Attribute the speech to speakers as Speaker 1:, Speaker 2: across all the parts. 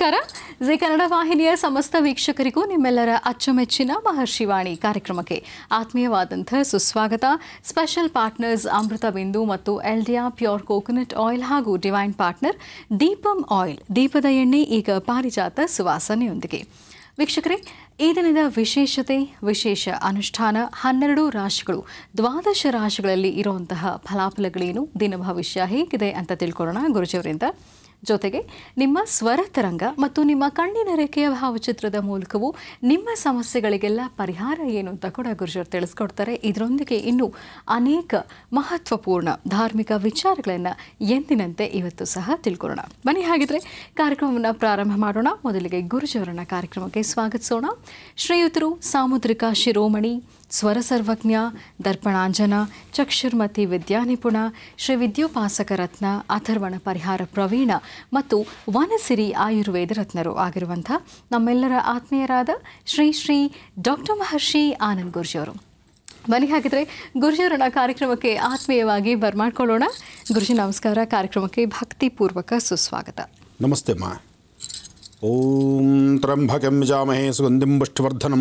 Speaker 1: ನಮಸ್ಕಾರ ಜಿ ಕನ್ನಡ ವಾಹಿನಿಯ ಸಮಸ್ತ ವೀಕ್ಷಕರಿಗೂ ನಿಮ್ಮೆಲ್ಲರ ಅಚ್ಚುಮೆಚ್ಚಿನ ಮಹರ್ಷಿವಾಣಿ ಕಾರ್ಯಕ್ರಮಕ್ಕೆ ಆತ್ಮೀಯವಾದಂಥ ಸುಸ್ವಾಗತ ಸ್ಪೆಷಲ್ ಪಾರ್ಟ್ನರ್ಸ್ ಅಮೃತ ಬಿಂದು ಮತ್ತು ಎಲ್ಡಿಯಾ ಪ್ಯೂರ್ ಕೋಕೋನಟ್ ಆಯಿಲ್ ಹಾಗೂ ಡಿವೈನ್ ಪಾರ್ಟ್ನರ್ ದೀಪಂ ಆಯಿಲ್ ದೀಪದ ಎಣ್ಣೆ ಈಗ ಪಾರಿಜಾತ ಸುವಾಸನೆಯೊಂದಿಗೆ ವೀಕ್ಷಕರೇ ಈ ದಿನದ ವಿಶೇಷತೆ ವಿಶೇಷ ಅನುಷ್ಠಾನ ಹನ್ನೆರಡು ರಾಶಿಗಳು ದ್ವಾದಶ ರಾಶಿಗಳಲ್ಲಿ ಇರುವಂತಹ ಫಲಾಫಲಗಳೇನು ದಿನ ಭವಿಷ್ಯ ಹೇಗಿದೆ ಅಂತ ತಿಳ್ಕೊಳ್ಳೋಣ ಗುರುಜಿಯವರಿಂದ ಜೊತೆಗೆ ನಿಮ್ಮ ಸ್ವರ ತರಂಗ ಮತ್ತು ನಿಮ್ಮ ಕಣ್ಣಿನ ರೇಖೆಯ ಭಾವಚಿತ್ರದ ಮೂಲಕವೂ ನಿಮ್ಮ ಸಮಸ್ಯೆಗಳಿಗೆಲ್ಲ ಪರಿಹಾರ ಏನು ಅಂತ ಕೂಡ ಗುರುಜಿಯವರು ತಿಳಿಸ್ಕೊಡ್ತಾರೆ ಇದರೊಂದಿಗೆ ಇನ್ನೂ ಅನೇಕ ಮಹತ್ವಪೂರ್ಣ ಧಾರ್ಮಿಕ ವಿಚಾರಗಳನ್ನು ಎಂದಿನಂತೆ ಇವತ್ತು ಸಹ ತಿಳ್ಕೊಳ್ಳೋಣ ಬನ್ನಿ ಹಾಗಿದ್ರೆ ಕಾರ್ಯಕ್ರಮವನ್ನು ಪ್ರಾರಂಭ ಮಾಡೋಣ ಮೊದಲಿಗೆ ಗುರುಜಿಯವರನ್ನ ಕಾರ್ಯಕ್ರಮಕ್ಕೆ ಸ್ವಾಗತಿಸೋಣ ಶ್ರೀಯುತರು ಸಾಮುದ್ರಿಕ ಶಿರೋಮಣಿ ಸ್ವರ ಸರ್ವಜ್ಞ ದರ್ಪಣಾಂಜನ ಚಕ್ಷುರ್ಮತಿ ವಿದ್ಯಾನಿಪುಣ ಶ್ರೀ ವಿದ್ಯೋಪಾಸಕ ರತ್ನ ಅಥರ್ವಣ ಪರಿಹಾರ ಪ್ರವೀಣ ಮತ್ತು ವನಸಿರಿ ಆಯುರ್ವೇದ ರತ್ನರು ಆಗಿರುವಂಥ ನಮ್ಮೆಲ್ಲರ ಆತ್ಮೀಯರಾದ ಶ್ರೀ ಶ್ರೀ ಡಾಕ್ಟರ್ ಮಹರ್ಷಿ ಆನಂದ್ ಗುರ್ಜಿಯವರು ಬನ್ನಿ ಹಾಗಿದ್ರೆ ಗುರುಜಿಯವರನ್ನ ಕಾರ್ಯಕ್ರಮಕ್ಕೆ ಆತ್ಮೀಯವಾಗಿ ಬರ್ಮಾಡ್ಕೊಳ್ಳೋಣ ಗುರುಜಿ ನಮಸ್ಕಾರ ಕಾರ್ಯಕ್ರಮಕ್ಕೆ ಭಕ್ತಿಪೂರ್ವಕ ಸುಸ್ವಾಗತ
Speaker 2: ನಮಸ್ತೆ ಅಮ್ಮ ಓಂ ತ್ರಂಭಕಂ ಜಾಮಹೇ ಸುಗಂಧಿಂ ಪುಷ್ಟಿವರ್ಧನಂ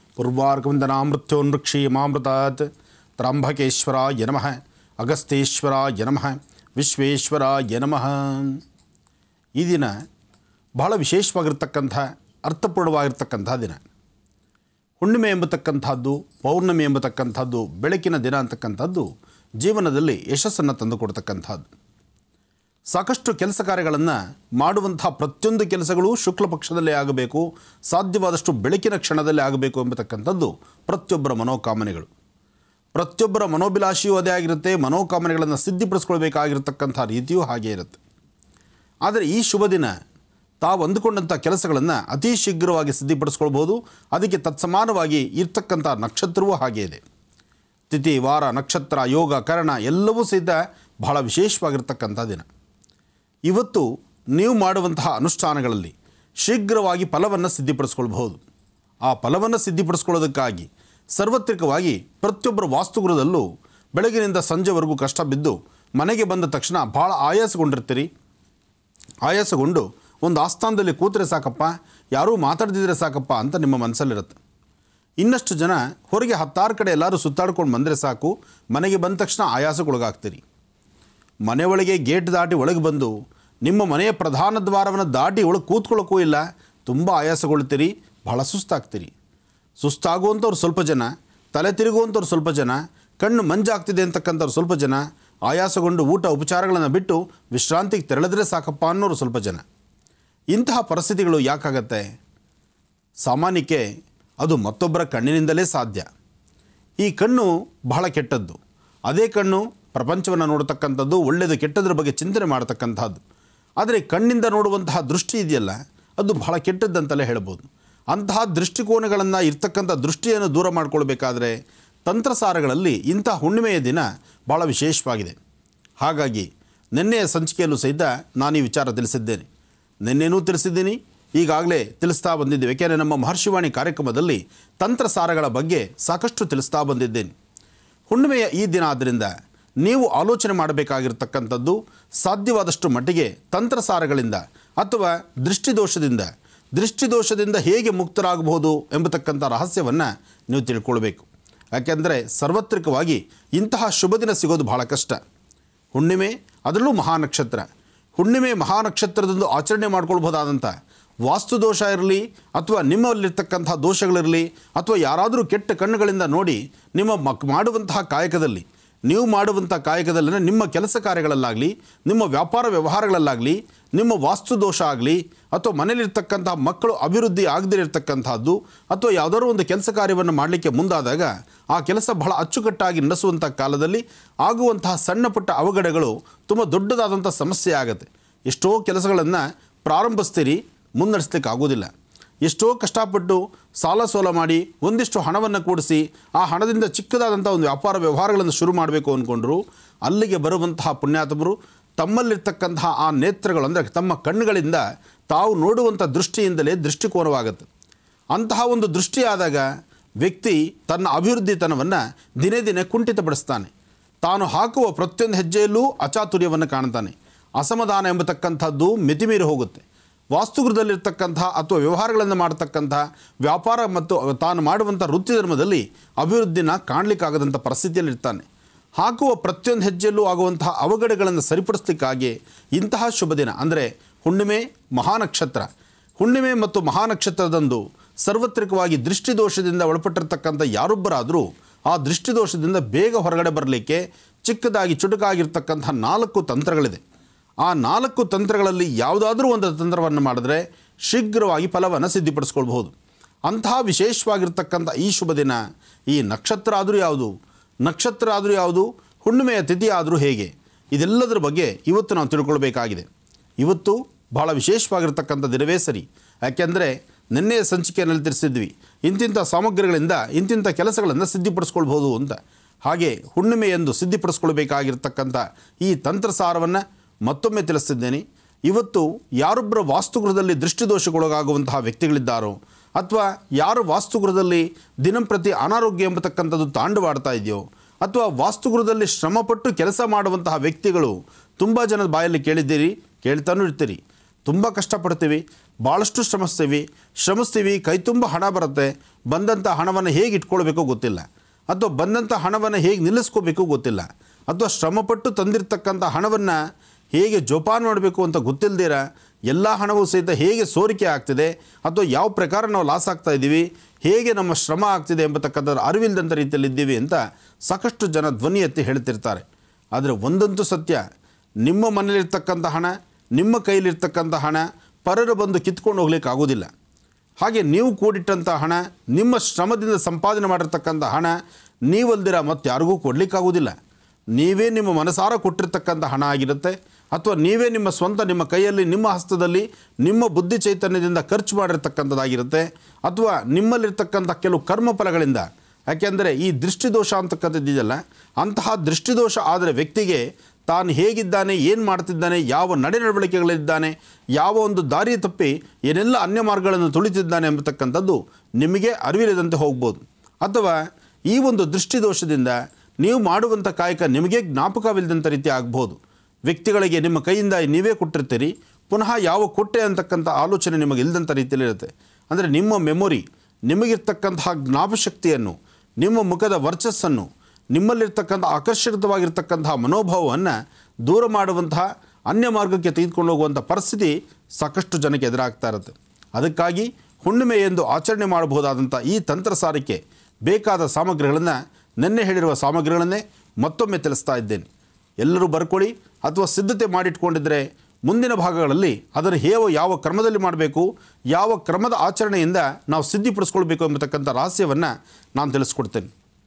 Speaker 2: ಪೂರ್ವಾರ್ಕವಂದನಾಮೃತ್ಯೋನ್ವೃಕ್ಷೀಯಮಾಮೃತಾತ್ ತ್ರಂಭಕೇಶ್ವರಾಯ ನಮಃ ಅಗಸ್ತೇಶ್ವರಾಯ ನಮಃ ವಿಶ್ವೇಶ್ವರಾಯ ನಮಃ ಈ ದಿನ ಬಹಳ ವಿಶೇಷವಾಗಿರ್ತಕ್ಕಂಥ ಅರ್ಥಪೂರ್ಣವಾಗಿರ್ತಕ್ಕಂಥ ದಿನ ಹುಣ್ಣಿಮೆ ಎಂಬತಕ್ಕಂಥದ್ದು ಪೌರ್ಣಮಿ ಎಂಬತಕ್ಕಂಥದ್ದು ಬೆಳಕಿನ ದಿನ ಅಂತಕ್ಕಂಥದ್ದು ಜೀವನದಲ್ಲಿ ಯಶಸ್ಸನ್ನು ತಂದುಕೊಡ್ತಕ್ಕಂಥದ್ದು ಸಾಕಷ್ಟು ಕೆಲಸ ಕಾರ್ಯಗಳನ್ನು ಮಾಡುವಂಥ ಪ್ರತಿಯೊಂದು ಕೆಲಸಗಳು ಶುಕ್ಲ ಪಕ್ಷದಲ್ಲೇ ಆಗಬೇಕು ಸಾಧ್ಯವಾದಷ್ಟು ಬೆಳಕಿನ ಕ್ಷಣದಲ್ಲಿ ಆಗಬೇಕು ಎಂಬತಕ್ಕಂಥದ್ದು ಪ್ರತಿಯೊಬ್ಬರ ಮನೋಕಾಮನೆಗಳು ಪ್ರತಿಯೊಬ್ಬರ ಮನೋಭಿಲಾಷೆಯೂ ಅದೇ ಆಗಿರುತ್ತೆ ಮನೋಕಾಮನೆಗಳನ್ನು ಸಿದ್ಧಿಪಡಿಸ್ಕೊಳ್ಬೇಕಾಗಿರ್ತಕ್ಕಂಥ ರೀತಿಯೂ ಹಾಗೇ ಇರುತ್ತೆ ಆದರೆ ಈ ಶುಭ ದಿನ ತಾವು ಅಂದುಕೊಂಡಂಥ ಕೆಲಸಗಳನ್ನು ಅತಿ ಶೀಘ್ರವಾಗಿ ಸಿದ್ಧಿಪಡಿಸ್ಕೊಳ್ಬೋದು ಅದಕ್ಕೆ ತತ್ಸಮಾನವಾಗಿ ಇರ್ತಕ್ಕಂಥ ನಕ್ಷತ್ರವೂ ಹಾಗೇ ಇದೆ ತಿಥಿ ವಾರ ನಕ್ಷತ್ರ ಯೋಗ ಕರ್ಣ ಎಲ್ಲವೂ ಸಹಿತ ಬಹಳ ವಿಶೇಷವಾಗಿರ್ತಕ್ಕಂಥ ದಿನ ಇವತ್ತು ನೀವು ಮಾಡುವಂತಹ ಅನುಷ್ಠಾನಗಳಲ್ಲಿ ಶೀಘ್ರವಾಗಿ ಫಲವನ್ನು ಸಿದ್ಧಿಪಡಿಸ್ಕೊಳ್ಬಹುದು ಆ ಫಲವನ್ನು ಸಿದ್ಧಿಪಡಿಸ್ಕೊಳ್ಳೋದಕ್ಕಾಗಿ ಸಾರ್ವತ್ರಿಕವಾಗಿ ಪ್ರತಿಯೊಬ್ಬರ ವಾಸ್ತುಗೃಹದಲ್ಲೂ ಬೆಳಗಿನಿಂದ ಸಂಜೆವರೆಗೂ ಕಷ್ಟ ಬಿದ್ದು ಮನೆಗೆ ಬಂದ ತಕ್ಷಣ ಭಾಳ ಆಯಾಸಗೊಂಡಿರ್ತೀರಿ ಆಯಾಸಗೊಂಡು ಒಂದು ಆಸ್ಥಾನದಲ್ಲಿ ಕೂತರೆ ಸಾಕಪ್ಪ ಯಾರೂ ಮಾತಾಡ್ದಿದ್ರೆ ಸಾಕಪ್ಪ ಅಂತ ನಿಮ್ಮ ಮನಸ್ಸಲ್ಲಿರುತ್ತೆ ಇನ್ನಷ್ಟು ಜನ ಹೊರಗೆ ಹತ್ತಾರು ಕಡೆ ಎಲ್ಲರೂ ಸುತ್ತಾಡ್ಕೊಂಡು ಬಂದರೆ ಸಾಕು ಮನೆಗೆ ಬಂದ ತಕ್ಷಣ ಆಯಾಸಕ್ಕೊಳಗಾಗ್ತೀರಿ ಮನೆ ಒಳಗೆ ಗೇಟ್ ದಾಟಿ ಒಳಗೆ ಬಂದು ನಿಮ್ಮ ಮನೆಯ ಪ್ರಧಾನ ದ್ವಾರವನ್ನು ದಾಟಿ ಒಳಗೆ ಕೂತ್ಕೊಳ್ಳೋಕ್ಕೂ ಇಲ್ಲ ತುಂಬ ಆಯಾಸಗೊಳ್ತೀರಿ ಬಹಳ ಸುಸ್ತಾಗ್ತೀರಿ ಸುಸ್ತಾಗುವಂಥವ್ರು ಸ್ವಲ್ಪ ಜನ ತಲೆ ತಿರುಗುವಂಥವ್ರು ಸ್ವಲ್ಪ ಜನ ಕಣ್ಣು ಮಂಜಾಗ್ತಿದೆ ಅಂತಕ್ಕಂಥವ್ರು ಸ್ವಲ್ಪ ಜನ ಆಯಾಸಗೊಂಡು ಊಟ ಉಪಚಾರಗಳನ್ನು ಬಿಟ್ಟು ವಿಶ್ರಾಂತಿಗೆ ತೆರಳಿದ್ರೆ ಸಾಕಪ್ಪ ಅನ್ನೋರು ಸ್ವಲ್ಪ ಜನ ಇಂತಹ ಪರಿಸ್ಥಿತಿಗಳು ಯಾಕಾಗತ್ತೆ ಸಾಮಾನ್ಯಕ್ಕೆ ಅದು ಮತ್ತೊಬ್ಬರ ಕಣ್ಣಿನಿಂದಲೇ ಸಾಧ್ಯ ಈ ಕಣ್ಣು ಬಹಳ ಕೆಟ್ಟದ್ದು ಅದೇ ಕಣ್ಣು ಪ್ರಪಂಚವನ್ನು ನೋಡ್ತಕ್ಕಂಥದ್ದು ಒಳ್ಳೆಯದು ಕೆಟ್ಟದ್ರ ಬಗ್ಗೆ ಚಿಂತನೆ ಮಾಡ್ತಕ್ಕಂಥದ್ದು ಆದರೆ ಕಣ್ಣಿಂದ ನೋಡುವಂತಹ ದೃಷ್ಟಿ ಇದೆಯಲ್ಲ ಅದು ಬಹಳ ಕೆಟ್ಟದ್ದಂತಲೇ ಹೇಳ್ಬೋದು ಅಂತಹ ದೃಷ್ಟಿಕೋನಗಳನ್ನು ಇರ್ತಕ್ಕಂಥ ದೃಷ್ಟಿಯನ್ನು ದೂರ ಮಾಡಿಕೊಳ್ಬೇಕಾದ್ರೆ ತಂತ್ರಸಾರಗಳಲ್ಲಿ ಇಂತಹ ಹುಣ್ಣಿಮೆಯ ದಿನ ಭಾಳ ವಿಶೇಷವಾಗಿದೆ ಹಾಗಾಗಿ ನಿನ್ನೆಯ ಸಂಚಿಕೆಯಲ್ಲೂ ಸಹಿತ ನಾನು ಈ ವಿಚಾರ ತಿಳಿಸಿದ್ದೇನೆ ನಿನ್ನೆನೂ ತಿಳಿಸಿದ್ದೀನಿ ಈಗಾಗಲೇ ತಿಳಿಸ್ತಾ ಬಂದಿದ್ದೇವೆ ಏಕೆಂದರೆ ನಮ್ಮ ಮಹರ್ಷಿವಾಣಿ ಕಾರ್ಯಕ್ರಮದಲ್ಲಿ ತಂತ್ರಸಾರಗಳ ಬಗ್ಗೆ ಸಾಕಷ್ಟು ತಿಳಿಸ್ತಾ ಬಂದಿದ್ದೇನೆ ಹುಣ್ಣಿಮೆಯ ಈ ದಿನ ಆದ್ದರಿಂದ ನೀವು ಆಲೋಚನೆ ಮಾಡಬೇಕಾಗಿರ್ತಕ್ಕಂಥದ್ದು ಸಾಧ್ಯವಾದಷ್ಟು ಮಟ್ಟಿಗೆ ತಂತ್ರಸಾರಗಳಿಂದ ಅಥವಾ ದೃಷ್ಟಿದೋಷದಿಂದ ದೃಷ್ಟಿದೋಷದಿಂದ ಹೇಗೆ ಮುಕ್ತರಾಗಬಹುದು ಎಂಬತಕ್ಕಂಥ ರಹಸ್ಯವನ್ನು ನೀವು ತಿಳ್ಕೊಳ್ಬೇಕು ಯಾಕೆಂದರೆ ಸಾರ್ವತ್ರಿಕವಾಗಿ ಇಂತಹ ಶುಭ ದಿನ ಸಿಗೋದು ಬಹಳ ಕಷ್ಟ ಹುಣ್ಣಿಮೆ ಅದರಲ್ಲೂ ಮಹಾನಕ್ಷತ್ರ ಹುಣ್ಣಿಮೆ ಮಹಾನಕ್ಷತ್ರದಂದು ಆಚರಣೆ ಮಾಡ್ಕೊಳ್ಬೋದಾದಂಥ ವಾಸ್ತುದೋಷ ಇರಲಿ ಅಥವಾ ನಿಮ್ಮಲ್ಲಿರ್ತಕ್ಕಂಥ ದೋಷಗಳಿರಲಿ ಅಥವಾ ಯಾರಾದರೂ ಕೆಟ್ಟ ಕಣ್ಣುಗಳಿಂದ ನೋಡಿ ನಿಮ್ಮ ಮಕ್ ಮಾಡುವಂತಹ ಕಾಯಕದಲ್ಲಿ ನೀವು ಮಾಡುವಂಥ ಕಾಯಕದಲ್ಲಿ ನಿಮ್ಮ ಕೆಲಸ ಕಾರ್ಯಗಳಲ್ಲಾಗಲಿ ನಿಮ್ಮ ವ್ಯಾಪಾರ ವ್ಯವಹಾರಗಳಲ್ಲಾಗಲಿ ನಿಮ್ಮ ವಾಸ್ತುದೋಷ ಆಗಲಿ ಅಥವಾ ಮನೇಲಿರ್ತಕ್ಕಂಥ ಮಕ್ಕಳು ಅಭಿವೃದ್ಧಿ ಆಗದಿರತಕ್ಕಂಥದ್ದು ಅಥವಾ ಯಾವುದಾದ್ರು ಒಂದು ಕೆಲಸ ಕಾರ್ಯವನ್ನು ಮಾಡಲಿಕ್ಕೆ ಮುಂದಾದಾಗ ಆ ಕೆಲಸ ಬಹಳ ಅಚ್ಚುಕಟ್ಟಾಗಿ ನಡೆಸುವಂಥ ಕಾಲದಲ್ಲಿ ಆಗುವಂತಹ ಸಣ್ಣ ಪುಟ್ಟ ಅವಘಡಗಳು ತುಂಬ ದೊಡ್ಡದಾದಂಥ ಸಮಸ್ಯೆ ಆಗುತ್ತೆ ಎಷ್ಟೋ ಕೆಲಸಗಳನ್ನು ಪ್ರಾರಂಭಿಸ್ತೀರಿ ಮುನ್ನಡೆಸ್ಲಿಕ್ಕೆ ಆಗೋದಿಲ್ಲ ಎಷ್ಟೋ ಕಷ್ಟಪಟ್ಟು ಸಾಲ ಸೋಲ ಮಾಡಿ ಒಂದಿಷ್ಟು ಹಣವನ್ನು ಕೂಡಿಸಿ ಆ ಹಣದಿಂದ ಚಿಕ್ಕದಾದಂಥ ಒಂದು ವ್ಯಾಪಾರ ವ್ಯವಹಾರಗಳನ್ನು ಶುರು ಮಾಡಬೇಕು ಅಂದ್ಕೊಂಡ್ರು ಅಲ್ಲಿಗೆ ಬರುವಂತಹ ಪುಣ್ಯಾತ್ಮರು ತಮ್ಮಲ್ಲಿರ್ತಕ್ಕಂತಹ ಆ ನೇತ್ರಗಳು ಅಂದರೆ ತಮ್ಮ ಕಣ್ಣುಗಳಿಂದ ತಾವು ನೋಡುವಂಥ ದೃಷ್ಟಿಯಿಂದಲೇ ದೃಷ್ಟಿಕೋನವಾಗುತ್ತೆ ಅಂತಹ ಒಂದು ದೃಷ್ಟಿ ಆದಾಗ ವ್ಯಕ್ತಿ ತನ್ನ ಅಭಿವೃದ್ಧಿತನವನ್ನು ದಿನೇ ದಿನೇ ಕುಂಠಿತಪಡಿಸ್ತಾನೆ ತಾನು ಹಾಕುವ ಪ್ರತಿಯೊಂದು ಹೆಜ್ಜೆಯಲ್ಲೂ ಅಚಾತುರ್ಯವನ್ನು ಕಾಣ್ತಾನೆ ಅಸಮಾಧಾನ ಎಂಬತಕ್ಕಂಥದ್ದು ಮಿತಿಮೀರಿ ಹೋಗುತ್ತೆ ವಾಸ್ತುಗೃಹದಲ್ಲಿರ್ತಕ್ಕಂಥ ಅಥವಾ ವ್ಯವಹಾರಗಳನ್ನು ಮಾಡ್ತಕ್ಕಂಥ ವ್ಯಾಪಾರ ಮತ್ತು ತಾನು ಮಾಡುವಂಥ ವೃತ್ತಿ ಧರ್ಮದಲ್ಲಿ ಅಭಿವೃದ್ಧಿನ ಕಾಣಲಿಕ್ಕಾಗದಂಥ ಪರಿಸ್ಥಿತಿಯಲ್ಲಿರ್ತಾನೆ ಹಾಕುವ ಪ್ರತಿಯೊಂದು ಹೆಜ್ಜೆಯಲ್ಲೂ ಆಗುವಂತಹ ಅವಘಡಗಳನ್ನು ಸರಿಪಡಿಸಲಿಕ್ಕಾಗಿ ಇಂತಹ ಶುಭ ದಿನ ಅಂದರೆ ಹುಣ್ಣಿಮೆ ಮಹಾನಕ್ಷತ್ರ ಹುಣ್ಣಿಮೆ ಮತ್ತು ಮಹಾನಕ್ಷತ್ರದಂದು ಸಾರ್ವತ್ರಿಕವಾಗಿ ದೃಷ್ಟಿದೋಷದಿಂದ ಒಳಪಟ್ಟಿರ್ತಕ್ಕಂಥ ಯಾರೊಬ್ಬರಾದರೂ ಆ ದೃಷ್ಟಿದೋಷದಿಂದ ಬೇಗ ಹೊರಗಡೆ ಬರಲಿಕ್ಕೆ ಚಿಕ್ಕದಾಗಿ ಚುಟುಕಾಗಿರ್ತಕ್ಕಂಥ ನಾಲ್ಕು ತಂತ್ರಗಳಿದೆ ಆ ನಾಲ್ಕು ತಂತ್ರಗಳಲ್ಲಿ ಯಾವುದಾದ್ರೂ ಒಂದು ತಂತ್ರವನ್ನು ಮಾಡಿದ್ರೆ ಶೀಘ್ರವಾಗಿ ಫಲವನ್ನು ಸಿದ್ಧಿಪಡಿಸ್ಕೊಳ್ಬಹುದು ಅಂತಹ ವಿಶೇಷವಾಗಿರ್ತಕ್ಕಂಥ ಈ ಶುಭ ದಿನ ಈ ನಕ್ಷತ್ರ ಆದರೂ ಯಾವುದು ನಕ್ಷತ್ರ ಆದರೂ ಯಾವುದು ಹುಣ್ಣಿಮೆಯ ತಿಥಿ ಆದರೂ ಹೇಗೆ ಇದೆಲ್ಲದರ ಬಗ್ಗೆ ಇವತ್ತು ನಾವು ತಿಳ್ಕೊಳ್ಬೇಕಾಗಿದೆ ಇವತ್ತು ಬಹಳ ವಿಶೇಷವಾಗಿರ್ತಕ್ಕಂಥ ದಿನವೇ ಸರಿ ಯಾಕೆಂದರೆ ನಿನ್ನೆಯ ಸಂಚಿಕೆಯಲ್ಲಿ ತಿಳಿಸಿದ್ವಿ ಇಂತಿಂಥ ಸಾಮಗ್ರಿಗಳಿಂದ ಇಂತಿಂಥ ಕೆಲಸಗಳನ್ನು ಸಿದ್ಧಿಪಡಿಸ್ಕೊಳ್ಬೋದು ಅಂತ ಹಾಗೆ ಹುಣ್ಣಿಮೆಯೆಂದು ಸಿದ್ಧಿಪಡಿಸ್ಕೊಳ್ಬೇಕಾಗಿರ್ತಕ್ಕಂಥ ಈ ತಂತ್ರಸಾರವನ್ನು ಮತ್ತೊಮ್ಮೆ ತಿಳಿಸ್ತಿದ್ದೇನೆ ಇವತ್ತು ಯಾರೊಬ್ಬರ ವಾಸ್ತುಗೃಹದಲ್ಲಿ ದೃಷ್ಟಿದೋಷಗೊಳಗಾಗುವಂತಹ ವ್ಯಕ್ತಿಗಳಿದ್ದಾರೋ ಅಥವಾ ಯಾರು ವಾಸ್ತುಗೃಹದಲ್ಲಿ ದಿನಂಪ್ರತಿ ಅನಾರೋಗ್ಯ ಎಂಬತಕ್ಕಂಥದ್ದು ತಾಂಡವಾಡ್ತಾ ಇದೆಯೋ ಅಥವಾ ವಾಸ್ತುಗೃಹದಲ್ಲಿ ಶ್ರಮಪಟ್ಟು ಕೆಲಸ ಮಾಡುವಂತಹ ವ್ಯಕ್ತಿಗಳು ತುಂಬ ಜನದ ಬಾಯಲ್ಲಿ ಕೇಳಿದ್ದೀರಿ ಕೇಳ್ತಾನೂ ಇರ್ತೀರಿ ತುಂಬ ಕಷ್ಟಪಡ್ತೀವಿ ಭಾಳಷ್ಟು ಶ್ರಮಿಸ್ತೀವಿ ಶ್ರಮಿಸ್ತೀವಿ ಕೈ ತುಂಬ ಹಣ ಬರುತ್ತೆ ಬಂದಂಥ ಹಣವನ್ನು ಹೇಗೆ ಇಟ್ಕೊಳ್ಬೇಕೋ ಗೊತ್ತಿಲ್ಲ ಅಥವಾ ಬಂದಂಥ ಹಣವನ್ನು ಹೇಗೆ ನಿಲ್ಲಿಸ್ಕೋಬೇಕು ಗೊತ್ತಿಲ್ಲ ಅಥವಾ ಶ್ರಮಪಟ್ಟು ತಂದಿರತಕ್ಕಂಥ ಹಣವನ್ನು ಹೇಗೆ ಜೋಪಾನ ಮಾಡಬೇಕು ಅಂತ ಗೊತ್ತಿಲ್ಲದಿರ ಎಲ್ಲ ಹಣವೂ ಸಹಿತ ಹೇಗೆ ಸೋರಿಕೆ ಆಗ್ತಿದೆ ಅಥವಾ ಯಾವ ಪ್ರಕಾರ ನಾವು ಲಾಸ್ ಆಗ್ತಾ ಇದ್ದೀವಿ ಹೇಗೆ ನಮ್ಮ ಶ್ರಮ ಆಗ್ತಿದೆ ಎಂಬತಕ್ಕಂಥ ಅರಿವಿಲ್ಲದಂಥ ರೀತಿಯಲ್ಲಿ ಇದ್ದೀವಿ ಅಂತ ಸಾಕಷ್ಟು ಜನ ಧ್ವನಿ ಎತ್ತಿ ಹೇಳ್ತಿರ್ತಾರೆ ಆದರೆ ಒಂದಂತೂ ಸತ್ಯ ನಿಮ್ಮ ಮನೇಲಿರ್ತಕ್ಕಂಥ ಹಣ ನಿಮ್ಮ ಕೈಲಿರ್ತಕ್ಕಂಥ ಹಣ ಪರರು ಬಂದು ಕಿತ್ಕೊಂಡು ಹೋಗ್ಲಿಕ್ಕೆ ಆಗೋದಿಲ್ಲ ಹಾಗೆ ನೀವು ಕೂಡಿಟ್ಟಂಥ ಹಣ ನಿಮ್ಮ ಶ್ರಮದಿಂದ ಸಂಪಾದನೆ ಮಾಡಿರ್ತಕ್ಕಂಥ ಹಣ ನೀವಲ್ದಿರ ಮತ್ತು ಯಾರಿಗೂ ಕೊಡಲಿಕ್ಕಾಗೋದಿಲ್ಲ ನೀವೇ ನಿಮ್ಮ ಮನಸಾರ ಕೊಟ್ಟಿರ್ತಕ್ಕಂಥ ಹಣ ಆಗಿರುತ್ತೆ ಅಥವಾ ನೀವೇ ನಿಮ್ಮ ಸ್ವಂತ ನಿಮ್ಮ ಕೈಯಲ್ಲಿ ನಿಮ್ಮ ಹಸ್ತದಲ್ಲಿ ನಿಮ್ಮ ಬುದ್ಧಿ ಚೈತನ್ಯದಿಂದ ಖರ್ಚು ಮಾಡಿರ್ತಕ್ಕಂಥದ್ದಾಗಿರುತ್ತೆ ಅಥವಾ ನಿಮ್ಮಲ್ಲಿರ್ತಕ್ಕಂಥ ಕೆಲವು ಕರ್ಮಫಲಗಳಿಂದ ಯಾಕೆಂದರೆ ಈ ದೃಷ್ಟಿದೋಷ ಅಂತಕ್ಕಂಥದ್ದಿದೆಯಲ್ಲ ಅಂತಹ ದೃಷ್ಟಿದೋಷ ಆದರೆ ವ್ಯಕ್ತಿಗೆ ತಾನು ಹೇಗಿದ್ದಾನೆ ಏನು ಮಾಡ್ತಿದ್ದಾನೆ ಯಾವ ನಡೆ ನಡವಳಿಕೆಗಳಿದ್ದಾನೆ ಯಾವ ಒಂದು ದಾರಿ ತಪ್ಪಿ ಏನೆಲ್ಲ ಅನ್ಯ ಮಾರ್ಗಗಳನ್ನು ತುಳಿತಿದ್ದಾನೆ ಎಂಬತಕ್ಕಂಥದ್ದು ನಿಮಗೆ ಅರಿವಿಲ್ಲದಂತೆ ಹೋಗ್ಬೋದು ಅಥವಾ ಈ ಒಂದು ದೃಷ್ಟಿದೋಷದಿಂದ ನೀವು ಮಾಡುವಂಥ ಕಾಯಕ ನಿಮಗೆ ಜ್ಞಾಪಕವಿಲ್ಲದಂಥ ರೀತಿ ಆಗ್ಬೋದು ವ್ಯಕ್ತಿಗಳಿಗೆ ನಿಮ್ಮ ಕೈಯಿಂದ ನೀವೇ ಕೊಟ್ಟಿರ್ತೀರಿ ಪುನಃ ಯಾವ ಕೊಟ್ಟೆ ಅಂತಕ್ಕಂಥ ಆಲೋಚನೆ ನಿಮಗೆ ಇಲ್ಲದಂಥ ರೀತಿಯಲ್ಲಿರುತ್ತೆ ಅಂದರೆ ನಿಮ್ಮ ಮೆಮೊರಿ ನಿಮಗಿರ್ತಕ್ಕಂತಹ ಜ್ಞಾಪಶಕ್ತಿಯನ್ನು ನಿಮ್ಮ ಮುಖದ ವರ್ಚಸ್ಸನ್ನು ನಿಮ್ಮಲ್ಲಿರ್ತಕ್ಕಂಥ ಆಕರ್ಷಿತವಾಗಿರ್ತಕ್ಕಂತಹ ಮನೋಭಾವವನ್ನು ದೂರ ಮಾಡುವಂತಹ ಅನ್ಯ ಮಾರ್ಗಕ್ಕೆ ತೆಗೆದುಕೊಂಡು ಹೋಗುವಂಥ ಪರಿಸ್ಥಿತಿ ಸಾಕಷ್ಟು ಜನಕ್ಕೆ ಎದುರಾಗ್ತಾ ಇರುತ್ತೆ ಅದಕ್ಕಾಗಿ ಹುಣ್ಣಿಮೆ ಎಂದು ಆಚರಣೆ ಮಾಡಬಹುದಾದಂಥ ಈ ತಂತ್ರಸಾರಕ್ಕೆ ಬೇಕಾದ ಸಾಮಗ್ರಿಗಳನ್ನು ನಿನ್ನೆ ಹೇಳಿರುವ ಸಾಮಗ್ರಿಗಳನ್ನೇ ಮತ್ತೊಮ್ಮೆ ತಿಳಿಸ್ತಾ ಇದ್ದೇನೆ ಎಲ್ಲರೂ ಬರ್ಕೊಳ್ಳಿ ಅಥವಾ ಸಿದ್ಧತೆ ಮಾಡಿಟ್ಕೊಂಡಿದ್ದರೆ ಮುಂದಿನ ಭಾಗಗಳಲ್ಲಿ ಅದನ್ನು ಹೇವ ಯಾವ ಕ್ರಮದಲ್ಲಿ ಮಾಡಬೇಕು ಯಾವ ಕ್ರಮದ ಆಚರಣೆಯಿಂದ ನಾವು ಸಿದ್ಧಿಪಡಿಸ್ಕೊಳ್ಬೇಕು ಎಂಬತಕ್ಕಂಥ ರಹಸ್ಯವನ್ನು ನಾನು ತಿಳಿಸ್ಕೊಡ್ತೇನೆ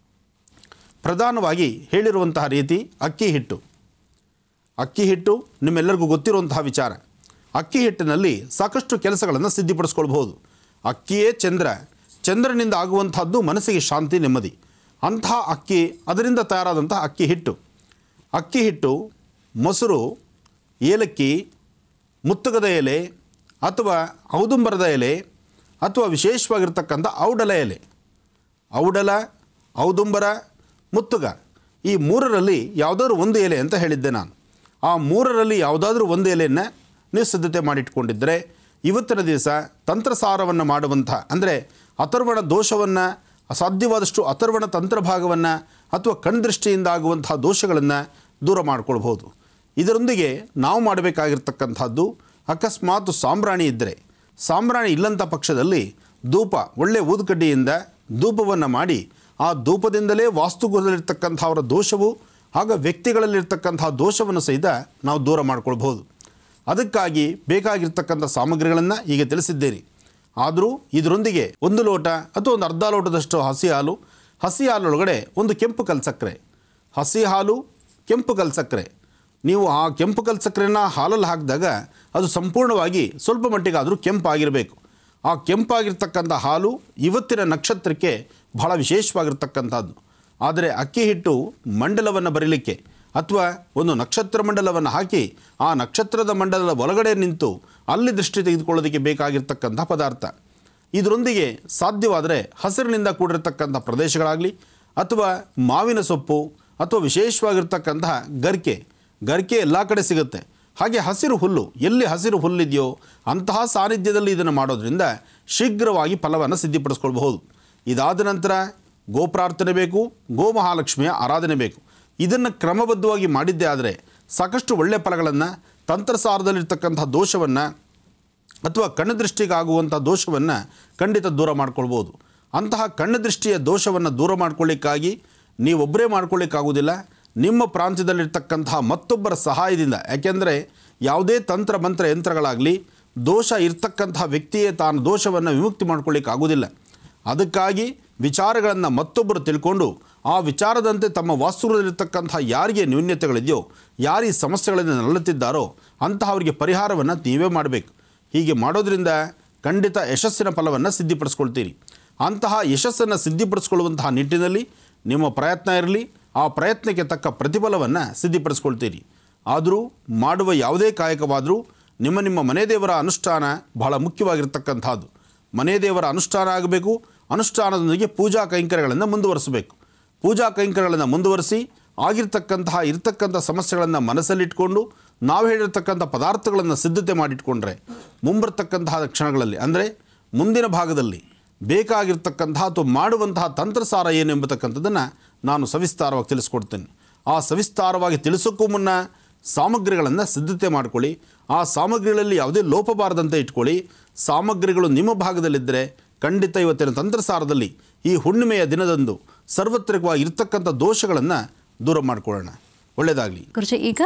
Speaker 2: ಪ್ರಧಾನವಾಗಿ ಹೇಳಿರುವಂತಹ ರೀತಿ ಅಕ್ಕಿ ಹಿಟ್ಟು ಅಕ್ಕಿ ಹಿಟ್ಟು ನಿಮ್ಮೆಲ್ಲರಿಗೂ ಗೊತ್ತಿರುವಂತಹ ವಿಚಾರ ಅಕ್ಕಿ ಹಿಟ್ಟಿನಲ್ಲಿ ಸಾಕಷ್ಟು ಕೆಲಸಗಳನ್ನು ಸಿದ್ಧಿಪಡಿಸ್ಕೊಳ್ಬಹುದು ಅಕ್ಕಿಯೇ ಚಂದ್ರ ಚಂದ್ರನಿಂದ ಆಗುವಂತಹದ್ದು ಮನಸ್ಸಿಗೆ ಶಾಂತಿ ನೆಮ್ಮದಿ ಅಂತಹ ಅಕ್ಕಿ ಅದರಿಂದ ತಯಾರಾದಂತಹ ಅಕ್ಕಿ ಹಿಟ್ಟು ಅಕ್ಕಿ ಹಿಟ್ಟು ಮೊಸರು ಏಲಕ್ಕಿ ಮುತ್ತುಗದ ಎಲೆ ಅಥವಾ ಔದುಂಬರದ ಎಲೆ ಅಥವಾ ವಿಶೇಷವಾಗಿರ್ತಕ್ಕಂಥ ಔಡಲ ಎಲೆ ಔಡಲ ಔದುಂಬರ ಮುತ್ತುಗ ಈ ಮೂರರಲ್ಲಿ ಯಾವುದಾದ್ರೂ ಒಂದು ಎಲೆ ಅಂತ ಹೇಳಿದ್ದೆ ನಾನು ಆ ಮೂರರಲ್ಲಿ ಯಾವುದಾದ್ರೂ ಒಂದು ಎಲೆಯನ್ನು ನೀವು ಸಿದ್ಧತೆ ಮಾಡಿಟ್ಕೊಂಡಿದ್ದರೆ ಇವತ್ತಿನ ದಿವಸ ತಂತ್ರಸಾರವನ್ನು ಮಾಡುವಂಥ ಅಂದರೆ ಅಥರ್ವಣ ದೋಷವನ್ನು ಸಾಧ್ಯವಾದಷ್ಟು ಅಥರ್ವಣ ತಂತ್ರಭಾಗವನ್ನು ಅಥವಾ ಕಣ್ದೃಷ್ಟಿಯಿಂದ ಆಗುವಂಥ ದೋಷಗಳನ್ನು ದೂರ ಮಾಡ್ಕೊಳ್ಬೋದು ಇದರೊಂದಿಗೆ ನಾವು ಮಾಡಬೇಕಾಗಿರ್ತಕ್ಕಂಥದ್ದು ಅಕಸ್ಮಾತ್ ಸಾಂಬ್ರಾಣಿ ಇದ್ದರೆ ಸಾಂಬ್ರಾಣಿ ಇಲ್ಲಂಥ ಪಕ್ಷದಲ್ಲಿ ಧೂಪ ಒಳ್ಳೆ ಊದುಕಡ್ಡಿಯಿಂದ ಧೂಪವನ್ನು ಮಾಡಿ ಆ ಧೂಪದಿಂದಲೇ ವಾಸ್ತುಗೃಹದಲ್ಲಿರ್ತಕ್ಕಂಥವರ ದೋಷವು ಆಗ ವ್ಯಕ್ತಿಗಳಲ್ಲಿರ್ತಕ್ಕಂಥ ದೋಷವನ್ನು ಸಹಿತ ನಾವು ದೂರ ಮಾಡ್ಕೊಳ್ಬೋದು ಅದಕ್ಕಾಗಿ ಬೇಕಾಗಿರ್ತಕ್ಕಂಥ ಸಾಮಗ್ರಿಗಳನ್ನು ಈಗ ತಿಳಿಸಿದ್ದೇನೆ ಆದರೂ ಇದರೊಂದಿಗೆ ಒಂದು ಲೋಟ ಅಥವಾ ಒಂದು ಅರ್ಧ ಲೋಟದಷ್ಟು ಹಸಿ ಹಾಲು ಹಸಿ ಹಾಲೊಳಗಡೆ ಒಂದು ಕೆಂಪು ಕಲ್ಸಕ್ಕರೆ ಹಸಿ ಹಾಲು ಕೆಂಪು ಕಲ್ಸಕ್ಕರೆ ನೀವು ಆ ಕೆಂಪು ಕಲ್ಸಕ್ಕರೆನ ಹಾಲಲ್ಲಿ ಹಾಕಿದಾಗ ಅದು ಸಂಪೂರ್ಣವಾಗಿ ಸ್ವಲ್ಪ ಮಟ್ಟಿಗಾದರೂ ಕೆಂಪಾಗಿರಬೇಕು ಆ ಕೆಂಪಾಗಿರ್ತಕ್ಕಂಥ ಹಾಲು ಇವತ್ತಿನ ನಕ್ಷತ್ರಕ್ಕೆ ಬಹಳ ವಿಶೇಷವಾಗಿರ್ತಕ್ಕಂಥದ್ದು ಆದರೆ ಅಕ್ಕಿ ಹಿಟ್ಟು ಮಂಡಲವನ್ನು ಬರೀಲಿಕ್ಕೆ ಅಥವಾ ಒಂದು ನಕ್ಷತ್ರ ಮಂಡಲವನ್ನು ಹಾಕಿ ಆ ನಕ್ಷತ್ರದ ಮಂಡಲದ ಒಳಗಡೆ ನಿಂತು ಅಲ್ಲಿ ದೃಷ್ಟಿ ತೆಗೆದುಕೊಳ್ಳೋದಕ್ಕೆ ಬೇಕಾಗಿರ್ತಕ್ಕಂಥ ಪದಾರ್ಥ ಇದರೊಂದಿಗೆ ಸಾಧ್ಯವಾದರೆ ಹಸಿರಿನಿಂದ ಕೂಡಿರ್ತಕ್ಕಂಥ ಪ್ರದೇಶಗಳಾಗಲಿ ಅಥವಾ ಮಾವಿನ ಸೊಪ್ಪು ಅಥವಾ ವಿಶೇಷವಾಗಿರ್ತಕ್ಕಂತಹ ಗರಿಕೆ ಗರಿಕೆ ಎಲ್ಲ ಕಡೆ ಸಿಗುತ್ತೆ ಹಾಗೆ ಹಸಿರು ಹುಲ್ಲು ಎಲ್ಲಿ ಹಸಿರು ಹುಲ್ಲಿದೆಯೋ ಅಂತಹ ಸಾನ್ನಿಧ್ಯದಲ್ಲಿ ಇದನ್ನು ಮಾಡೋದ್ರಿಂದ ಶೀಘ್ರವಾಗಿ ಫಲವನ್ನು ಸಿದ್ಧಿಪಡಿಸ್ಕೊಳ್ಬಹುದು ಇದಾದ ನಂತರ ಗೋಪ್ರಾರ್ಥನೆ ಬೇಕು ಗೋ ಮಹಾಲಕ್ಷ್ಮಿಯ ಆರಾಧನೆ ಬೇಕು ಇದನ್ನು ಕ್ರಮಬದ್ಧವಾಗಿ ಮಾಡಿದ್ದೇ ಆದರೆ ಸಾಕಷ್ಟು ಒಳ್ಳೆಯ ಫಲಗಳನ್ನು ತಂತ್ರಸಾರದಲ್ಲಿರ್ತಕ್ಕಂಥ ದೋಷವನ್ನು ಅಥವಾ ಕಣ್ಣು ದೃಷ್ಟಿಗಾಗುವಂಥ ದೋಷವನ್ನು ಖಂಡಿತ ದೂರ ಮಾಡ್ಕೊಳ್ಬೋದು ಅಂತಹ ಕಣ್ಣು ದೃಷ್ಟಿಯ ದೋಷವನ್ನು ದೂರ ಮಾಡ್ಕೊಳ್ಳಿಕ್ಕಾಗಿ ನೀವೊಬ್ಬರೇ ಮಾಡ್ಕೊಳ್ಳಿಕ್ಕಾಗೋದಿಲ್ಲ ನಿಮ್ಮ ಪ್ರಾಂತ್ಯದಲ್ಲಿರ್ತಕ್ಕಂತಹ ಮತ್ತೊಬ್ಬರ ಸಹಾಯದಿಂದ ಯಾಕೆಂದರೆ ಯಾವುದೇ ತಂತ್ರ ಮಂತ್ರ ಯಂತ್ರಗಳಾಗಲಿ ದೋಷ ಇರ್ತಕ್ಕಂತಹ ವ್ಯಕ್ತಿಯೇ ತಾನು ದೋಷವನ್ನು ವಿಮುಕ್ತಿ ಮಾಡ್ಕೊಳ್ಳಿಕ್ಕಾಗೋದಿಲ್ಲ ಅದಕ್ಕಾಗಿ ವಿಚಾರಗಳನ್ನು ಮತ್ತೊಬ್ಬರು ತಿಳ್ಕೊಂಡು ಆ ವಿಚಾರದಂತೆ ತಮ್ಮ ವಾಸ್ತುಗಳಲ್ಲಿರ್ತಕ್ಕಂಥ ಯಾರಿಗೆ ನ್ಯೂನ್ಯತೆಗಳಿದೆಯೋ ಯಾರು ಈ ಸಮಸ್ಯೆಗಳನ್ನು ನರಳುತ್ತಿದ್ದಾರೋ ಅಂತಹವರಿಗೆ ಪರಿಹಾರವನ್ನು ನೀವೇ ಮಾಡಬೇಕು ಹೀಗೆ ಮಾಡೋದ್ರಿಂದ ಖಂಡಿತ ಯಶಸ್ಸಿನ ಫಲವನ್ನು ಸಿದ್ಧಿಪಡಿಸ್ಕೊಳ್ತೀರಿ ಅಂತಹ ಯಶಸ್ಸನ್ನು ಸಿದ್ಧಿಪಡಿಸ್ಕೊಳ್ಳುವಂತಹ ನಿಟ್ಟಿನಲ್ಲಿ ನಿಮ್ಮ ಪ್ರಯತ್ನ ಇರಲಿ ಆ ಪ್ರಯತ್ನಕ್ಕೆ ತಕ್ಕ ಪ್ರತಿಫಲವನ್ನು ಸಿದ್ಧಿಪಡಿಸ್ಕೊಳ್ತೀರಿ ಆದರೂ ಮಾಡುವ ಯಾವುದೇ ಕಾಯಕವಾದರೂ ನಿಮ್ಮ ನಿಮ್ಮ ಮನೆ ದೇವರ ಅನುಷ್ಠಾನ ಬಹಳ ಮುಖ್ಯವಾಗಿರ್ತಕ್ಕಂಥದ್ದು ಮನೆ ದೇವರ ಅನುಷ್ಠಾನ ಆಗಬೇಕು ಅನುಷ್ಠಾನದೊಂದಿಗೆ ಪೂಜಾ ಕೈಂಕರ್ಯಗಳನ್ನು ಮುಂದುವರಿಸಬೇಕು ಪೂಜಾ ಕೈಂಕರ್ಯಗಳನ್ನು ಮುಂದುವರಿಸಿ ಆಗಿರ್ತಕ್ಕಂತಹ ಇರ್ತಕ್ಕಂಥ ಸಮಸ್ಯೆಗಳನ್ನು ಮನಸ್ಸಲ್ಲಿಟ್ಕೊಂಡು ನಾವು ಹೇಳಿರ್ತಕ್ಕಂಥ ಪದಾರ್ಥಗಳನ್ನು ಸಿದ್ಧತೆ ಮಾಡಿಟ್ಕೊಂಡ್ರೆ ಮುಂಬರ್ತಕ್ಕಂತಹ ಕ್ಷಣಗಳಲ್ಲಿ ಅಂದರೆ ಮುಂದಿನ ಭಾಗದಲ್ಲಿ ಬೇಕಾಗಿರ್ತಕ್ಕಂತಹ ಅಥವಾ ಮಾಡುವಂತಹ ತಂತ್ರಸಾರ ಏನು ಎಂಬತಕ್ಕಂಥದ್ದನ್ನು ನಾನು ಸವಿಸ್ತಾರವಾಗಿ ತಿಳಿಸ್ಕೊಡ್ತೇನೆ ಆ ಸವಿಸ್ತಾರವಾಗಿ ತಿಳಿಸೋಕ್ಕೂ ಮುನ್ನ ಸಾಮಗ್ರಿಗಳನ್ನು ಸಿದ್ಧತೆ ಮಾಡಿಕೊಳ್ಳಿ ಆ ಸಾಮಗ್ರಿಗಳಲ್ಲಿ ಯಾವುದೇ ಲೋಪ ಬಾರದಂತೆ ಇಟ್ಕೊಳ್ಳಿ ಸಾಮಗ್ರಿಗಳು ನಿಮ್ಮ ಭಾಗದಲ್ಲಿದ್ದರೆ ಖಂಡಿತ ಇವತ್ತಿನ ತಂತ್ರಸಾರದಲ್ಲಿ ಈ ಹುಣ್ಣಿಮೆಯ ದಿನದಂದು ಸರ್ವತ್ರಿಕವಾಗಿ ಇರ್ತಕ್ಕಂಥ ದೋಷಗಳನ್ನು ದೂರ ಮಾಡಿಕೊಳ್ಳೋಣ ಒಳ್ಳೆಯದಾಗಲಿ
Speaker 1: ಗುರುಜಿ ಈಗ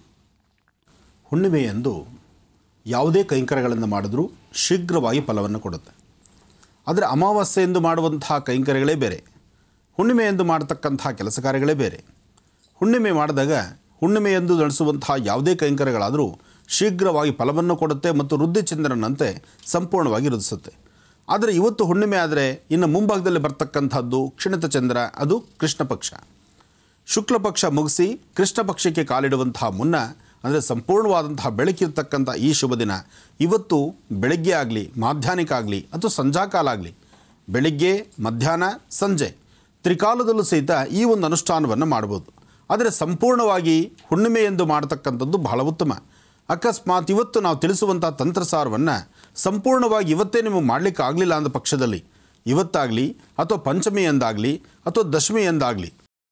Speaker 2: ಹುಣ್ಣಿಮೆಯಂದು ಯಾವುದೇ ಕೈಂಕರ್ಯಗಳನ್ನು ಮಾಡಿದ್ರೂ ಶೀಘ್ರವಾಗಿ ಫಲವನ್ನು ಕೊಡುತ್ತೆ ಆದರೆ ಅಮಾವಾಸ್ಯೆಯಂದು ಮಾಡುವಂತಹ ಕೈಂಕರ್ಯಗಳೇ ಬೇರೆ ಹುಣ್ಣಿಮೆಯಂದು ಮಾಡತಕ್ಕಂತಹ ಕೆಲಸ ಕಾರ್ಯಗಳೇ ಬೇರೆ ಹುಣ್ಣಿಮೆ ಮಾಡಿದಾಗ ಹುಣ್ಣಿಮೆಯಂದು ನಡೆಸುವಂತಹ ಯಾವುದೇ ಕೈಂಕರ್ಯಗಳಾದರೂ ಶೀಘ್ರವಾಗಿ ಫಲವನ್ನು ಕೊಡುತ್ತೆ ಮತ್ತು ವೃದ್ಧಿಚಂದ್ರನಂತೆ ಸಂಪೂರ್ಣವಾಗಿ ವೃದ್ಧಿಸುತ್ತೆ ಆದರೆ ಇವತ್ತು ಹುಣ್ಣಿಮೆ ಆದರೆ ಇನ್ನು ಮುಂಭಾಗದಲ್ಲಿ ಬರ್ತಕ್ಕಂಥದ್ದು ಕ್ಷಣಿತ ಚಂದ್ರ ಅದು ಕೃಷ್ಣ ಪಕ್ಷ ಶುಕ್ಲ ಪಕ್ಷ ಮುಗಿಸಿ ಕೃಷ್ಣ ಪಕ್ಷಕ್ಕೆ ಕಾಲಿಡುವಂತಹ ಮುನ್ನ ಅಂದರೆ ಸಂಪೂರ್ಣವಾದಂತಹ ಬೆಳಕಿರ್ತಕ್ಕಂಥ ಈ ಶುಭ ದಿನ ಇವತ್ತು ಬೆಳಗ್ಗೆ ಆಗಲಿ ಮಾಧ್ಯಾಹ್ನಿಕ ಆಗಲಿ ಅಥವಾ ಸಂಜಾಕಾಲ ಆಗಲಿ ಬೆಳಿಗ್ಗೆ ಮಧ್ಯಾಹ್ನ ಸಂಜೆ ತ್ರಿಕಾಲದಲ್ಲೂ ಸಹಿತ ಈ ಒಂದು ಅನುಷ್ಠಾನವನ್ನು ಮಾಡ್ಬೋದು ಆದರೆ ಸಂಪೂರ್ಣವಾಗಿ ಹುಣ್ಣಿಮೆಯೆಂದು ಮಾಡತಕ್ಕಂಥದ್ದು ಬಹಳ ಉತ್ತಮ ಅಕಸ್ಮಾತ್ ಇವತ್ತು ನಾವು ತಿಳಿಸುವಂಥ ತಂತ್ರಸಾರವನ್ನು ಸಂಪೂರ್ಣವಾಗಿ ಇವತ್ತೇ ನಿಮಗೆ ಮಾಡಲಿಕ್ಕೆ ಆಗಲಿಲ್ಲ ಅಂದ ಪಕ್ಷದಲ್ಲಿ ಇವತ್ತಾಗಲಿ ಅಥವಾ ಪಂಚಮಿ ಎಂದಾಗಲಿ ಅಥವಾ ದಶಮಿ ಎಂದಾಗಲಿ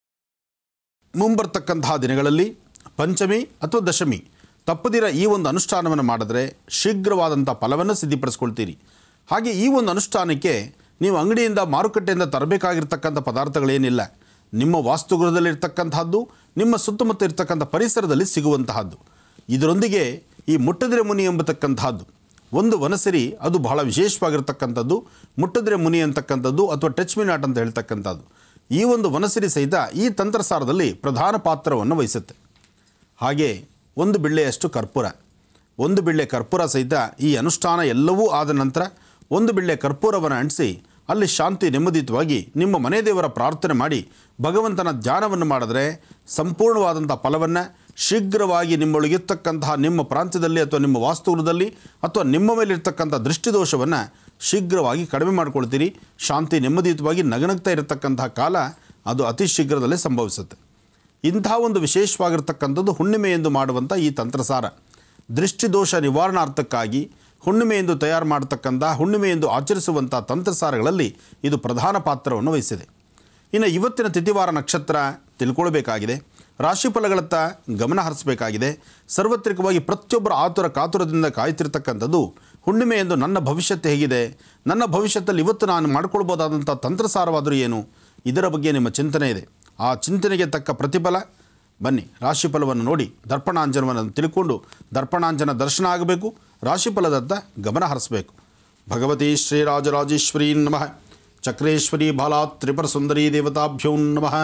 Speaker 2: ಮುಂಬರ್ತಕ್ಕಂತಹ ದಿನಗಳಲ್ಲಿ ಪಂಚಮಿ ಅಥವಾ ದಶಮಿ ತಪ್ಪದಿರ ಈ ಒಂದು ಅನುಷ್ಠಾನವನ್ನು ಮಾಡಿದ್ರೆ ಶೀಘ್ರವಾದಂಥ ಫಲವನ್ನು ಸಿದ್ಧಿಪಡಿಸ್ಕೊಳ್ತೀರಿ ಹಾಗೆ ಈ ಒಂದು ಅನುಷ್ಠಾನಕ್ಕೆ ನೀವು ಅಂಗಡಿಯಿಂದ ಮಾರುಕಟ್ಟೆಯಿಂದ ತರಬೇಕಾಗಿರ್ತಕ್ಕಂಥ ಪದಾರ್ಥಗಳೇನಿಲ್ಲ ನಿಮ್ಮ ವಾಸ್ತುಗೃಹದಲ್ಲಿರ್ತಕ್ಕಂತಹದ್ದು ನಿಮ್ಮ ಸುತ್ತಮುತ್ತ ಇರ್ತಕ್ಕಂಥ ಪರಿಸರದಲ್ಲಿ ಸಿಗುವಂತಹದ್ದು ಇದರೊಂದಿಗೆ ಈ ಮುಟ್ಟದಿರೆ ಮುನಿ ಎಂಬತಕ್ಕಂತಹದ್ದು ಒಂದು ವನಸಿರಿ ಅದು ಬಹಳ ವಿಶೇಷವಾಗಿರ್ತಕ್ಕಂಥದ್ದು ಮುಟ್ಟದಿರೆ ಮುನಿ ಅಂತಕ್ಕಂಥದ್ದು ಅಥವಾ ಟಚ್ ಮಿ ನಾಟ್ ಅಂತ ಹೇಳ್ತಕ್ಕಂಥದ್ದು ಈ ಒಂದು ವನಸಿರಿ ಸಹಿತ ಈ ತಂತ್ರಸಾರದಲ್ಲಿ ಪ್ರಧಾನ ಪಾತ್ರವನ್ನು ವಹಿಸುತ್ತೆ ಹಾಗೆ ಒಂದು ಬಿಳ್ಳೆಯಷ್ಟು ಕರ್ಪೂರ ಒಂದು ಬಿಳ್ಳೆ ಕರ್ಪೂರ ಸಹಿತ ಈ ಅನುಷ್ಠಾನ ಎಲ್ಲವೂ ಆದ ನಂತರ ಒಂದು ಬಿಳ್ಳೆ ಕರ್ಪೂರವನ್ನು ಅಂಟಿಸಿ ಅಲ್ಲಿ ಶಾಂತಿ ನೆಮ್ಮದಿತವಾಗಿ ನಿಮ್ಮ ಮನೆ ದೇವರ ಪ್ರಾರ್ಥನೆ ಮಾಡಿ ಭಗವಂತನ ಧ್ಯಾನವನ್ನು ಮಾಡಿದ್ರೆ ಸಂಪೂರ್ಣವಾದಂಥ ಫಲವನ್ನು ಶೀಘ್ರವಾಗಿ ನಿಮ್ಮೊಳಗಿರ್ತಕ್ಕಂತಹ ನಿಮ್ಮ ಪ್ರಾಂತ್ಯದಲ್ಲಿ ಅಥವಾ ನಿಮ್ಮ ವಾಸ್ತುಗೃಹದಲ್ಲಿ ಅಥವಾ ನಿಮ್ಮ ಮೇಲಿರ್ತಕ್ಕಂಥ ದೃಷ್ಟಿದೋಷವನ್ನು ಶೀಘ್ರವಾಗಿ ಕಡಿಮೆ ಮಾಡ್ಕೊಳ್ತೀರಿ ಶಾಂತಿ ನೆಮ್ಮದಿಯುತವಾಗಿ ನಗನಗ್ತಾ ಇರತಕ್ಕಂತಹ ಕಾಲ ಅದು ಅತಿ ಶೀಘ್ರದಲ್ಲೇ ಸಂಭವಿಸುತ್ತೆ ಇಂತಹ ಒಂದು ವಿಶೇಷವಾಗಿರ್ತಕ್ಕಂಥದ್ದು ಹುಣ್ಣಿಮೆಯೆಂದು ಮಾಡುವಂಥ ಈ ತಂತ್ರಸಾರ ದೃಷ್ಟಿದೋಷ ನಿವಾರಣಾರ್ಥಕ್ಕಾಗಿ ಹುಣ್ಣಿಮೆಯೆಂದು ತಯಾರು ಮಾಡತಕ್ಕಂಥ ಹುಣ್ಣಿಮೆಯೆಂದು ಆಚರಿಸುವಂಥ ತಂತ್ರಸಾರಗಳಲ್ಲಿ ಇದು ಪ್ರಧಾನ ಪಾತ್ರವನ್ನು ವಹಿಸಿದೆ ಇನ್ನು ಇವತ್ತಿನ ತಿಥಿವಾರ ನಕ್ಷತ್ರ ತಿಳ್ಕೊಳ್ಬೇಕಾಗಿದೆ ರಾಶಿಫಲಗಳತ್ತ ಗಮನ ಹರಿಸಬೇಕಾಗಿದೆ ಸಾರ್ವತ್ರಿಕವಾಗಿ ಪ್ರತಿಯೊಬ್ಬರ ಆತುರ ಕಾತುರದಿಂದ ಕಾಯ್ತಿರ್ತಕ್ಕಂಥದ್ದು ಹುಣ್ಣಿಮೆಯೆಂದು ನನ್ನ ಭವಿಷ್ಯತ್ತು ಹೇಗಿದೆ ನನ್ನ ಭವಿಷ್ಯದಲ್ಲಿ ಇವತ್ತು ನಾನು ಮಾಡ್ಕೊಳ್ಬೋದಾದಂಥ ತಂತ್ರಸಾರವಾದರೂ ಏನು ಇದರ ಬಗ್ಗೆ ನಿಮ್ಮ ಚಿಂತನೆ ಇದೆ ಆ ಚಿಂತನೆಗೆ ತಕ್ಕ ಪ್ರತಿಫಲ ಬನ್ನಿ ರಾಶಿಫಲವನ್ನು ನೋಡಿ ದರ್ಪಣಾಂಜನವನ್ನು ತಿಳ್ಕೊಂಡು ದರ್ಪಣಾಂಜನ ದರ್ಶನ ಆಗಬೇಕು ರಾಶಿಫಲದತ್ತ ಗಮನ ಹರಿಸಬೇಕು ಭಗವತಿ ಶ್ರೀರಾಜರಾಜೇಶ್ವರಿ ನಮಃ ಚಕ್ರೇಶ್ವರಿ ಬಾಲಾ ತ್ರಿಪುರ ಸುಂದರಿ ದೇವತಾಭ್ಯೋ ನಮಃ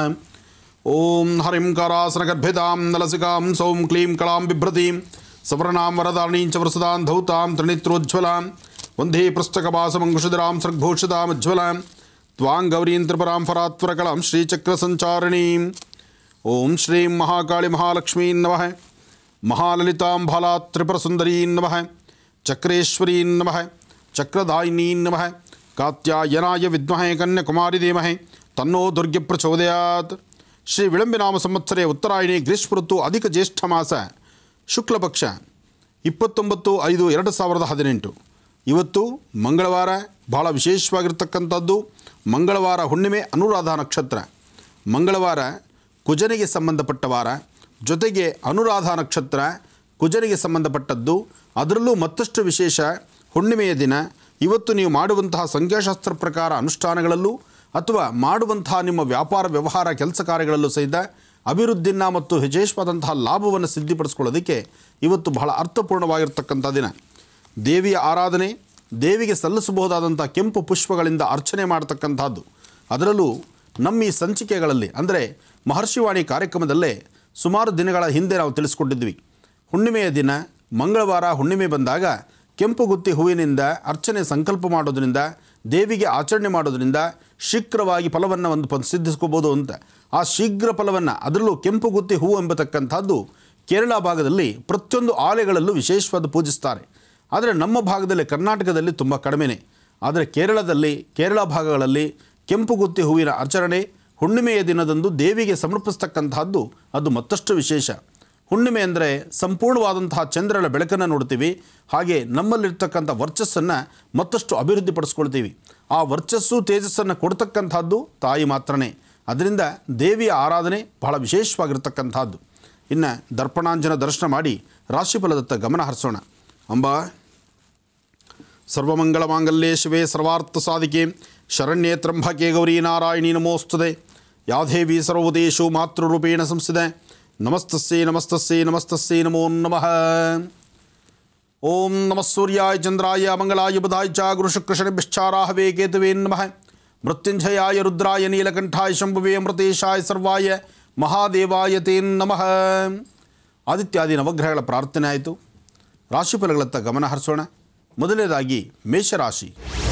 Speaker 2: ಓಂ ಹರಿಂ ಕಾರಾಸನಗರ್ಭಿತಾಂ ನಲಸಿಕಾಂ ಸೌಂ ಕ್ಲೀಂ ಕಳಾಂ ಬಿಭ್ರತೀಂ ಸವರ್ಣಾಂ ವರದಾರಣೀಂ ಚ ವೃಸದಾಂ ಧೌತಾಂ ತ್ರಿಣಿತ್ರೋಜ್ವಲಾಂ ವಂದೇ ಪೃಷ್ಠಕಪಾಸಮಂಕುಶಿಧರಾಂ ಸರ್ಘೋಷಿತಾಮಜ್ವಲಾಂ ತ್ವಾಂ ಗೌರೀಂ ತ್ರಿಪುರಾಂ ಫರಾತ್ವರಕಳಾಂ ಶ್ರೀಚಕ್ರಸಂಚಾರಿಣೀಂ ಓಂ ಶ್ರೀಂ ಮಹಾಕಾಳಿ ಮಹಾಲಕ್ಷ್ಮೀ ನಮಃ ಮಹಾಲಲಿತಾಂ ಬಾಲಾ ತ್ರಿಪುರಸುಂದರೀ ನಮಃ ಚಕ್ರೇಶ್ವರೀ ನಮಃ ಚಕ್ರದಾಯಿನೀ ನಮಃ ಕಾತ್ಯಾಯನಾಯ ವಿದ್ಮಹೇ ಕನ್ಯಾಕುಮಾರಿ ಧೀಮಹಿ ತನ್ನೋ ದುರ್ಗೆ ಪ್ರಚೋದಯಾತ್ ಶ್ರೀ ವಿಳಂಬಿನಾಮ ಸಂವತ್ಸರೆ ಉತ್ತರಾಯಣಿ ಗ್ರೀಷ್ಮ ಋತು ಅಧಿಕ ಜ್ಯೇಷ್ಠ ಮಾಸ ಶುಕ್ಲಪಕ್ಷ ಇಪ್ಪತ್ತೊಂಬತ್ತು ಐದು ಎರಡು ಸಾವಿರದ ಹದಿನೆಂಟು ಇವತ್ತು ಮಂಗಳವಾರ ಬಹಳ ವಿಶೇಷವಾಗಿರ್ತಕ್ಕಂಥದ್ದು ಮಂಗಳವಾರ ಹುಣ್ಣಿಮೆ ಅನುರಾಧ ನಕ್ಷತ್ರ ಮಂಗಳವಾರ ಕುಜನಿಗೆ ಸಂಬಂಧಪಟ್ಟ ವಾರ ಜೊತೆಗೆ ಅನುರಾಧ ನಕ್ಷತ್ರ ಕುಜನಿಗೆ ಸಂಬಂಧಪಟ್ಟದ್ದು ಅದರಲ್ಲೂ ಮತ್ತಷ್ಟು ವಿಶೇಷ ಹುಣ್ಣಿಮೆಯ ದಿನ ಇವತ್ತು ನೀವು ಮಾಡುವಂತಹ ಸಂಖ್ಯಾಶಾಸ್ತ್ರ ಪ್ರಕಾರ ಅನುಷ್ಠಾನಗಳಲ್ಲೂ ಅಥವಾ ಮಾಡುವಂತಹ ನಿಮ್ಮ ವ್ಯಾಪಾರ ವ್ಯವಹಾರ ಕೆಲಸ ಕಾರ್ಯಗಳಲ್ಲೂ ಸಹಿತ ಅಭಿವೃದ್ಧಿನ ಮತ್ತು ವಿಶೇಷವಾದಂತಹ ಲಾಭವನ್ನು ಸಿದ್ಧಿಪಡಿಸ್ಕೊಳ್ಳೋದಕ್ಕೆ ಇವತ್ತು ಬಹಳ ಅರ್ಥಪೂರ್ಣವಾಗಿರ್ತಕ್ಕಂಥ ದಿನ ದೇವಿಯ ಆರಾಧನೆ ದೇವಿಗೆ ಸಲ್ಲಿಸಬಹುದಾದಂಥ ಕೆಂಪು ಪುಷ್ಪಗಳಿಂದ ಅರ್ಚನೆ ಮಾಡತಕ್ಕಂಥದ್ದು ಅದರಲ್ಲೂ ನಮ್ಮ ಈ ಸಂಚಿಕೆಗಳಲ್ಲಿ ಅಂದರೆ ಮಹರ್ಷಿವಾಣಿ ಕಾರ್ಯಕ್ರಮದಲ್ಲೇ ಸುಮಾರು ದಿನಗಳ ಹಿಂದೆ ನಾವು ತಿಳಿಸ್ಕೊಟ್ಟಿದ್ವಿ ಹುಣ್ಣಿಮೆಯ ದಿನ ಮಂಗಳವಾರ ಹುಣ್ಣಿಮೆ ಬಂದಾಗ ಕೆಂಪು ಗುತ್ತಿ ಹೂವಿನಿಂದ ಅರ್ಚನೆ ಸಂಕಲ್ಪ ಮಾಡೋದ್ರಿಂದ ದೇವಿಗೆ ಆಚರಣೆ ಮಾಡೋದ್ರಿಂದ ಶೀಘ್ರವಾಗಿ ಫಲವನ್ನು ಒಂದು ಪ- ಸಿದ್ಧಿಸ್ಕೋಬೋದು ಅಂತ ಆ ಶೀಘ್ರ ಫಲವನ್ನು ಅದರಲ್ಲೂ ಕೆಂಪು ಗುತ್ತಿ ಹೂವು ಎಂಬತಕ್ಕಂಥದ್ದು ಕೇರಳ ಭಾಗದಲ್ಲಿ ಪ್ರತಿಯೊಂದು ಆಲೆಗಳಲ್ಲೂ ವಿಶೇಷವಾದ ಪೂಜಿಸ್ತಾರೆ ಆದರೆ ನಮ್ಮ ಭಾಗದಲ್ಲಿ ಕರ್ನಾಟಕದಲ್ಲಿ ತುಂಬ ಕಡಿಮೆನೇ ಆದರೆ ಕೇರಳದಲ್ಲಿ ಕೇರಳ ಭಾಗಗಳಲ್ಲಿ ಕೆಂಪು ಗುತ್ತಿ ಹೂವಿನ ಆಚರಣೆ ಹುಣ್ಣಿಮೆಯ ದಿನದಂದು ದೇವಿಗೆ ಸಮರ್ಪಿಸ್ತಕ್ಕಂತಹದ್ದು ಅದು ಮತ್ತಷ್ಟು ವಿಶೇಷ ಹುಣ್ಣಿಮೆ ಅಂದರೆ ಸಂಪೂರ್ಣವಾದಂತಹ ಚಂದ್ರನ ಬೆಳಕನ್ನು ನೋಡ್ತೀವಿ ಹಾಗೆ ನಮ್ಮಲ್ಲಿರ್ತಕ್ಕಂಥ ವರ್ಚಸ್ಸನ್ನು ಮತ್ತಷ್ಟು ಅಭಿವೃದ್ಧಿಪಡಿಸ್ಕೊಳ್ತೀವಿ ಆ ವರ್ಚಸ್ಸು ತೇಜಸ್ಸನ್ನು ಕೊಡ್ತಕ್ಕಂಥದ್ದು ತಾಯಿ ಮಾತ್ರನೇ ಅದರಿಂದ ದೇವಿಯ ಆರಾಧನೆ ಬಹಳ ವಿಶೇಷವಾಗಿರ್ತಕ್ಕಂಥದ್ದು ಇನ್ನು ದರ್ಪಣಾಂಜನ ದರ್ಶನ ಮಾಡಿ ರಾಶಿಫಲದತ್ತ ಗಮನ ಹರಿಸೋಣ ಅಂಬಾ ಸರ್ವಮಂಗಳ ಮಾಂಗಲ್ಯೇ ಶಿವೆ ಸರ್ವಾರ್ಥ ಸಾಧಿಕೆ ಶರಣ್ಯೇ ತ್ರಂಭಕೆ ಗೌರಿ ನಾರಾಯಣಿ ನಮೋಸ್ತುದೆ ಯಾದೇವಿ ಸರ್ವದೇಶು ಮಾತೃರೂಪೇಣ ಸಂಸ್ಥಿದೆ ನಮಸ್ತಸ್ಸೇ ನಮಸ್ತಸ್ಸೇ ನಮಸ್ತಸ್ಸೇ ನಮೋ ನಮಃ ಓಂ ನಮಃ ಸೂರ್ಯಾಯ ಚಂದ್ರಾಯ ಮಂಗಲಾಯ ಬುಧಾಯ ಚ ಗುರುಶುಕ್ರಶನಿಭಿಶ್ಚಾರಾಹವೇ ಕೇತುವೇ ನಮಃ ಮೃತ್ಯುಂಜಯಾಯ ರುದ್ರಾಯ ನೀಲಕಂಠಾಯ ಶಂಭುವೇ ಅಮೃತೇಶಾಯ ಸರ್ವಾಯ ಮಹಾದೇವಾಯ ತೇ ನಮಃ ಆದಿತ್ಯಾದಿ ನವಗ್ರಹಗಳ ಪ್ರಾರ್ಥನೆ ಆಯಿತು ರಾಶಿಫಲಗಳತ್ತ ಗಮನ ಹರಿಸೋಣ ಮೊದಲನೇದಾಗಿ ಮೇಷರಾಶಿ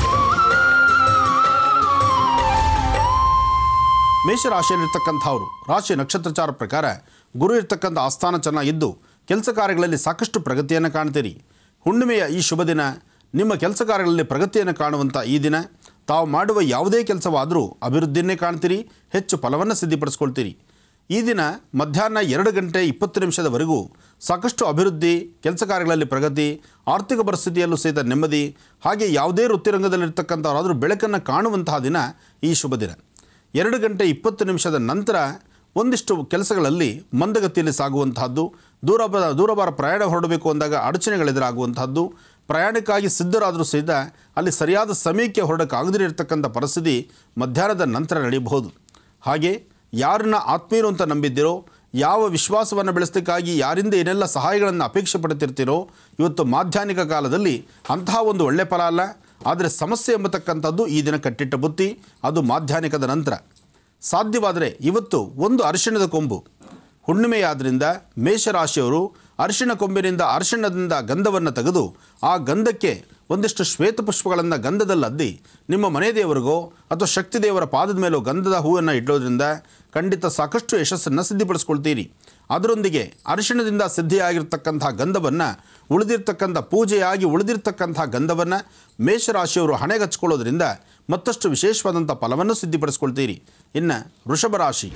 Speaker 2: ಮೇಷರಾಶಿಯಲ್ಲಿರ್ತಕ್ಕಂಥವ್ರು ರಾಶಿ ನಕ್ಷತ್ರಚಾರ ಪ್ರಕಾರ ಗುರು ಇರ್ತಕ್ಕಂಥ ಆಸ್ಥಾನ ಚೆನ್ನಾಗಿದ್ದು ಕೆಲಸ ಕಾರ್ಯಗಳಲ್ಲಿ ಸಾಕಷ್ಟು ಪ್ರಗತಿಯನ್ನು ಕಾಣ್ತೀರಿ ಹುಣ್ಣಿಮೆಯ ಈ ಶುಭ ದಿನ ನಿಮ್ಮ ಕೆಲಸ ಕಾರ್ಯಗಳಲ್ಲಿ ಪ್ರಗತಿಯನ್ನು ಕಾಣುವಂಥ ಈ ದಿನ ತಾವು ಮಾಡುವ ಯಾವುದೇ ಕೆಲಸವಾದರೂ ಅಭಿವೃದ್ಧಿಯನ್ನೇ ಕಾಣ್ತೀರಿ ಹೆಚ್ಚು ಫಲವನ್ನು ಸಿದ್ಧಿಪಡಿಸ್ಕೊಳ್ತೀರಿ ಈ ದಿನ ಮಧ್ಯಾಹ್ನ ಎರಡು ಗಂಟೆ ಇಪ್ಪತ್ತು ನಿಮಿಷದವರೆಗೂ ಸಾಕಷ್ಟು ಅಭಿವೃದ್ಧಿ ಕೆಲಸ ಕಾರ್ಯಗಳಲ್ಲಿ ಪ್ರಗತಿ ಆರ್ಥಿಕ ಪರಿಸ್ಥಿತಿಯಲ್ಲೂ ಸಹಿತ ನೆಮ್ಮದಿ ಹಾಗೆ ಯಾವುದೇ ವೃತ್ತಿರಂಗದಲ್ಲಿರ್ತಕ್ಕಂಥವರಾದರೂ ಬೆಳಕನ್ನು ಕಾಣುವಂತಹ ದಿನ ಈ ಶುಭ ದಿನ ಎರಡು ಗಂಟೆ ಇಪ್ಪತ್ತು ನಿಮಿಷದ ನಂತರ ಒಂದಿಷ್ಟು ಕೆಲಸಗಳಲ್ಲಿ ಮಂದಗತಿಯಲ್ಲಿ ಸಾಗುವಂತಹದ್ದು ದೂರ ದೂರಬಾರ ಪ್ರಯಾಣ ಹೊರಡಬೇಕು ಅಂದಾಗ ಅಡಚಣೆಗಳೆದುರಾಗುವಂತಹದ್ದು ಪ್ರಯಾಣಕ್ಕಾಗಿ ಸಿದ್ಧರಾದರೂ ಸಹಿತ ಅಲ್ಲಿ ಸರಿಯಾದ ಸಮಯಕ್ಕೆ ಹೊರಡಕ್ಕಾಗದೇ ಇರತಕ್ಕಂಥ ಪರಿಸ್ಥಿತಿ ಮಧ್ಯಾಹ್ನದ ನಂತರ ನಡೆಯಬಹುದು ಹಾಗೆ ಯಾರನ್ನ ಆತ್ಮೀಯರು ಅಂತ ನಂಬಿದ್ದೀರೋ ಯಾವ ವಿಶ್ವಾಸವನ್ನು ಬೆಳೆಸಲಿಕ್ಕಾಗಿ ಯಾರಿಂದ ಏನೆಲ್ಲ ಸಹಾಯಗಳನ್ನು ಅಪೇಕ್ಷೆ ಪಡ್ತಿರ್ತೀರೋ ಇವತ್ತು ಮಾಧ್ಯಾಹ್ನಿಕ ಕಾಲದಲ್ಲಿ ಅಂತಹ ಒಂದು ಒಳ್ಳೆ ಫಲ ಅಲ್ಲ ಆದರೆ ಸಮಸ್ಯೆ ಎಂಬತಕ್ಕಂಥದ್ದು ಈ ದಿನ ಕಟ್ಟಿಟ್ಟ ಬುತ್ತಿ ಅದು ಮಾಧ್ಯಾಹ್ನಿಕದ ನಂತರ ಸಾಧ್ಯವಾದರೆ ಇವತ್ತು ಒಂದು ಅರಿಶಿಣದ ಕೊಂಬು ಹುಣ್ಣಿಮೆಯಾದ್ದರಿಂದ ಮೇಷರಾಶಿಯವರು ಅರಿಶಿಣ ಕೊಂಬಿನಿಂದ ಅರಿಶಿಣದಿಂದ ಗಂಧವನ್ನು ತೆಗೆದು ಆ ಗಂಧಕ್ಕೆ ಒಂದಿಷ್ಟು ಶ್ವೇತ ಪುಷ್ಪಗಳನ್ನು ಗಂಧದಲ್ಲಿ ಅದ್ದಿ ನಿಮ್ಮ ಮನೆ ದೇವರಿಗೋ ಅಥವಾ ಶಕ್ತಿ ದೇವರ ಪಾದದ ಮೇಲೋ ಗಂಧದ ಹೂವನ್ನು ಇಡೋದ್ರಿಂದ ಖಂಡಿತ ಸಾಕಷ್ಟು ಯಶಸ್ಸನ್ನು ಸಿದ್ಧಿಪಡಿಸ್ಕೊಳ್ತೀರಿ ಅದರೊಂದಿಗೆ ಅರಿಶಿಣದಿಂದ ಸಿದ್ಧಿಯಾಗಿರ್ತಕ್ಕಂಥ ಗಂಧವನ್ನು ಉಳಿದಿರ್ತಕ್ಕಂಥ ಪೂಜೆಯಾಗಿ ಉಳಿದಿರ್ತಕ್ಕಂಥ ಗಂಧವನ್ನು ಮೇಷರಾಶಿಯವರು ಹಣೆಗಚ್ಕೊಳ್ಳೋದ್ರಿಂದ ಮತ್ತಷ್ಟು ವಿಶೇಷವಾದಂಥ ಫಲವನ್ನು ಸಿದ್ಧಿಪಡಿಸ್ಕೊಳ್ತೀರಿ ಇನ್ನು ವೃಷಭ ರಾಶಿ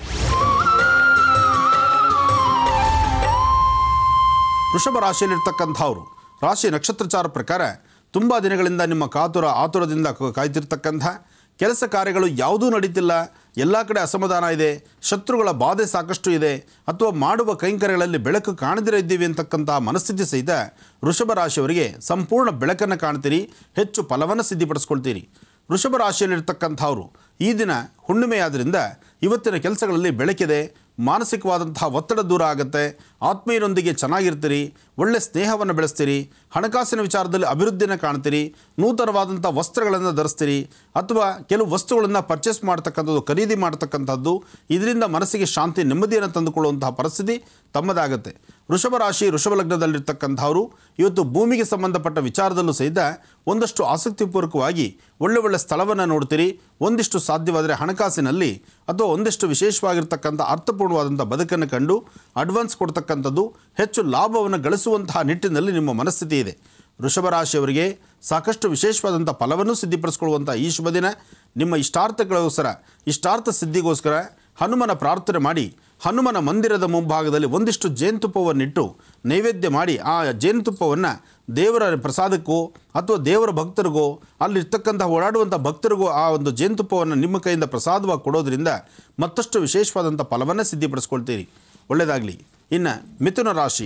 Speaker 2: ವೃಷಭ ರಾಶಿಯಲ್ಲಿರ್ತಕ್ಕಂಥವ್ರು ರಾಶಿ ನಕ್ಷತ್ರಚಾರ ಪ್ರಕಾರ ತುಂಬ ದಿನಗಳಿಂದ ನಿಮ್ಮ ಕಾತುರ ಆತುರದಿಂದ ಕ- ಕಾಯ್ತಿರ್ತಕ್ಕಂಥ ಕೆಲಸ ಕಾರ್ಯಗಳು ಯಾವುದೂ ನಡೀತಿಲ್ಲ ಎಲ್ಲ ಕಡೆ ಅಸಮಾಧಾನ ಇದೆ ಶತ್ರುಗಳ ಬಾಧೆ ಸಾಕಷ್ಟು ಇದೆ ಅಥವಾ ಮಾಡುವ ಕೈಂಕರ್ಯಗಳಲ್ಲಿ ಬೆಳಕು ಕಾಣದಿರ ಇದ್ದೀವಿ ಅಂತಕ್ಕಂಥ ಮನಸ್ಥಿತಿ ಸಹಿತ ವೃಷಭ ರಾಶಿಯವರಿಗೆ ಸಂಪೂರ್ಣ ಬೆಳಕನ್ನು ಕಾಣ್ತೀರಿ ಹೆಚ್ಚು ಫಲವನ್ನು ಸಿದ್ಧಿಪಡಿಸ್ಕೊಳ್ತೀರಿ ವೃಷಭ ರಾಶಿಯಲ್ಲಿರ್ತಕ್ಕಂಥವ್ರು ಈ ದಿನ ಹುಣ್ಣಿಮೆಯಾದ್ದರಿಂದ ಇವತ್ತಿನ ಕೆಲಸಗಳಲ್ಲಿ ಬೆಳಕಿದೆ ಮಾನಸಿಕವಾದಂತಹ ಒತ್ತಡ ದೂರ ಆಗುತ್ತೆ ಆತ್ಮೀಯರೊಂದಿಗೆ ಚೆನ್ನಾಗಿರ್ತೀರಿ ಒಳ್ಳೆ ಸ್ನೇಹವನ್ನು ಬೆಳೆಸ್ತೀರಿ ಹಣಕಾಸಿನ ವಿಚಾರದಲ್ಲಿ ಅಭಿವೃದ್ಧಿಯನ್ನು ಕಾಣ್ತೀರಿ ನೂತನವಾದಂಥ ವಸ್ತ್ರಗಳನ್ನು ಧರಿಸ್ತೀರಿ ಅಥವಾ ಕೆಲವು ವಸ್ತುಗಳನ್ನು ಪರ್ಚೇಸ್ ಮಾಡ್ತಕ್ಕಂಥದ್ದು ಖರೀದಿ ಮಾಡ್ತಕ್ಕಂಥದ್ದು ಇದರಿಂದ ಮನಸ್ಸಿಗೆ ಶಾಂತಿ ನೆಮ್ಮದಿಯನ್ನು ತಂದುಕೊಳ್ಳುವಂತಹ ಪರಿಸ್ಥಿತಿ ತಮ್ಮದಾಗುತ್ತೆ ವೃಷಭ ರಾಶಿ ವೃಷಭ ಲಗ್ನದಲ್ಲಿರ್ತಕ್ಕಂಥವರು ಇವತ್ತು ಭೂಮಿಗೆ ಸಂಬಂಧಪಟ್ಟ ವಿಚಾರದಲ್ಲೂ ಸಹಿತ ಒಂದಷ್ಟು ಆಸಕ್ತಿಪೂರ್ವಕವಾಗಿ ಒಳ್ಳೆ ಒಳ್ಳೆ ಸ್ಥಳವನ್ನು ನೋಡ್ತೀರಿ ಒಂದಿಷ್ಟು ಸಾಧ್ಯವಾದರೆ ಹಣಕಾಸಿನಲ್ಲಿ ಅಥವಾ ಒಂದಿಷ್ಟು ವಿಶೇಷವಾಗಿರ್ತಕ್ಕಂಥ ಅರ್ಥಪೂರ್ಣವಾದಂಥ ಬದುಕನ್ನು ಕಂಡು ಅಡ್ವಾನ್ಸ್ ಕೊಡ್ತಕ್ಕಂಥದ್ದು ಹೆಚ್ಚು ಲಾಭವನ್ನು ಗಳಿಸುವಂತಹ ನಿಟ್ಟಿನಲ್ಲಿ ನಿಮ್ಮ ಮನಸ್ಥಿತಿ ಇದೆ ವೃಷಭ ರಾಶಿಯವರಿಗೆ ಸಾಕಷ್ಟು ವಿಶೇಷವಾದಂಥ ಫಲವನ್ನು ಸಿದ್ಧಿಪಡಿಸ್ಕೊಳ್ಳುವಂಥ ಈ ಶುಭ ದಿನ ನಿಮ್ಮ ಇಷ್ಟಾರ್ಥಗಳಿಗೋಸ್ಕರ ಇಷ್ಟಾರ್ಥ ಸಿದ್ಧಿಗೋಸ್ಕರ ಹನುಮನ ಪ್ರಾರ್ಥನೆ ಮಾಡಿ ಹನುಮನ ಮಂದಿರದ ಮುಂಭಾಗದಲ್ಲಿ ಒಂದಿಷ್ಟು ಜೇನುತುಪ್ಪವನ್ನಿಟ್ಟು ನೈವೇದ್ಯ ಮಾಡಿ ಆ ಜೇನುತುಪ್ಪವನ್ನು ದೇವರ ಪ್ರಸಾದಕ್ಕೋ ಅಥವಾ ದೇವರ ಭಕ್ತರಿಗೋ ಅಲ್ಲಿರ್ತಕ್ಕಂಥ ಓಡಾಡುವಂಥ ಭಕ್ತರಿಗೂ ಆ ಒಂದು ಜೇನುತುಪ್ಪವನ್ನು ನಿಮ್ಮ ಕೈಯಿಂದ ಪ್ರಸಾದವಾಗಿ ಕೊಡೋದ್ರಿಂದ ಮತ್ತಷ್ಟು ವಿಶೇಷವಾದಂಥ ಫಲವನ್ನು ಸಿದ್ಧಿಪಡಿಸ್ಕೊಳ್ತೀರಿ ಒಳ್ಳೆಯದಾಗಲಿ ಇನ್ನು ಮಿಥುನ ರಾಶಿ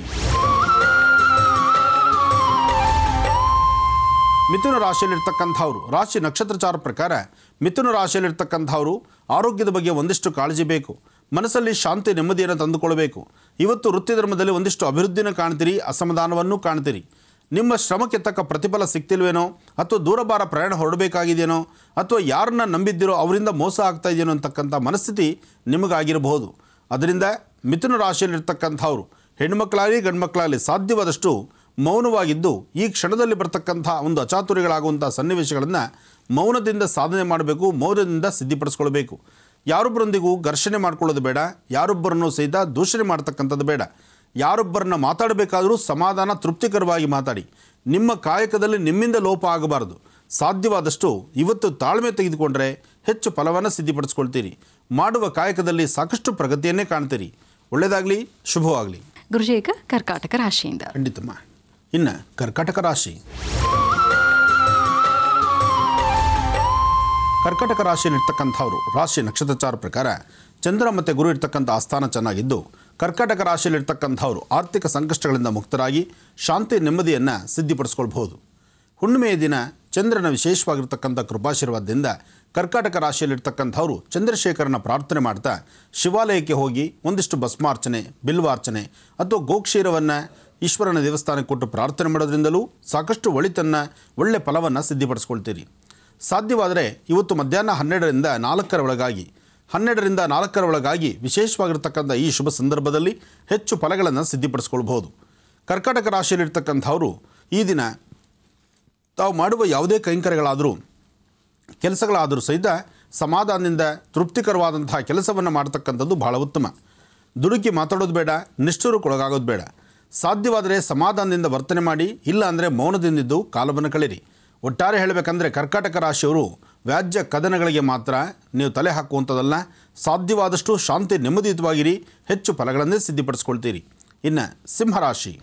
Speaker 2: ಮಿಥುನ ರಾಶಿಯಲ್ಲಿರ್ತಕ್ಕಂಥವ್ರು ರಾಶಿ ನಕ್ಷತ್ರಚಾರ ಪ್ರಕಾರ ಮಿಥುನ ರಾಶಿಯಲ್ಲಿರ್ತಕ್ಕಂಥವ್ರು ಆರೋಗ್ಯದ ಬಗ್ಗೆ ಒಂದಿಷ್ಟು ಕಾಳಜಿ ಬೇಕು ಮನಸ್ಸಲ್ಲಿ ಶಾಂತಿ ನೆಮ್ಮದಿಯನ್ನು ತಂದುಕೊಳ್ಬೇಕು ಇವತ್ತು ವೃತ್ತಿ ಧರ್ಮದಲ್ಲಿ ಒಂದಿಷ್ಟು ಅಭಿವೃದ್ಧಿನ ಕಾಣ್ತೀರಿ ಅಸಮಾಧಾನವನ್ನು ಕಾಣ್ತೀರಿ ನಿಮ್ಮ ಶ್ರಮಕ್ಕೆ ತಕ್ಕ ಪ್ರತಿಫಲ ಸಿಗ್ತಿಲ್ವೇನೋ ಅಥವಾ ದೂರಭಾರ ಪ್ರಯಾಣ ಹೊರಡಬೇಕಾಗಿದೆಯೇನೋ ಅಥವಾ ಯಾರನ್ನ ನಂಬಿದ್ದೀರೋ ಅವರಿಂದ ಮೋಸ ಆಗ್ತಾ ಇದೆಯೇನೋ ಅಂತಕ್ಕಂಥ ಮನಸ್ಥಿತಿ ನಿಮಗಾಗಿರಬಹುದು ಅದರಿಂದ ಮಿಥುನ ರಾಶಿಯಲ್ಲಿರ್ತಕ್ಕಂಥವ್ರು ಹೆಣ್ಮಕ್ಳಾಗಲಿ ಗಂಡ್ಮಕ್ಳಾಗಲಿ ಸಾಧ್ಯವಾದಷ್ಟು ಮೌನವಾಗಿದ್ದು ಈ ಕ್ಷಣದಲ್ಲಿ ಬರ್ತಕ್ಕಂಥ ಒಂದು ಅಚಾತುರ್ಯಗಳಾಗುವಂಥ ಸನ್ನಿವೇಶಗಳನ್ನು ಮೌನದಿಂದ ಸಾಧನೆ ಮಾಡಬೇಕು ಮೌನದಿಂದ ಸಿದ್ಧಿಪಡಿಸ್ಕೊಳ್ಬೇಕು ಯಾರೊಬ್ಬರೊಂದಿಗೂ ಘರ್ಷಣೆ ಮಾಡ್ಕೊಳ್ಳೋದು ಬೇಡ ಯಾರೊಬ್ಬರನ್ನು ಸಹಿತ ದೂಷಣೆ ಮಾಡ್ತಕ್ಕಂಥದ್ದು ಬೇಡ ಯಾರೊಬ್ಬರನ್ನ ಮಾತಾಡಬೇಕಾದರೂ ಸಮಾಧಾನ ತೃಪ್ತಿಕರವಾಗಿ ಮಾತಾಡಿ ನಿಮ್ಮ ಕಾಯಕದಲ್ಲಿ ನಿಮ್ಮಿಂದ ಲೋಪ ಆಗಬಾರದು ಸಾಧ್ಯವಾದಷ್ಟು ಇವತ್ತು ತಾಳ್ಮೆ ತೆಗೆದುಕೊಂಡ್ರೆ ಹೆಚ್ಚು ಫಲವನ್ನು ಸಿದ್ಧಿಪಡಿಸ್ಕೊಳ್ತೀರಿ ಮಾಡುವ ಕಾಯಕದಲ್ಲಿ ಸಾಕಷ್ಟು ಪ್ರಗತಿಯನ್ನೇ ಕಾಣ್ತೀರಿ ಒಳ್ಳೆಯದಾಗಲಿ ಶುಭವಾಗಲಿ
Speaker 1: ಗುರುಜಿ ಈಗ ಕರ್ಕಾಟಕ ರಾಶಿಯಿಂದ
Speaker 2: ಖಂಡಿತಮ್ಮ ಇನ್ನು ಕರ್ಕಾಟಕ ರಾಶಿ ಕರ್ಕಾಟಕ ರಾಶಿಯಲ್ಲಿರ್ತಕ್ಕಂಥವ್ರು ರಾಶಿ ನಕ್ಷತ್ರಚಾರ ಪ್ರಕಾರ ಚಂದ್ರ ಮತ್ತು ಗುರು ಇರ್ತಕ್ಕಂಥ ಆಸ್ಥಾನ ಚೆನ್ನಾಗಿದ್ದು ಕರ್ಕಾಟಕ ರಾಶಿಯಲ್ಲಿರ್ತಕ್ಕಂಥವ್ರು ಆರ್ಥಿಕ ಸಂಕಷ್ಟಗಳಿಂದ ಮುಕ್ತರಾಗಿ ಶಾಂತಿ ನೆಮ್ಮದಿಯನ್ನು ಸಿದ್ಧಿಪಡಿಸ್ಕೊಳ್ಬಹುದು ಹುಣ್ಣಿಮೆಯ ದಿನ ಚಂದ್ರನ ವಿಶೇಷವಾಗಿರ್ತಕ್ಕಂಥ ಕೃಪಾಶೀರ್ವಾದದಿಂದ ಕರ್ಕಾಟಕ ರಾಶಿಯಲ್ಲಿರ್ತಕ್ಕಂಥವ್ರು ಚಂದ್ರಶೇಖರನ ಪ್ರಾರ್ಥನೆ ಮಾಡ್ತಾ ಶಿವಾಲಯಕ್ಕೆ ಹೋಗಿ ಒಂದಿಷ್ಟು ಭಸ್ಮಾರ್ಚನೆ ಬಿಲ್ವಾರ್ಚನೆ ಅಥವಾ ಗೋಕ್ಷೀರವನ್ನು ಈಶ್ವರನ ದೇವಸ್ಥಾನಕ್ಕೆ ಕೊಟ್ಟು ಪ್ರಾರ್ಥನೆ ಮಾಡೋದ್ರಿಂದಲೂ ಸಾಕಷ್ಟು ಒಳಿತನ್ನು ಒಳ್ಳೆ ಫಲವನ್ನು ಸಿದ್ಧಿಪಡಿಸ್ಕೊಳ್ತೀರಿ ಸಾಧ್ಯವಾದರೆ ಇವತ್ತು ಮಧ್ಯಾಹ್ನ ಹನ್ನೆರಡರಿಂದ ನಾಲ್ಕರ ಒಳಗಾಗಿ ಹನ್ನೆರಡರಿಂದ ನಾಲ್ಕರ ಒಳಗಾಗಿ ವಿಶೇಷವಾಗಿರ್ತಕ್ಕಂಥ ಈ ಶುಭ ಸಂದರ್ಭದಲ್ಲಿ ಹೆಚ್ಚು ಫಲಗಳನ್ನು ಸಿದ್ಧಿಪಡಿಸ್ಕೊಳ್ಬೋದು ಕರ್ಕಾಟಕ ರಾಶಿಯಲ್ಲಿರ್ತಕ್ಕಂಥವರು ಈ ದಿನ ತಾವು ಮಾಡುವ ಯಾವುದೇ ಕೈಂಕರ್ಯಗಳಾದರೂ ಕೆಲಸಗಳಾದರೂ ಸಹಿತ ಸಮಾಧಾನದಿಂದ ತೃಪ್ತಿಕರವಾದಂತಹ ಕೆಲಸವನ್ನು ಮಾಡ್ತಕ್ಕಂಥದ್ದು ಬಹಳ ಉತ್ತಮ ದುಡುಕಿ ಮಾತಾಡೋದು ಬೇಡ ನಿಷ್ಠುರಕ್ಕೊಳಗಾಗೋದು ಬೇಡ ಸಾಧ್ಯವಾದರೆ ಸಮಾಧಾನದಿಂದ ವರ್ತನೆ ಮಾಡಿ ಇಲ್ಲ ಅಂದರೆ ಮೌನದಿಂದಿದ್ದು ಕಾಲವನ್ನು ಕಳೀರಿ ಒಟ್ಟಾರೆ ಹೇಳಬೇಕಂದ್ರೆ ಕರ್ಕಾಟಕ ರಾಶಿಯವರು ವ್ಯಾಜ್ಯ ಕದನಗಳಿಗೆ ಮಾತ್ರ ನೀವು ತಲೆ ಹಾಕುವಂಥದ್ದಲ್ಲ ಸಾಧ್ಯವಾದಷ್ಟು ಶಾಂತಿ ನೆಮ್ಮದಿಯುತವಾಗಿರಿ ಹೆಚ್ಚು ಫಲಗಳನ್ನೇ ಸಿದ್ಧಿಪಡಿಸ್ಕೊಳ್ತೀರಿ ಇನ್ನು ಸಿಂಹರಾಶಿ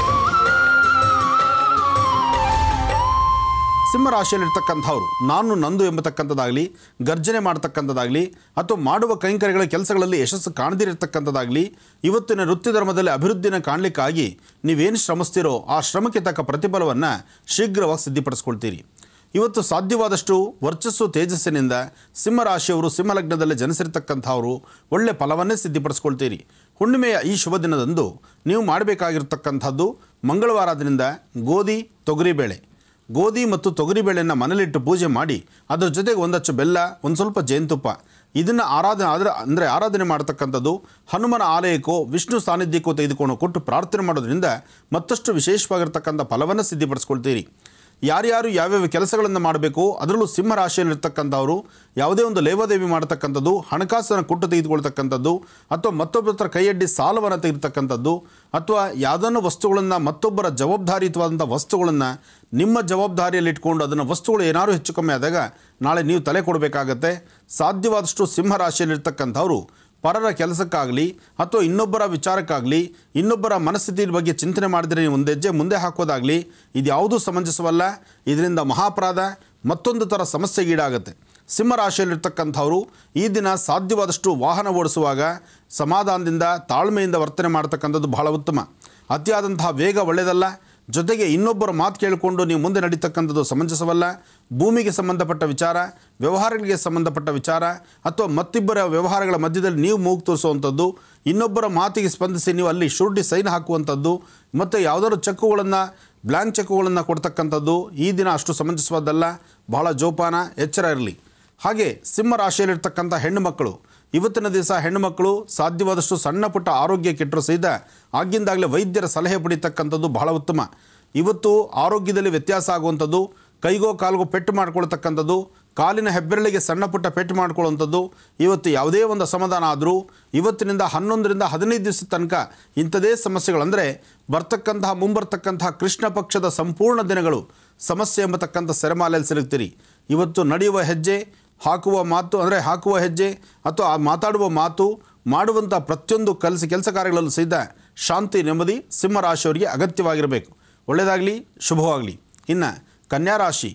Speaker 2: ಸಿಂಹರಾಶಿಯಲ್ಲಿರ್ತಕ್ಕಂಥವ್ರು ನಾನು ನಂದು ಎಂಬತಕ್ಕಂಥದ್ದಾಗಲಿ ಗರ್ಜನೆ ಮಾಡ್ತಕ್ಕಂಥದ್ದಾಗಲಿ ಅಥವಾ ಮಾಡುವ ಕೈಂಕರ್ಯಗಳ ಕೆಲಸಗಳಲ್ಲಿ ಯಶಸ್ಸು ಕಾಣದಿರತಕ್ಕಂಥದ್ದಾಗಲಿ ಇವತ್ತಿನ ವೃತ್ತಿ ಧರ್ಮದಲ್ಲಿ ಅಭಿವೃದ್ಧಿನ ಕಾಣಲಿಕ್ಕಾಗಿ ನೀವೇನು ಶ್ರಮಿಸ್ತೀರೋ ಆ ಶ್ರಮಕ್ಕೆ ತಕ್ಕ ಪ್ರತಿಫಲವನ್ನು ಶೀಘ್ರವಾಗಿ ಸಿದ್ಧಿಪಡಿಸ್ಕೊಳ್ತೀರಿ ಇವತ್ತು ಸಾಧ್ಯವಾದಷ್ಟು ವರ್ಚಸ್ಸು ತೇಜಸ್ಸಿನಿಂದ ಸಿಂಹರಾಶಿಯವರು ಸಿಂಹಲಗ್ನದಲ್ಲಿ ಜನಿಸಿರ್ತಕ್ಕಂಥವರು ಒಳ್ಳೆ ಫಲವನ್ನೇ ಸಿದ್ಧಿಪಡಿಸ್ಕೊಳ್ತೀರಿ ಹುಣ್ಣಿಮೆಯ ಈ ಶುಭ ದಿನದಂದು ನೀವು ಮಾಡಬೇಕಾಗಿರ್ತಕ್ಕಂಥದ್ದು ಮಂಗಳವಾರದಿಂದ ಗೋಧಿ ತೊಗರಿಬೇಳೆ ಗೋಧಿ ಮತ್ತು ತೊಗರಿಬೇಳೆಯನ್ನು ಮನೇಲಿಟ್ಟು ಪೂಜೆ ಮಾಡಿ ಅದರ ಜೊತೆಗೆ ಒಂದಚ್ಚು ಬೆಲ್ಲ ಒಂದು ಸ್ವಲ್ಪ ಜೇನುತುಪ್ಪ ಇದನ್ನು ಆರಾಧನೆ ಆದರೆ ಅಂದರೆ ಆರಾಧನೆ ಮಾಡ್ತಕ್ಕಂಥದ್ದು ಹನುಮನ ಆಲಯಕ್ಕೋ ವಿಷ್ಣು ಸಾನ್ನಿಧ್ಯಕ್ಕೋ ತೆಗೆದುಕೊಂಡು ಕೊಟ್ಟು ಪ್ರಾರ್ಥನೆ ಮಾಡೋದ್ರಿಂದ ಮತ್ತಷ್ಟು ವಿಶೇಷವಾಗಿರ್ತಕ್ಕಂಥ ಫಲವನ್ನು ಸಿದ್ಧಿಪಡಿಸ್ಕೊಳ್ತೀರಿ ಯಾರ್ಯಾರು ಯಾವ್ಯಾವ ಕೆಲಸಗಳನ್ನು ಮಾಡಬೇಕು ಅದರಲ್ಲೂ ಸಿಂಹ ರಾಶಿಯಲ್ಲಿರ್ತಕ್ಕಂಥವರು ಯಾವುದೇ ಒಂದು ಲೇವಾದೇವಿ ಮಾಡತಕ್ಕಂಥದ್ದು ಹಣಕಾಸನ್ನು ಕೊಟ್ಟು ತೆಗೆದುಕೊಳ್ತಕ್ಕಂಥದ್ದು ಅಥವಾ ಮತ್ತೊಬ್ಬರ ಹತ್ರ ಕೈಯಡ್ಡಿ ಸಾಲವನ್ನು ತೆಗೆದುತಕ್ಕಂಥದ್ದು ಅಥವಾ ಯಾವುದನ್ನು ವಸ್ತುಗಳನ್ನು ಮತ್ತೊಬ್ಬರ ಜವಾಬ್ದಾರಿಯುತವಾದಂಥ ವಸ್ತುಗಳನ್ನು ನಿಮ್ಮ ಜವಾಬ್ದಾರಿಯಲ್ಲಿ ಇಟ್ಕೊಂಡು ಅದನ್ನು ವಸ್ತುಗಳು ಏನಾದರೂ ಹೆಚ್ಚು ಕಮ್ಮಿ ಆದಾಗ ನಾಳೆ ನೀವು ತಲೆ ಕೊಡಬೇಕಾಗತ್ತೆ ಸಾಧ್ಯವಾದಷ್ಟು ಸಿಂಹ ರಾಶಿಯಲ್ಲಿರ್ತಕ್ಕಂಥವ್ರು ಪರರ ಕೆಲಸಕ್ಕಾಗಲಿ ಅಥವಾ ಇನ್ನೊಬ್ಬರ ವಿಚಾರಕ್ಕಾಗಲಿ ಇನ್ನೊಬ್ಬರ ಮನಸ್ಥಿತಿಯ ಬಗ್ಗೆ ಚಿಂತನೆ ಮಾಡಿದರೆ ನೀವು ಒಂದು ಹೆಜ್ಜೆ ಮುಂದೆ ಹಾಕೋದಾಗಲಿ ಇದು ಯಾವುದೂ ಸಮಂಜಸವಲ್ಲ ಇದರಿಂದ ಮಹಾಪರಾಧ ಮತ್ತೊಂದು ಥರ ಸಮಸ್ಯೆಗೀಡಾಗುತ್ತೆ ಸಿಂಹರಾಶಿಯಲ್ಲಿರ್ತಕ್ಕಂಥವರು ಈ ದಿನ ಸಾಧ್ಯವಾದಷ್ಟು ವಾಹನ ಓಡಿಸುವಾಗ ಸಮಾಧಾನದಿಂದ ತಾಳ್ಮೆಯಿಂದ ವರ್ತನೆ ಮಾಡ್ತಕ್ಕಂಥದ್ದು ಬಹಳ ಉತ್ತಮ ಅತಿಯಾದಂತಹ ವೇಗ ಒಳ್ಳೆಯದಲ್ಲ ಜೊತೆಗೆ ಇನ್ನೊಬ್ಬರ ಮಾತು ಕೇಳಿಕೊಂಡು ನೀವು ಮುಂದೆ ನಡೀತಕ್ಕಂಥದ್ದು ಸಮಂಜಸವಲ್ಲ ಭೂಮಿಗೆ ಸಂಬಂಧಪಟ್ಟ ವಿಚಾರ ವ್ಯವಹಾರಗಳಿಗೆ ಸಂಬಂಧಪಟ್ಟ ವಿಚಾರ ಅಥವಾ ಮತ್ತಿಬ್ಬರ ವ್ಯವಹಾರಗಳ ಮಧ್ಯದಲ್ಲಿ ನೀವು ಮೂಗು ತೋರಿಸುವಂಥದ್ದು ಇನ್ನೊಬ್ಬರ ಮಾತಿಗೆ ಸ್ಪಂದಿಸಿ ನೀವು ಅಲ್ಲಿ ಶೂರಿಟಿ ಸೈನ್ ಹಾಕುವಂಥದ್ದು ಮತ್ತು ಯಾವುದಾದ್ರು ಚೆಕ್ಕುಗಳನ್ನು ಬ್ಲ್ಯಾಂಕ್ ಚೆಕ್ಕುಗಳನ್ನು ಕೊಡ್ತಕ್ಕಂಥದ್ದು ಈ ದಿನ ಅಷ್ಟು ಸಮಂಜಸವಾದಲ್ಲ ಬಹಳ ಜೋಪಾನ ಎಚ್ಚರ ಇರಲಿ ಹಾಗೆ ಸಿಂಹ ರಾಶಿಯಲ್ಲಿರ್ತಕ್ಕಂಥ ಹೆಣ್ಣು ಮಕ್ಕಳು ಇವತ್ತಿನ ದಿವಸ ಹೆಣ್ಣುಮಕ್ಕಳು ಸಾಧ್ಯವಾದಷ್ಟು ಸಣ್ಣ ಪುಟ್ಟ ಆರೋಗ್ಯ ಕೆಟ್ಟರು ಸಹಿತ ಆಗಿಂದಾಗಲೇ ವೈದ್ಯರ ಸಲಹೆ ಪಡಿತಕ್ಕಂಥದ್ದು ಬಹಳ ಉತ್ತಮ ಇವತ್ತು ಆರೋಗ್ಯದಲ್ಲಿ ವ್ಯತ್ಯಾಸ ಆಗುವಂಥದ್ದು ಕೈಗೋ ಕಾಲ್ಗೋ ಪೆಟ್ಟು ಮಾಡ್ಕೊಳ್ತಕ್ಕಂಥದ್ದು ಕಾಲಿನ ಹೆಬ್ಬೆರಳಿಗೆ ಸಣ್ಣ ಪುಟ್ಟ ಪೆಟ್ಟು ಮಾಡ್ಕೊಳ್ಳುವಂಥದ್ದು ಇವತ್ತು ಯಾವುದೇ ಒಂದು ಅಸಮಾಧಾನ ಆದರೂ ಇವತ್ತಿನಿಂದ ಹನ್ನೊಂದರಿಂದ ಹದಿನೈದು ದಿವಸದ ತನಕ ಇಂಥದೇ ಸಮಸ್ಯೆಗಳಂದರೆ ಬರ್ತಕ್ಕಂತಹ ಮುಂಬರ್ತಕ್ಕಂತಹ ಕೃಷ್ಣ ಪಕ್ಷದ ಸಂಪೂರ್ಣ ದಿನಗಳು ಸಮಸ್ಯೆ ಎಂಬತಕ್ಕಂಥ ಸೆರೆಮಾಲೆಯಲ್ಲಿ ಸಿಲುಕ್ತೀರಿ ಇವತ್ತು ನಡೆಯುವ ಹೆಜ್ಜೆ ಹಾಕುವ ಮಾತು ಅಂದರೆ ಹಾಕುವ ಹೆಜ್ಜೆ ಅಥವಾ ಆ ಮಾತಾಡುವ ಮಾತು ಮಾಡುವಂಥ ಪ್ರತಿಯೊಂದು ಕೆಲಸ ಕೆಲಸ ಕಾರ್ಯಗಳಲ್ಲೂ ಸಹಿತ ಶಾಂತಿ ನೆಮ್ಮದಿ ಸಿಂಹರಾಶಿಯವರಿಗೆ ಅಗತ್ಯವಾಗಿರಬೇಕು ಒಳ್ಳೆಯದಾಗಲಿ ಶುಭವಾಗಲಿ ಇನ್ನು ಕನ್ಯಾ ರಾಶಿ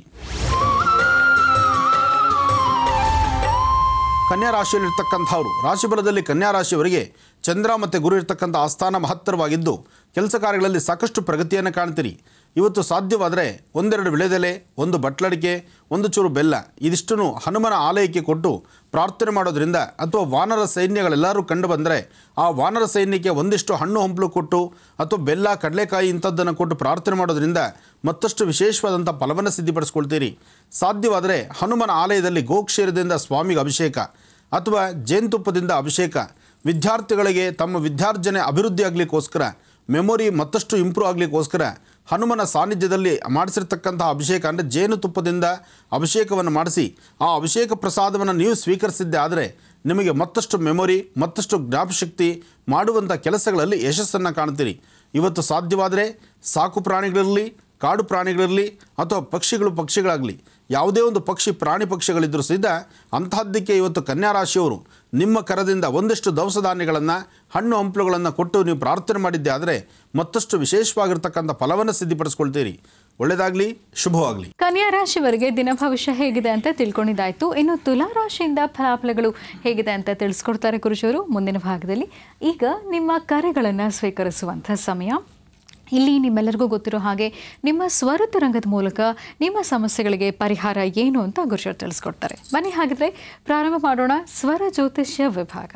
Speaker 2: ಕನ್ಯಾ ರಾಶಿಯಲ್ಲಿರ್ತಕ್ಕಂಥವ್ರು ರಾಶಿಫಲದಲ್ಲಿ ಕನ್ಯಾ ರಾಶಿಯವರಿಗೆ ಚಂದ್ರ ಮತ್ತು ಗುರು ಇರ್ತಕ್ಕಂಥ ಆಸ್ಥಾನ ಮಹತ್ತರವಾಗಿದ್ದು ಕೆಲಸ ಕಾರ್ಯಗಳಲ್ಲಿ ಸಾಕಷ್ಟು ಪ್ರಗತಿಯನ್ನು ಕಾಣ್ತೀರಿ ಇವತ್ತು ಸಾಧ್ಯವಾದರೆ ಒಂದೆರಡು ವಿಳೆದೆಲೆ ಒಂದು ಬಟ್ಲಡಿಕೆ ಒಂದು ಚೂರು ಬೆಲ್ಲ ಇದಿಷ್ಟನ್ನು ಹನುಮನ ಆಲಯಕ್ಕೆ ಕೊಟ್ಟು ಪ್ರಾರ್ಥನೆ ಮಾಡೋದ್ರಿಂದ ಅಥವಾ ವಾನರ ಸೈನ್ಯಗಳೆಲ್ಲರೂ ಕಂಡು ಬಂದರೆ ಆ ವಾನರ ಸೈನ್ಯಕ್ಕೆ ಒಂದಿಷ್ಟು ಹಣ್ಣು ಹಂಪಲು ಕೊಟ್ಟು ಅಥವಾ ಬೆಲ್ಲ ಕಡಲೆಕಾಯಿ ಇಂಥದ್ದನ್ನು ಕೊಟ್ಟು ಪ್ರಾರ್ಥನೆ ಮಾಡೋದ್ರಿಂದ ಮತ್ತಷ್ಟು ವಿಶೇಷವಾದಂಥ ಫಲವನ್ನು ಸಿದ್ಧಿಪಡಿಸ್ಕೊಳ್ತೀರಿ ಸಾಧ್ಯವಾದರೆ ಹನುಮನ ಆಲಯದಲ್ಲಿ ಗೋಕ್ಷೀರದಿಂದ ಸ್ವಾಮಿಗೆ ಅಭಿಷೇಕ ಅಥವಾ ಜೇನುತುಪ್ಪದಿಂದ ಅಭಿಷೇಕ ವಿದ್ಯಾರ್ಥಿಗಳಿಗೆ ತಮ್ಮ ವಿದ್ಯಾರ್ಜನೆ ಅಭಿವೃದ್ಧಿ ಆಗಲಿಕ್ಕೋಸ್ಕರ ಮೆಮೊರಿ ಮತ್ತಷ್ಟು ಇಂಪ್ರೂವ್ ಆಗಲಿಕ್ಕೋಸ್ಕರ ಹನುಮನ ಸಾನ್ನಿಧ್ಯದಲ್ಲಿ ಮಾಡಿಸಿರ್ತಕ್ಕಂತಹ ಅಭಿಷೇಕ ಅಂದರೆ ಜೇನುತುಪ್ಪದಿಂದ ಅಭಿಷೇಕವನ್ನು ಮಾಡಿಸಿ ಆ ಅಭಿಷೇಕ ಪ್ರಸಾದವನ್ನು ನೀವು ಸ್ವೀಕರಿಸಿದ್ದೆ ಆದರೆ ನಿಮಗೆ ಮತ್ತಷ್ಟು ಮೆಮೊರಿ ಮತ್ತಷ್ಟು ಜ್ಞಾಪಶಕ್ತಿ ಮಾಡುವಂಥ ಕೆಲಸಗಳಲ್ಲಿ ಯಶಸ್ಸನ್ನು ಕಾಣ್ತೀರಿ ಇವತ್ತು ಸಾಧ್ಯವಾದರೆ ಸಾಕು ಪ್ರಾಣಿಗಳಿರಲಿ ಕಾಡು ಪ್ರಾಣಿಗಳಿರಲಿ ಅಥವಾ ಪಕ್ಷಿಗಳು ಪಕ್ಷಿಗಳಾಗಲಿ ಯಾವುದೇ ಒಂದು ಪಕ್ಷಿ ಪ್ರಾಣಿ ಪಕ್ಷಿಗಳಿದ್ದರೂ ಸಹಿತ ಅಂತಹದ್ದಕ್ಕೆ ಇವತ್ತು ಕನ್ಯಾ ರಾಶಿಯವರು ನಿಮ್ಮ ಕರದಿಂದ ಒಂದಿಷ್ಟು ದವಸ ಧಾನ್ಯಗಳನ್ನು ಹಣ್ಣು ಹಂಪಲುಗಳನ್ನು ಕೊಟ್ಟು ನೀವು ಪ್ರಾರ್ಥನೆ ಮಾಡಿದ್ದೆ ಆದರೆ ಮತ್ತಷ್ಟು ವಿಶೇಷವಾಗಿರ್ತಕ್ಕಂಥ ಫಲವನ್ನು ಸಿದ್ಧಿಪಡಿಸ್ಕೊಳ್ತೀರಿ ಒಳ್ಳೆಯದಾಗಲಿ ಶುಭವಾಗಲಿ
Speaker 1: ಕನ್ಯಾ ರಾಶಿಯವರಿಗೆ ದಿನ ಭವಿಷ್ಯ ಹೇಗಿದೆ ಅಂತ ತಿಳ್ಕೊಂಡಿದ್ದಾಯ್ತು ಇನ್ನು ತುಲಾ ರಾಶಿಯಿಂದ ಫಲಾಫಲಗಳು ಹೇಗಿದೆ ಅಂತ ತಿಳಿಸ್ಕೊಡ್ತಾರೆ ಗುರುಜವರು ಮುಂದಿನ ಭಾಗದಲ್ಲಿ ಈಗ ನಿಮ್ಮ ಕರೆಗಳನ್ನು ಸ್ವೀಕರಿಸುವಂಥ ಸಮಯ ಇಲ್ಲಿ ನಿಮ್ಮೆಲ್ಲರಿಗೂ ಗೊತ್ತಿರೋ ಹಾಗೆ ನಿಮ್ಮ ಸ್ವರತ ರಂಗದ ಮೂಲಕ ನಿಮ್ಮ ಸಮಸ್ಯೆಗಳಿಗೆ ಪರಿಹಾರ ಏನು ಅಂತ ಗುರುಜವರು ತಿಳಿಸ್ಕೊಡ್ತಾರೆ ಬನ್ನಿ ಹಾಗಿದ್ರೆ ಪ್ರಾರಂಭ ಮಾಡೋಣ ಸ್ವರ ಜ್ಯೋತಿಷ್ಯ ವಿಭಾಗ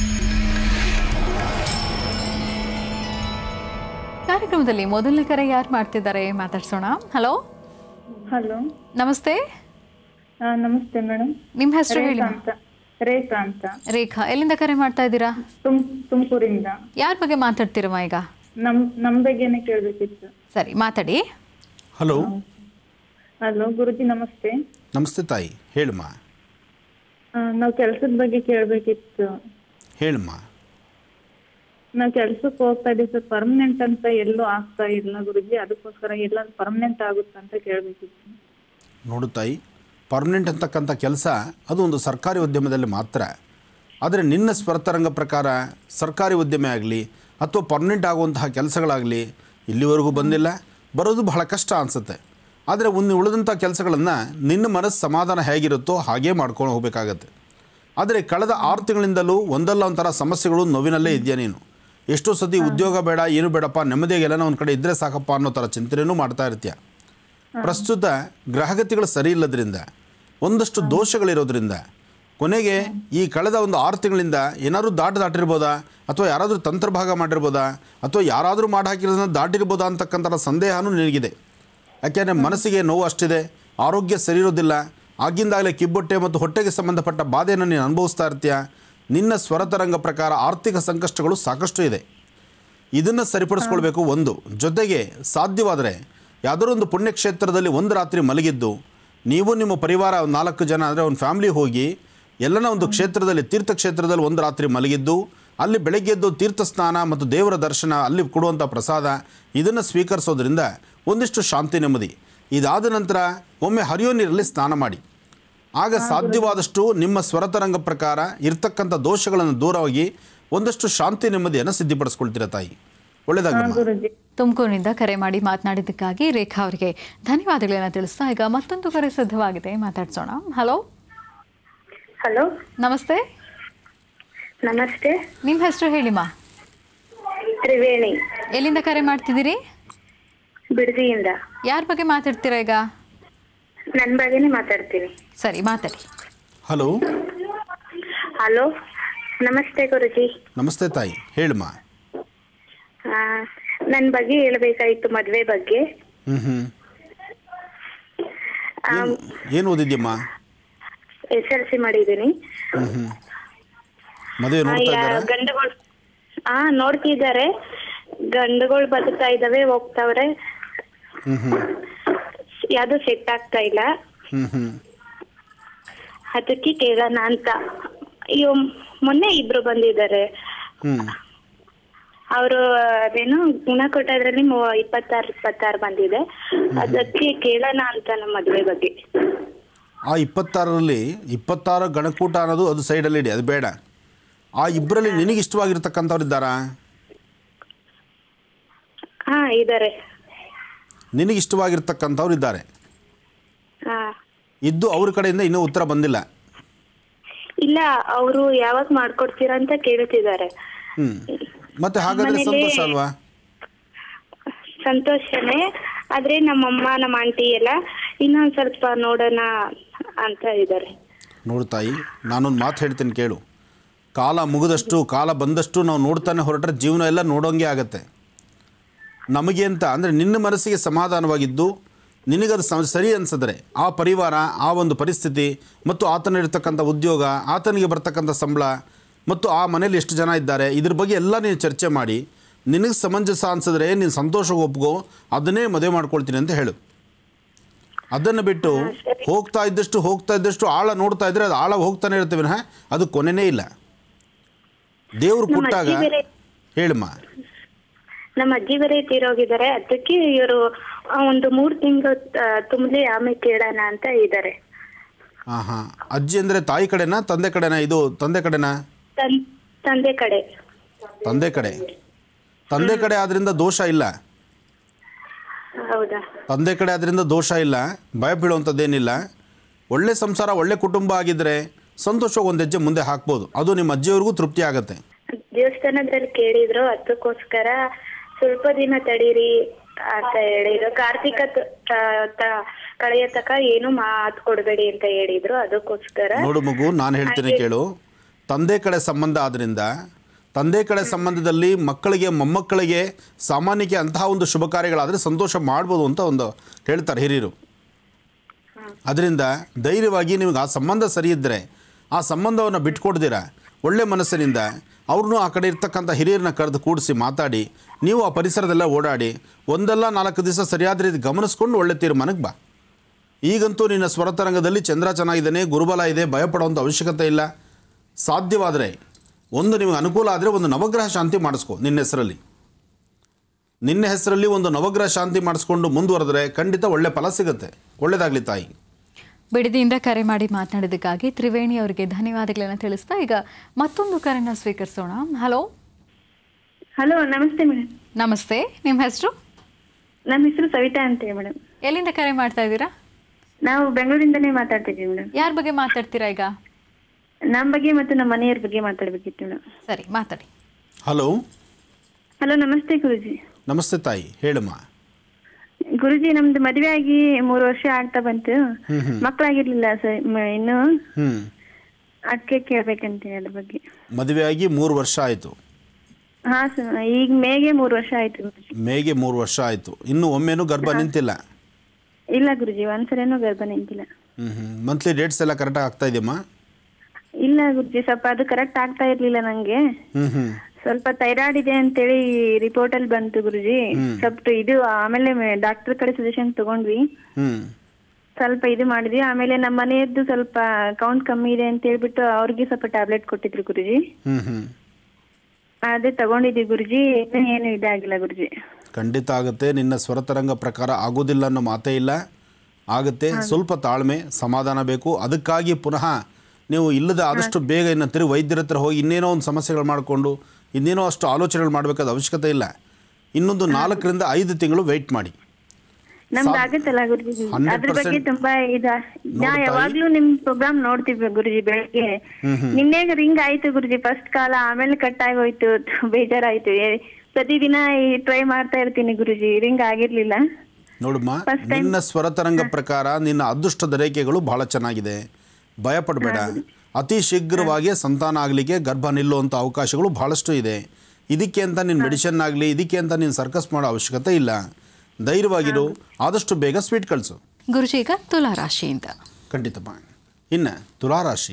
Speaker 1: ಕಾರ್ಯಕ್ರಮದಲ್ಲಿ ಮೊದಲನೇ ಕರೆ ಯಾರು ಮಾಡ್ತಿದ್ದಾರೆ ಮಾತಾಡ್ಸೋಣ ಹಲೋ
Speaker 3: ಹಲೋ
Speaker 1: ನಮಸ್ತೆ
Speaker 3: ಆ, ನಮಸ್ತೆ ಮೇಡಮ್
Speaker 1: ನಿಮ್ಮ ಹೆಸರು ಹೇಳಿ
Speaker 3: ರೇಖಾ ಅಂತ ರೇಖಾ ಅಂತ
Speaker 1: ರೇಖಾ ಎಲ್ಲಿಂದ ಕರೆ ಮಾಡ್ತಾ ಇದ್ದೀರಾ
Speaker 3: ತುಮ್ ತುಮಕೂರಿಂದ
Speaker 1: ಯಾರ ಬಗ್ಗೆ ಮಾತಾಡ್ತೀರಮ್ಮ ಈಗ
Speaker 3: ನಮ್ ನಮ್ ಬಗ್ಗೆನೇ ಕೇಳ್ಬೇಕಿತ್ತು
Speaker 1: ಸರಿ ಮಾತಾಡಿ
Speaker 2: ಹಲೋ
Speaker 3: ಹಲೋ ಗುರುಜಿ ನಮಸ್ತೆ
Speaker 2: ನಮಸ್ತೆ ತಾಯಿ ಹೇಳಮ್ಮ
Speaker 3: ಆ, ನಾವ್ ಕೆಲ್ಸದ ಬಗ್ಗೆ ಕೇಳ್ಬೇಕಿತ್ತು
Speaker 2: ಹೇಳಮ್ಮ
Speaker 3: ನಾವ್ ಕೆಲ್ಸಕ್ಕೆ ಹೋಗ್ತಾ ಇದೀವಿ ಸರ್ ಪರ್ಮನೆಂಟ್ ಅಂತ ಎಲ್ಲೂ ಆಗ್ತಾ ಇಲ್ಲ ಗುರುಜಿ ಅದಕ್ಕೋಸ್ಕರ ಎಲ್ಲ ಪರ್ಮನೆಂಟ್ ಆಗುತ್ತಂತ ಕೇಳ್ಬೇಕಿತ್ತು
Speaker 2: ನೋಡು ತಾಯಿ ಪರ್ಮನೆಂಟ್ ಅಂತಕ್ಕಂಥ ಕೆಲಸ ಅದು ಒಂದು ಸರ್ಕಾರಿ ಉದ್ಯಮದಲ್ಲಿ ಮಾತ್ರ ಆದರೆ ನಿನ್ನ ಸ್ವರತರಂಗ ಪ್ರಕಾರ ಸರ್ಕಾರಿ ಉದ್ಯಮ ಆಗಲಿ ಅಥವಾ ಪರ್ಮನೆಂಟ್ ಆಗುವಂತಹ ಕೆಲಸಗಳಾಗಲಿ ಇಲ್ಲಿವರೆಗೂ ಬಂದಿಲ್ಲ ಬರೋದು ಬಹಳ ಕಷ್ಟ ಅನಿಸುತ್ತೆ ಆದರೆ ಒಂದು ಉಳಿದಂಥ ಕೆಲಸಗಳನ್ನು ನಿನ್ನ ಮನಸ್ಸು ಸಮಾಧಾನ ಹೇಗಿರುತ್ತೋ ಹಾಗೇ ಮಾಡ್ಕೊಂಡು ಹೋಗಬೇಕಾಗತ್ತೆ ಆದರೆ ಕಳೆದ ಆರು ತಿಂಗಳಿಂದಲೂ ಒಂದಲ್ಲ ಒಂಥರ ಸಮಸ್ಯೆಗಳು ನೋವಿನಲ್ಲೇ ಇದೆಯಾ ನೀನು ಎಷ್ಟೋ ಸತಿ ಉದ್ಯೋಗ ಬೇಡ ಏನು ಬೇಡಪ್ಪ ನೆಮ್ಮದಿಯಾಗೆಲ್ಲ ಒಂದು ಕಡೆ ಇದ್ದರೆ ಸಾಕಪ್ಪ ಅನ್ನೋ ಥರ ಚಿಂತನೆಯೂ ಮಾಡ್ತಾ ಇರ್ತೀಯ ಪ್ರಸ್ತುತ ಗ್ರಹಗತಿಗಳು ಸರಿ ಇಲ್ಲದ್ರಿಂದ ಒಂದಷ್ಟು ದೋಷಗಳಿರೋದ್ರಿಂದ ಕೊನೆಗೆ ಈ ಕಳೆದ ಒಂದು ಆರು ತಿಂಗಳಿಂದ ಏನಾದರೂ ದಾಟಿ ದಾಟಿರ್ಬೋದಾ ಅಥವಾ ಯಾರಾದರೂ ತಂತ್ರಭಾಗ ಮಾಡಿರ್ಬೋದಾ ಅಥವಾ ಯಾರಾದರೂ ಮಾಡಿ ಹಾಕಿರೋದನ್ನ ದಾಟಿರ್ಬೋದಾ ಅಂತಕ್ಕಂಥ ಸಂದೇಹನೂ ನಿನಗಿದೆ ಯಾಕೆಂದರೆ ಮನಸ್ಸಿಗೆ ನೋವು ಅಷ್ಟಿದೆ ಆರೋಗ್ಯ ಸರಿ ಇರೋದಿಲ್ಲ ಆಗಿಂದಾಗಲೇ ಕಿಬ್ಬೊಟ್ಟೆ ಮತ್ತು ಹೊಟ್ಟೆಗೆ ಸಂಬಂಧಪಟ್ಟ ಬಾಧೆಯನ್ನು ನೀನು ಅನುಭವಿಸ್ತಾ ಇರ್ತೀಯ ನಿನ್ನ ಸ್ವರತರಂಗ ಪ್ರಕಾರ ಆರ್ಥಿಕ ಸಂಕಷ್ಟಗಳು ಸಾಕಷ್ಟು ಇದೆ ಇದನ್ನು ಸರಿಪಡಿಸ್ಕೊಳ್ಬೇಕು ಒಂದು ಜೊತೆಗೆ ಸಾಧ್ಯವಾದರೆ ಯಾವುದಾದ್ರು ಒಂದು ಪುಣ್ಯಕ್ಷೇತ್ರದಲ್ಲಿ ಒಂದು ರಾತ್ರಿ ಮಲಗಿದ್ದು ನೀವು ನಿಮ್ಮ ಪರಿವಾರ ಒಂದು ನಾಲ್ಕು ಜನ ಅಂದರೆ ಒಂದು ಫ್ಯಾಮ್ಲಿ ಹೋಗಿ ಎಲ್ಲನ ಒಂದು ಕ್ಷೇತ್ರದಲ್ಲಿ ತೀರ್ಥಕ್ಷೇತ್ರದಲ್ಲಿ ಒಂದು ರಾತ್ರಿ ಮಲಗಿದ್ದು ಅಲ್ಲಿ ಬೆಳಗ್ಗೆ ಎದ್ದು ತೀರ್ಥ ಸ್ನಾನ ಮತ್ತು ದೇವರ ದರ್ಶನ ಅಲ್ಲಿ ಕೊಡುವಂಥ ಪ್ರಸಾದ ಇದನ್ನು ಸ್ವೀಕರಿಸೋದ್ರಿಂದ ಒಂದಿಷ್ಟು ಶಾಂತಿ ನೆಮ್ಮದಿ ಇದಾದ ನಂತರ ಒಮ್ಮೆ ಹರಿಯೋ ನೀರಲ್ಲಿ ಸ್ನಾನ ಮಾಡಿ ಆಗ ಸಾಧ್ಯವಾದಷ್ಟು ನಿಮ್ಮ ಸ್ವರತರಂಗ ಪ್ರಕಾರ ಇರ್ತಕ್ಕಂಥ ದೋಷಗಳನ್ನು ದೂರವಾಗಿ ಒಂದಷ್ಟು ಶಾಂತಿ ನೆಮ್ಮದಿಯನ್ನು ಸಿದ್ಧಿಪಡಿಸ್ಕೊಳ್ತೀರ ತಾಯಿ ಒಳ್ಳೆಯದಾಗಮ್ಮ
Speaker 3: ಗುರುಜಿ
Speaker 1: ತುಮಕೂರಿನಿಂದ ಕರೆ ಮಾಡಿ ಮಾತನಾಡಿದ್ದಕ್ಕಾಗಿ ರೇಖಾ ಅವರಿಗೆ ಧನ್ಯವಾದಗಳನ್ನು ತಿಳಿಸ್ತಾ ಈಗ ಮತ್ತೊಂದು ಕರೆ ಸಿದ್ಧವಾಗಿದೆ ಮಾತಾಡ್ಸೋಣ ಹಲೋ
Speaker 4: ಹಲೋ
Speaker 1: ನಮಸ್ತೆ
Speaker 4: ನಮಸ್ತೆ
Speaker 1: ನಿಮ್ಮ ಹೆಸರು ಹೇಳಿಮಾ
Speaker 4: ತ್ರಿವೇಣಿ
Speaker 1: ಎಲ್ಲಿಂದ ಕರೆ ಮಾಡ್ತಿದ್ದೀರಿ
Speaker 4: ಬಿಡದಿಯಿಂದ
Speaker 1: ಯಾರ ಬಗ್ಗೆ ಮಾತಾಡ್ತೀರಾ ಈಗ
Speaker 4: ನನ್ನ ಬಗ್ಗೆನೇ ಮಾತಾಡ್ತೀನಿ
Speaker 1: ಸರಿ ಮಾತಾಡಿ
Speaker 2: ಹಲೋ
Speaker 4: ಹಲೋ ನಮಸ್ತೆ ಗುರುಜಿ
Speaker 2: ನಮಸ್ತೆ ತಾಯಿ ಹೇಳಮ್ಮ
Speaker 4: ನನ್ನ ಬಗ್ಗೆ ಹೇಳ್ಬೇಕಾಯ್ತು ಮದ್ವೆ ಬಗ್ಗೆ
Speaker 2: ಹ್ಞೂ ಹ್ಞೂ ಏನು ಏನು ಓದಿದ್ಯಮ್ಮ
Speaker 4: ಎಸ್ ಎಲ್ ಸಿ ಮಾಡಿದ್ದೀನಿ
Speaker 2: ಹ್ಞೂ ಹ್ಞೂ ಮದುವೆ
Speaker 4: ಆ,
Speaker 2: ನೋಡ್ತಾ
Speaker 4: ಯಾ-
Speaker 2: ಇದ್ದಾರಾ
Speaker 4: ಗಂಡುಗಳು ಹಾ ನೋಡ್ತಿದ್ದಾರೆ ಗಂಡುಗಳು ಬದುಕ್ತಾ ಇದಾವೆ ಹೋಗ್ತಾವ್ರೆ
Speaker 2: ಹ್ಞೂ ಹ್ಞೂ
Speaker 4: ಯಾವ್ದು ಸೆಟ್ ಆಗ್ತಾ ಇಲ್ಲ
Speaker 2: ಹ್ಞೂ ಹ್ಞೂ
Speaker 4: ಅದಕ್ಕೆ ಕೇಳೋಣ ಅಂತ ಇವ್ ಮೊನ್ನೆ ಇಬ್ರು ಬಂದಿದ್ದಾರೆ
Speaker 2: ಹ್ಞೂ
Speaker 4: ಅವರು ಅದೇನು ಗುಣ ಕೊಟ್ಟದ್ರಲ್ಲಿ ಮೂ- ಇಪ್ಪತ್ತಾರು ಇಪ್ಪತ್ತಾರು ಬಂದಿದೆ ಅದಕ್ಕೆ ಕೇಳೋಣ ಅಂತ ನಮ್ಮ ಮದುವೆ ಬಗ್ಗೆ
Speaker 2: ಆ ಇಪ್ಪತ್ತಾರರಲ್ಲಿ ಇಪ್ಪತ್ತಾರು ಗಣಕೂಟ ಅನ್ನೋದು ಅದು ಸೈಡಲ್ಲಿ ಇಡಿ ಅದು ಬೇಡ ಆ ಇಬ್ಬರಲ್ಲಿ ನಿನಗೆ ಇಷ್ಟವಾಗಿರ್ತಕ್ಕಂಥವ್ರು ಇದ್ದಾರಾ
Speaker 4: ಹಾ ಇದಾರೆ
Speaker 2: ನಿನಗೆ ಇಷ್ಟವಾಗಿರ್ತಕ್ಕಂಥವ್ರು ಇದ್ದಾರೆ
Speaker 4: ಹಾ
Speaker 2: ಇದ್ದು ಅವ್ರ ಕಡೆಯಿಂದ ಇನ್ನೂ ಉತ್ತರ ಬಂದಿಲ್ಲ
Speaker 4: ಇಲ್ಲ ಅವರು ಯಾವಾಗ ಮಾಡ್ಕೊಡ್ತೀರಾ ಅಂತ ಕೇಳುತ್ತಿದ್ದಾರೆ
Speaker 2: ಹ್ಞೂ ಮತ್ತು ಹಾಗಾದರೆ
Speaker 4: ಮನೇಲಿ-
Speaker 2: ಸಂತೋಷ ಅಲ್ವಾ
Speaker 4: ಸಂತೋಷನೇ ಆದ್ರೆ ನಮ್ಮಮ್ಮ ನಮ್ಮ ಆಂಟಿ ಎಲ್ಲ ಇನ್ನೊಂದ್ ಸ್ವಲ್ಪ ನೋಡೋಣ ಅಂತ ಇದ್ದಾರೆ
Speaker 2: ನೋಡು ತಾಯಿ ನಾನೊಂದು ಮಾತು ಹೇಳ್ತೀನಿ ಕೇಳು ಕಾಲ ಮುಗಿದಷ್ಟು ಕಾಲ ಬಂದಷ್ಟು ನಾವು ನೋಡ್ತಾನೆ ಹೊರಟ್ರೆ ಜೀವನ ಎಲ್ಲ ನೋಡೋಂಗೆ ಆಗತ್ತೆ ನಮಗೆ ಅಂತ ಅಂದರೆ ನಿನ್ನ ಮನಸ್ಸಿಗೆ ಸಮಾಧಾನವಾಗಿದ್ದು ನಿನಗದು ಸ ಸರಿ ಅನಿಸಿದ್ರೆ ಆ ಪರಿವಾರ ಆ ಒಂದು ಪರಿಸ್ಥಿತಿ ಮತ್ತು ಆತನಿರ್ತಕ್ಕಂಥ ಉದ್ಯೋಗ ಆತನಿಗೆ ಬರ್ತಕ್ಕಂಥ ಸಂಬಳ ಮತ್ತು ಆ ಮನೇಲಿ ಎಷ್ಟು ಜನ ಇದ್ದಾರೆ ಇದ್ರ ಬಗ್ಗೆ ಎಲ್ಲ ನೀನು ಚರ್ಚೆ ಮಾಡಿ ನಿನಗೆ ಸಮಂಜಸ ಅನ್ಸಿದ್ರೆ ನೀನು ಸಂತೋಷ ಒಪ್ಕೋ ಅದನ್ನೇ ಮದುವೆ ಮಾಡ್ಕೊಳ್ತೀನಿ ಅಂತ ಹೇಳು ಅದನ್ನು ಬಿಟ್ಟು ಹೋಗ್ತಾ ಇದ್ದಷ್ಟು ಹೋಗ್ತಾ ಇದ್ದಷ್ಟು ಆಳ ನೋಡ್ತಾ ಇದ್ರೆ ಅದು ಆಳ ಹೋಗ್ತಾನೆ ಇರ್ತೀವಿ ವಿನಃ ಅದು ಕೊನೆನೇ ಇಲ್ಲ ದೇವ್ರು
Speaker 4: ನಮ್ಮ
Speaker 2: ಕೊಟ್ಟಾಗ
Speaker 4: ಅಜ್ಜಿ ಬೇರೆ
Speaker 2: ಹೇಳಮ್ಮ
Speaker 4: ನಮ್ಮ ಅಜ್ಜಿ ಬೇರೆ ತೀರೋಗಿದ್ದಾರೆ ಅದಕ್ಕೆ ಇವರು ಒಂದು ಮೂರ್ ತಿಂಗಳು ತುಂಬಲಿ ಆಮೇಲೆ ಕೇಳೋಣ ಅಂತ ಇದ್ದಾರೆ
Speaker 2: ಹಾಂ ಹಾಂ ಅಜ್ಜಿ ಅಂದರೆ ತಾಯಿ ಕಡೆನಾ ತಂದೆ ಕಡೆನಾ ಇದು ತಂದೆ ಕಡೆನಾ
Speaker 4: ತನ್ ತಂದೆ ಕಡೆ
Speaker 2: ತಂದೆ ಕಡೆ ತಂದೆ ಕಡೆ ಆದ್ರಿಂದ ದೋಷ ಇಲ್ಲ
Speaker 4: ಹೌದಾ
Speaker 2: ತಂದೆ ಕಡೆ ಆದ್ರಿಂದ ದೋಷ ಇಲ್ಲ ಭಯ ಬೀಳುವಂಥದ್ದೇನಿಲ್ಲ ಒಳ್ಳೆ ಸಂಸಾರ ಒಳ್ಳೆ ಕುಟುಂಬ ಆಗಿದ್ದರೆ ಸಂತೋಷವಾಗಿ ಒಂದು ಹೆಜ್ಜೆ ಮುಂದೆ ಹಾಕ್ಬೋದು ಅದು ನಿಮ್ಮ ಅಜ್ಜಿಯವ್ರಿಗೂ ತೃಪ್ತಿ ಆಗುತ್ತೆ
Speaker 4: ದೇವಸ್ಥಾನದಲ್ಲಿ ಕೇಳಿದ್ರು ಅದಕ್ಕೋಸ್ಕರ ಸ್ವಲ್ಪ ದಿನ ತಡೀರಿ ಅಂತ ಹೇಳಿದ್ರು ಕಾರ್ತಿಕ ತ- ತ- ತ- ಕಳೆಯ ತಕ ಏನು ಮಾತು ಕೊಡಬೇಡಿ ಅಂತ ಹೇಳಿದ್ರು ಅದಕ್ಕೋಸ್ಕರ
Speaker 2: ನೋಡು ಮಗು ನಾನು ಹೇಳ್ತೀನಿ ಕೇಳು ತಂದೆ ಕಡೆ ಸಂಬಂಧ ಆದ್ರಿಂದ ತಂದೆ ಕಡೆ ಸಂಬಂಧದಲ್ಲಿ ಮಕ್ಕಳಿಗೆ ಮೊಮ್ಮಕ್ಕಳಿಗೆ ಸಾಮಾನ್ಯಕ್ಕೆ ಅಂತಹ ಒಂದು ಶುಭ ಕಾರ್ಯಗಳಾದರೆ ಸಂತೋಷ ಮಾಡ್ಬೋದು ಅಂತ ಒಂದು ಹೇಳ್ತಾರೆ ಹಿರಿಯರು ಅದರಿಂದ ಧೈರ್ಯವಾಗಿ ನಿಮಗೆ ಆ ಸಂಬಂಧ ಸರಿ ಇದ್ದರೆ ಆ ಸಂಬಂಧವನ್ನು ಬಿಟ್ಕೊಡ್ದಿರ ಒಳ್ಳೆ ಮನಸ್ಸಿನಿಂದ ಅವ್ರನ್ನೂ ಆ ಕಡೆ ಇರ್ತಕ್ಕಂಥ ಹಿರಿಯರನ್ನ ಕರೆದು ಕೂಡಿಸಿ ಮಾತಾಡಿ ನೀವು ಆ ಪರಿಸರದೆಲ್ಲ ಓಡಾಡಿ ಒಂದಲ್ಲ ನಾಲ್ಕು ದಿವಸ ಸರಿಯಾದ ರೀತಿ ಗಮನಿಸ್ಕೊಂಡು ಒಳ್ಳೆ ತೀರ್ಮಾನಕ್ಕೆ ಬಾ ಈಗಂತೂ ನಿನ್ನ ಸ್ವರತರಂಗದಲ್ಲಿ ಚಂದ್ರ ಚೆನ್ನಾಗಿದ್ದಾನೆ ಗುರುಬಲ ಇದೆ ಭಯಪಡುವಂಥ ಅವಶ್ಯಕತೆ ಇಲ್ಲ ಸಾಧ್ಯವಾದರೆ ಒಂದು ನಿಮಗೆ ಅನುಕೂಲ ಆದರೆ ಒಂದು ನವಗ್ರಹ ಶಾಂತಿ ಮಾಡಿಸ್ಕೊ ನಿನ್ನ ಹೆಸರಲ್ಲಿ ನಿನ್ನ ಹೆಸರಲ್ಲಿ ಒಂದು ನವಗ್ರಹ ಶಾಂತಿ ಮಾಡಿಸ್ಕೊಂಡು ಮುಂದುವರೆದ್ರೆ ಖಂಡಿತ ಒಳ್ಳೆ ಫಲ ಸಿಗುತ್ತೆ ಒಳ್ಳೆಯದಾಗಲಿ ತಾಯಿ
Speaker 1: ಬಿಡದಿಯಿಂದ ಕರೆ ಮಾಡಿ ಮಾತನಾಡಿದ್ದಕ್ಕಾಗಿ ತ್ರಿವೇಣಿ ಅವರಿಗೆ ಧನ್ಯವಾದಗಳನ್ನು ತಿಳಿಸ್ತಾ ಈಗ ಮತ್ತೊಂದು ಕರೆನ ಸ್ವೀಕರಿಸೋಣ ಹಲೋ
Speaker 3: ಹಲೋ ನಮಸ್ತೆ ಮೇಡಮ್
Speaker 1: ನಮಸ್ತೆ ನಿಮ್ಮ ಹೆಸರು
Speaker 3: ನಮ್ಮ ಹೆಸರು ಸವಿತಾ ಅಂತೇಳಿ ಮೇಡಮ್
Speaker 1: ಎಲ್ಲಿಂದ ಕರೆ ಮಾಡ್ತಾ ಇದ್ದೀರಾ
Speaker 3: ನಾವು ಬೆಂಗಳೂರಿಂದನೇ ಮಾತಾಡ್ತಿದ್ದೀವಿ ಮೇಡಮ್
Speaker 1: ಯಾರ ಬಗ್ಗೆ ಮಾತಾಡ್ತೀರಾ ಈಗ
Speaker 3: ನಮ್ಮ ಬಗ್ಗೆ ಮತ್ತು ನಮ್ಮ ಮನೆಯವ್ರ ಬಗ್ಗೆ ಮಾತಾಡ್ಬೇಕಿತ್ತು ಮೇಡಮ್
Speaker 1: ಸರಿ ಮಾತಾಡಿ
Speaker 2: ಹಲೋ
Speaker 3: ಹಲೋ ನಮಸ್ತೆ ಗುರುಜಿ
Speaker 2: ನಮಸ್ತೆ ತಾಯಿ ಹೇಳಮ್ಮ
Speaker 3: ಗುರುಜಿ ನಮ್ದು ಮದುವೆ ಆಗಿ ಮೂರು ವರ್ಷ ಆಗ್ತಾ ಬಂತು
Speaker 2: ಹ್ಞೂ ಹ್ಞೂ
Speaker 3: ಮಕ್ಕಳಾಗಿರ್ಲಿಲ್ಲ ಸರ್ ಮ- ಇನ್ನು
Speaker 2: ಹ್ಞೂ
Speaker 3: ಅದಕ್ಕೆ ಕೇಳ್ಬೇಕಂತೀನಿ ಅದ್ರ ಬಗ್ಗೆ
Speaker 2: ಮದುವೆಯಾಗಿ ಮೂರು ವರ್ಷ ಆಯಿತು
Speaker 3: ಹಾ ಸರ್ ಈಗ ಮೇಗೆ ಮೂರು ವರ್ಷ ಆಯ್ತು ಗುರುಜಿ
Speaker 2: ಮೇಗೆ ಮೂರು ವರ್ಷ ಆಯಿತು ಇನ್ನೂ ಒಮ್ಮೆನೂ ಗರ್ಭ ನಿಂತಿಲ್ಲ
Speaker 3: ಇಲ್ಲ ಗುರುಜಿ ಒಂದ್ಸರಿನೂ ಗರ್ಭ ನಿಂತಿಲ್ಲ
Speaker 2: ಹ್ಞೂ ಹ್ಞೂ ಮಂತ್ಲಿ ಡೇಟ್ಸ್ ಎಲ್ಲ ಕರೆಕ್ಟಾಗಿ ಆಗ್ತಾ ಇದೆಯಮ್ಮ
Speaker 3: ಇಲ್ಲ ಗುರುಜಿ ಸ್ವಲ್ಪ ಅದು ಕರೆಕ್ಟ್ ಆಗ್ತಾ ಇರ್ಲಿಲ್ಲ ನಂಗೆ
Speaker 2: ಹ್ಞೂ ಹ್ಞೂ
Speaker 3: ಸ್ವಲ್ಪ ಥೈರಾಯ್ಡ್ ಇದೆ ಅಂತೇಳಿ ರಿಪೋರ್ಟ್ ಅಲ್ಲಿ ಬಂತು ಗುರುಜಿ ಸ್ವಲ್ಪ ಇದು ಆಮೇಲೆ ಡಾಕ್ಟರ್ ಕಡೆ ಸಜೆಷನ್ ತಗೊಂಡ್ವಿ
Speaker 2: ಹ್ಞೂ
Speaker 3: ಸ್ವಲ್ಪ ಇದು ಮಾಡಿದ್ವಿ ಆಮೇಲೆ ನಮ್ಮ ಮನೆಯದ್ದು ಸ್ವಲ್ಪ ಕೌಂಟ್ ಕಮ್ಮಿ ಇದೆ ಅಂತ ಹೇಳ್ಬಿಟ್ಟು ಅವ್ರಿಗೆ ಸ್ವಲ್ಪ ಟ್ಯಾಬ್ಲೆಟ್ ಕೊಟ್ಟಿದ್ರು ಗುರುಜಿ
Speaker 2: ಹ್ಞೂ ಹ್ಞೂ
Speaker 3: ಅದೇ ತಗೊಂಡಿದ್ವಿ ಗುರುಜಿ ಇನ್ನೂ ಏನು ಇದಾಗಿಲ್ಲ ಗುರುಜಿ
Speaker 2: ಖಂಡಿತ ಆಗುತ್ತೆ ನಿನ್ನ ಸ್ವರತರಂಗ ಪ್ರಕಾರ ಆಗೋದಿಲ್ಲ ಅನ್ನೋ ಮಾತೇ ಇಲ್ಲ ಆಗುತ್ತೆ ಸ್ವಲ್ಪ ತಾಳ್ಮೆ ಸಮಾಧಾನ ಬೇಕು ಅದಕ್ಕಾಗಿ ಪುನಃ ನೀವು ಇಲ್ಲದ ಆದಷ್ಟು ಬೇಗ ಇನ್ನು ತಿರುಗಿ ವೈದ್ಯರ ಹತ್ರ ಹೋಗಿ ಇನ್ನೇನೋ ಒಂದು ಸಮಸ್ಯೆಗಳು ಮಾಡಿಕೊಂಡು ಇನ್ನೇನೋ ಅಷ್ಟು ಆಲೋಚನೆಗಳು ಮಾಡಬೇಕಾದ ಅವಶ್ಯಕತೆ ಇಲ್ಲ ಇನ್ನೊಂದು ನಾಲ್ಕರಿಂದ ಐದು ತಿಂಗಳು ವೆಯ್ಟ್ ಮಾಡಿ
Speaker 3: ನಮ್ದು ಆಗತ್ತಲ್ಲ ಗುರುಜಿ
Speaker 2: 100%
Speaker 3: ಅದ್ರ ಬಗ್ಗೆ ತುಂಬಾ ಇದ ನಾ
Speaker 2: ನೋಡು ತಾಯಿ.
Speaker 3: ಯಾವಾಗ್ಲೂ ನಿಮ್ ಪ್ರೋಗ್ರಾಮ್ ನೋಡ್ತೀವಿ ಗುರುಜಿ ಬೆಳಗ್ಗೆ ನಿನ್ನೆ ರಿಂಗ್ ಆಯ್ತು ಗುರುಜಿ ಫಸ್ಟ್ ಕಾಲ ಆಮೇಲೆ ಕಟ್ ಆಗೋಯ್ತು ಬೇಜಾರಾಯ್ತು ಏ- ಪ್ರತಿದಿನ ಟ್ರೈ ಮಾಡ್ತಾ ಇರ್ತೀನಿ ಗುರುಜಿ ರಿಂಗ್ ಆಗಿರ್ಲಿಲ್ಲ
Speaker 2: ನೋಡಮ್ಮ
Speaker 3: First time-
Speaker 2: ನಿನ್ನ ಸ್ವರತರಂಗ ಪ್ರಕಾರ ನಿನ್ನ ಅದೃಷ್ಟದ ರೇಖೆಗಳು ಬಹಳ ಚೆನ್ನಾಗಿದೆ ಭಯಪಡಬೇಡ ಅತಿ ಶೀಘ್ರವಾಗಿ ಸಂತಾನ ಆಗಲಿಕ್ಕೆ ಗರ್ಭ ನಿಲ್ಲುವಂಥ ಅವಕಾಶಗಳು ಬಹಳಷ್ಟು ಇದೆ ಇದಕ್ಕೆ ಅಂತ ನೀನು ಮೆಡಿಷನ್ ಆಗಲಿ ಇದಕ್ಕೆ ಅಂತ ನೀನು ಸರ್ಕಸ್ ಮಾಡೋ ಅವಶ್ಯಕತೆ ಇಲ್ಲ ಧೈರ್ಯವಾಗಿರು ಆದಷ್ಟು ಬೇಗ ಸ್ವೀಟ್ ಕಳಿಸು
Speaker 1: ಗುರುಜಿ ಈಗ ತುಲಾ ರಾಶಿಯಿಂದ
Speaker 2: ಖಂಡಿತಮ್ಮ ಇನ್ನು ತುಲಾರಾಶಿ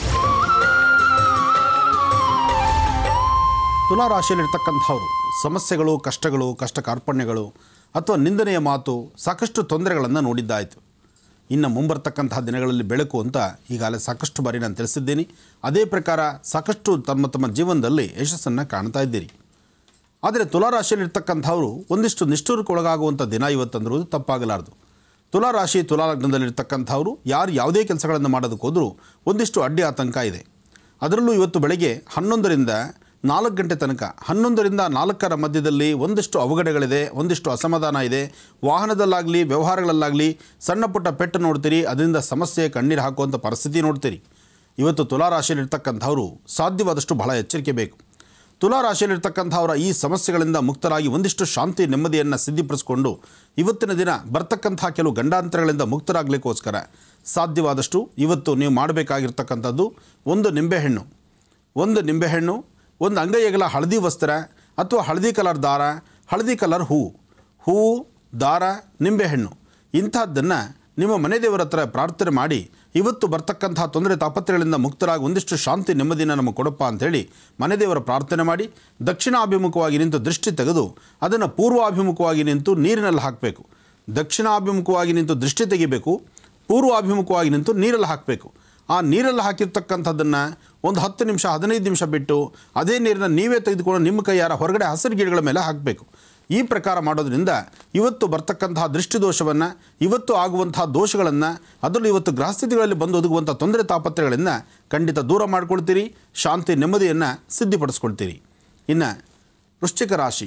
Speaker 2: ತುಲಾರಾಶಿಯಲ್ಲಿರ್ತಕ್ಕಂಥವ್ರು ಸಮಸ್ಯೆಗಳು ಕಷ್ಟಗಳು ಕಷ್ಟ ಕಾರ್ಪಣ್ಯಗಳು ಅಥವಾ ನಿಂದನೆಯ ಮಾತು ಸಾಕಷ್ಟು ತೊಂದರೆಗಳನ್ನು ನೋಡಿದ್ದಾಯಿತು ಇನ್ನು ಮುಂಬರ್ತಕ್ಕಂತಹ ದಿನಗಳಲ್ಲಿ ಬೆಳಕು ಅಂತ ಈಗಾಗಲೇ ಸಾಕಷ್ಟು ಬಾರಿ ನಾನು ತಿಳಿಸಿದ್ದೀನಿ ಅದೇ ಪ್ರಕಾರ ಸಾಕಷ್ಟು ತಮ್ಮ ತಮ್ಮ ಜೀವನದಲ್ಲಿ ಯಶಸ್ಸನ್ನು ಕಾಣ್ತಾ ಇದ್ದೀರಿ ಆದರೆ ತುಲಾರಾಶಿಯಲ್ಲಿರ್ತಕ್ಕಂಥವ್ರು ಒಂದಿಷ್ಟು ನಿಷ್ಠುರಕ್ಕೊಳಗಾಗುವಂಥ ದಿನ ಇವತ್ತಂದ್ರೂ ತಪ್ಪಾಗಲಾರದು ತುಲಾರಾಶಿ ತುಲಾಲಗ್ನದಲ್ಲಿರ್ತಕ್ಕಂಥವ್ರು ಯಾರು ಯಾವುದೇ ಕೆಲಸಗಳನ್ನು ಮಾಡೋದಕ್ಕೆ ಹೋದರೂ ಒಂದಿಷ್ಟು ಅಡ್ಡಿ ಆತಂಕ ಇದೆ ಅದರಲ್ಲೂ ಇವತ್ತು ಬೆಳಗ್ಗೆ ಹನ್ನೊಂದರಿಂದ ನಾಲ್ಕು ಗಂಟೆ ತನಕ ಹನ್ನೊಂದರಿಂದ ನಾಲ್ಕರ ಮಧ್ಯದಲ್ಲಿ ಒಂದಿಷ್ಟು ಅವಘಡಗಳಿದೆ ಒಂದಿಷ್ಟು ಅಸಮಾಧಾನ ಇದೆ ವಾಹನದಲ್ಲಾಗಲಿ ವ್ಯವಹಾರಗಳಲ್ಲಾಗಲಿ ಸಣ್ಣ ಪುಟ್ಟ ಪೆಟ್ಟು ನೋಡ್ತೀರಿ ಅದರಿಂದ ಸಮಸ್ಯೆ ಕಣ್ಣೀರು ಹಾಕುವಂಥ ಪರಿಸ್ಥಿತಿ ನೋಡ್ತೀರಿ ಇವತ್ತು ತುಲಾರಾಶಿಯಲ್ಲಿರ್ತಕ್ಕಂಥವರು ಸಾಧ್ಯವಾದಷ್ಟು ಬಹಳ ಎಚ್ಚರಿಕೆ ಬೇಕು ತುಲಾರಾಶಿಯಲ್ಲಿರ್ತಕ್ಕಂಥವರ ಈ ಸಮಸ್ಯೆಗಳಿಂದ ಮುಕ್ತರಾಗಿ ಒಂದಿಷ್ಟು ಶಾಂತಿ ನೆಮ್ಮದಿಯನ್ನು ಸಿದ್ಧಿಪಡಿಸಿಕೊಂಡು ಇವತ್ತಿನ ದಿನ ಬರ್ತಕ್ಕಂಥ ಕೆಲವು ಗಂಡಾಂತರಗಳಿಂದ ಮುಕ್ತರಾಗಲಿಕ್ಕೋಸ್ಕರ ಸಾಧ್ಯವಾದಷ್ಟು ಇವತ್ತು ನೀವು ಮಾಡಬೇಕಾಗಿರ್ತಕ್ಕಂಥದ್ದು ಒಂದು ನಿಂಬೆಹಣ್ಣು ಒಂದು ನಿಂಬೆಹಣ್ಣು ಒಂದು ಅಂಗೈಯಗಲ ಹಳದಿ ವಸ್ತ್ರ ಅಥವಾ ಹಳದಿ ಕಲರ್ ದಾರ ಹಳದಿ ಕಲರ್ ಹೂವು ಹೂವು ದಾರ ನಿಂಬೆಹಣ್ಣು ಇಂಥದ್ದನ್ನು ನಿಮ್ಮ ಮನೆ ದೇವರ ಹತ್ರ ಪ್ರಾರ್ಥನೆ ಮಾಡಿ ಇವತ್ತು ಬರ್ತಕ್ಕಂತಹ ತೊಂದರೆ ತಾಪತ್ರೆಗಳಿಂದ ಮುಕ್ತರಾಗಿ ಒಂದಿಷ್ಟು ಶಾಂತಿ ನೆಮ್ಮದಿನ ನಮಗೆ ಕೊಡಪ್ಪ ಅಂಥೇಳಿ ಮನೆ ದೇವರ ಪ್ರಾರ್ಥನೆ ಮಾಡಿ ದಕ್ಷಿಣಾಭಿಮುಖವಾಗಿ ನಿಂತು ದೃಷ್ಟಿ ತೆಗೆದು ಅದನ್ನು ಪೂರ್ವಾಭಿಮುಖವಾಗಿ ನಿಂತು ನೀರಿನಲ್ಲಿ ಹಾಕಬೇಕು ದಕ್ಷಿಣಾಭಿಮುಖವಾಗಿ ನಿಂತು ದೃಷ್ಟಿ ತೆಗಿಬೇಕು ಪೂರ್ವಾಭಿಮುಖವಾಗಿ ನಿಂತು ನೀರಲ್ಲಿ ಹಾಕಬೇಕು ಆ ನೀರಲ್ಲಿ ಹಾಕಿರ್ತಕ್ಕಂಥದ್ದನ್ನು ಒಂದು ಹತ್ತು ನಿಮಿಷ ಹದಿನೈದು ನಿಮಿಷ ಬಿಟ್ಟು ಅದೇ ನೀರನ್ನ ನೀವೇ ತೆಗೆದುಕೊಂಡು ನಿಮ್ಮ ಕೈಯಾರ ಹೊರಗಡೆ ಹಸಿರು ಗಿಡಗಳ ಮೇಲೆ ಹಾಕಬೇಕು ಈ ಪ್ರಕಾರ ಮಾಡೋದ್ರಿಂದ ಇವತ್ತು ಬರ್ತಕ್ಕಂತಹ ದೃಷ್ಟಿದೋಷವನ್ನು ಇವತ್ತು ಆಗುವಂತಹ ದೋಷಗಳನ್ನು ಅದರಲ್ಲೂ ಇವತ್ತು ಗೃಹಸ್ಥಿತಿಗಳಲ್ಲಿ ಬಂದು ಒದಗುವಂಥ ತೊಂದರೆ ತಾಪತ್ರೆಗಳಿಂದ ಖಂಡಿತ ದೂರ ಮಾಡ್ಕೊಳ್ತೀರಿ ಶಾಂತಿ ನೆಮ್ಮದಿಯನ್ನು ಸಿದ್ಧಿಪಡಿಸ್ಕೊಳ್ತೀರಿ ಇನ್ನು ವೃಶ್ಚಿಕ ರಾಶಿ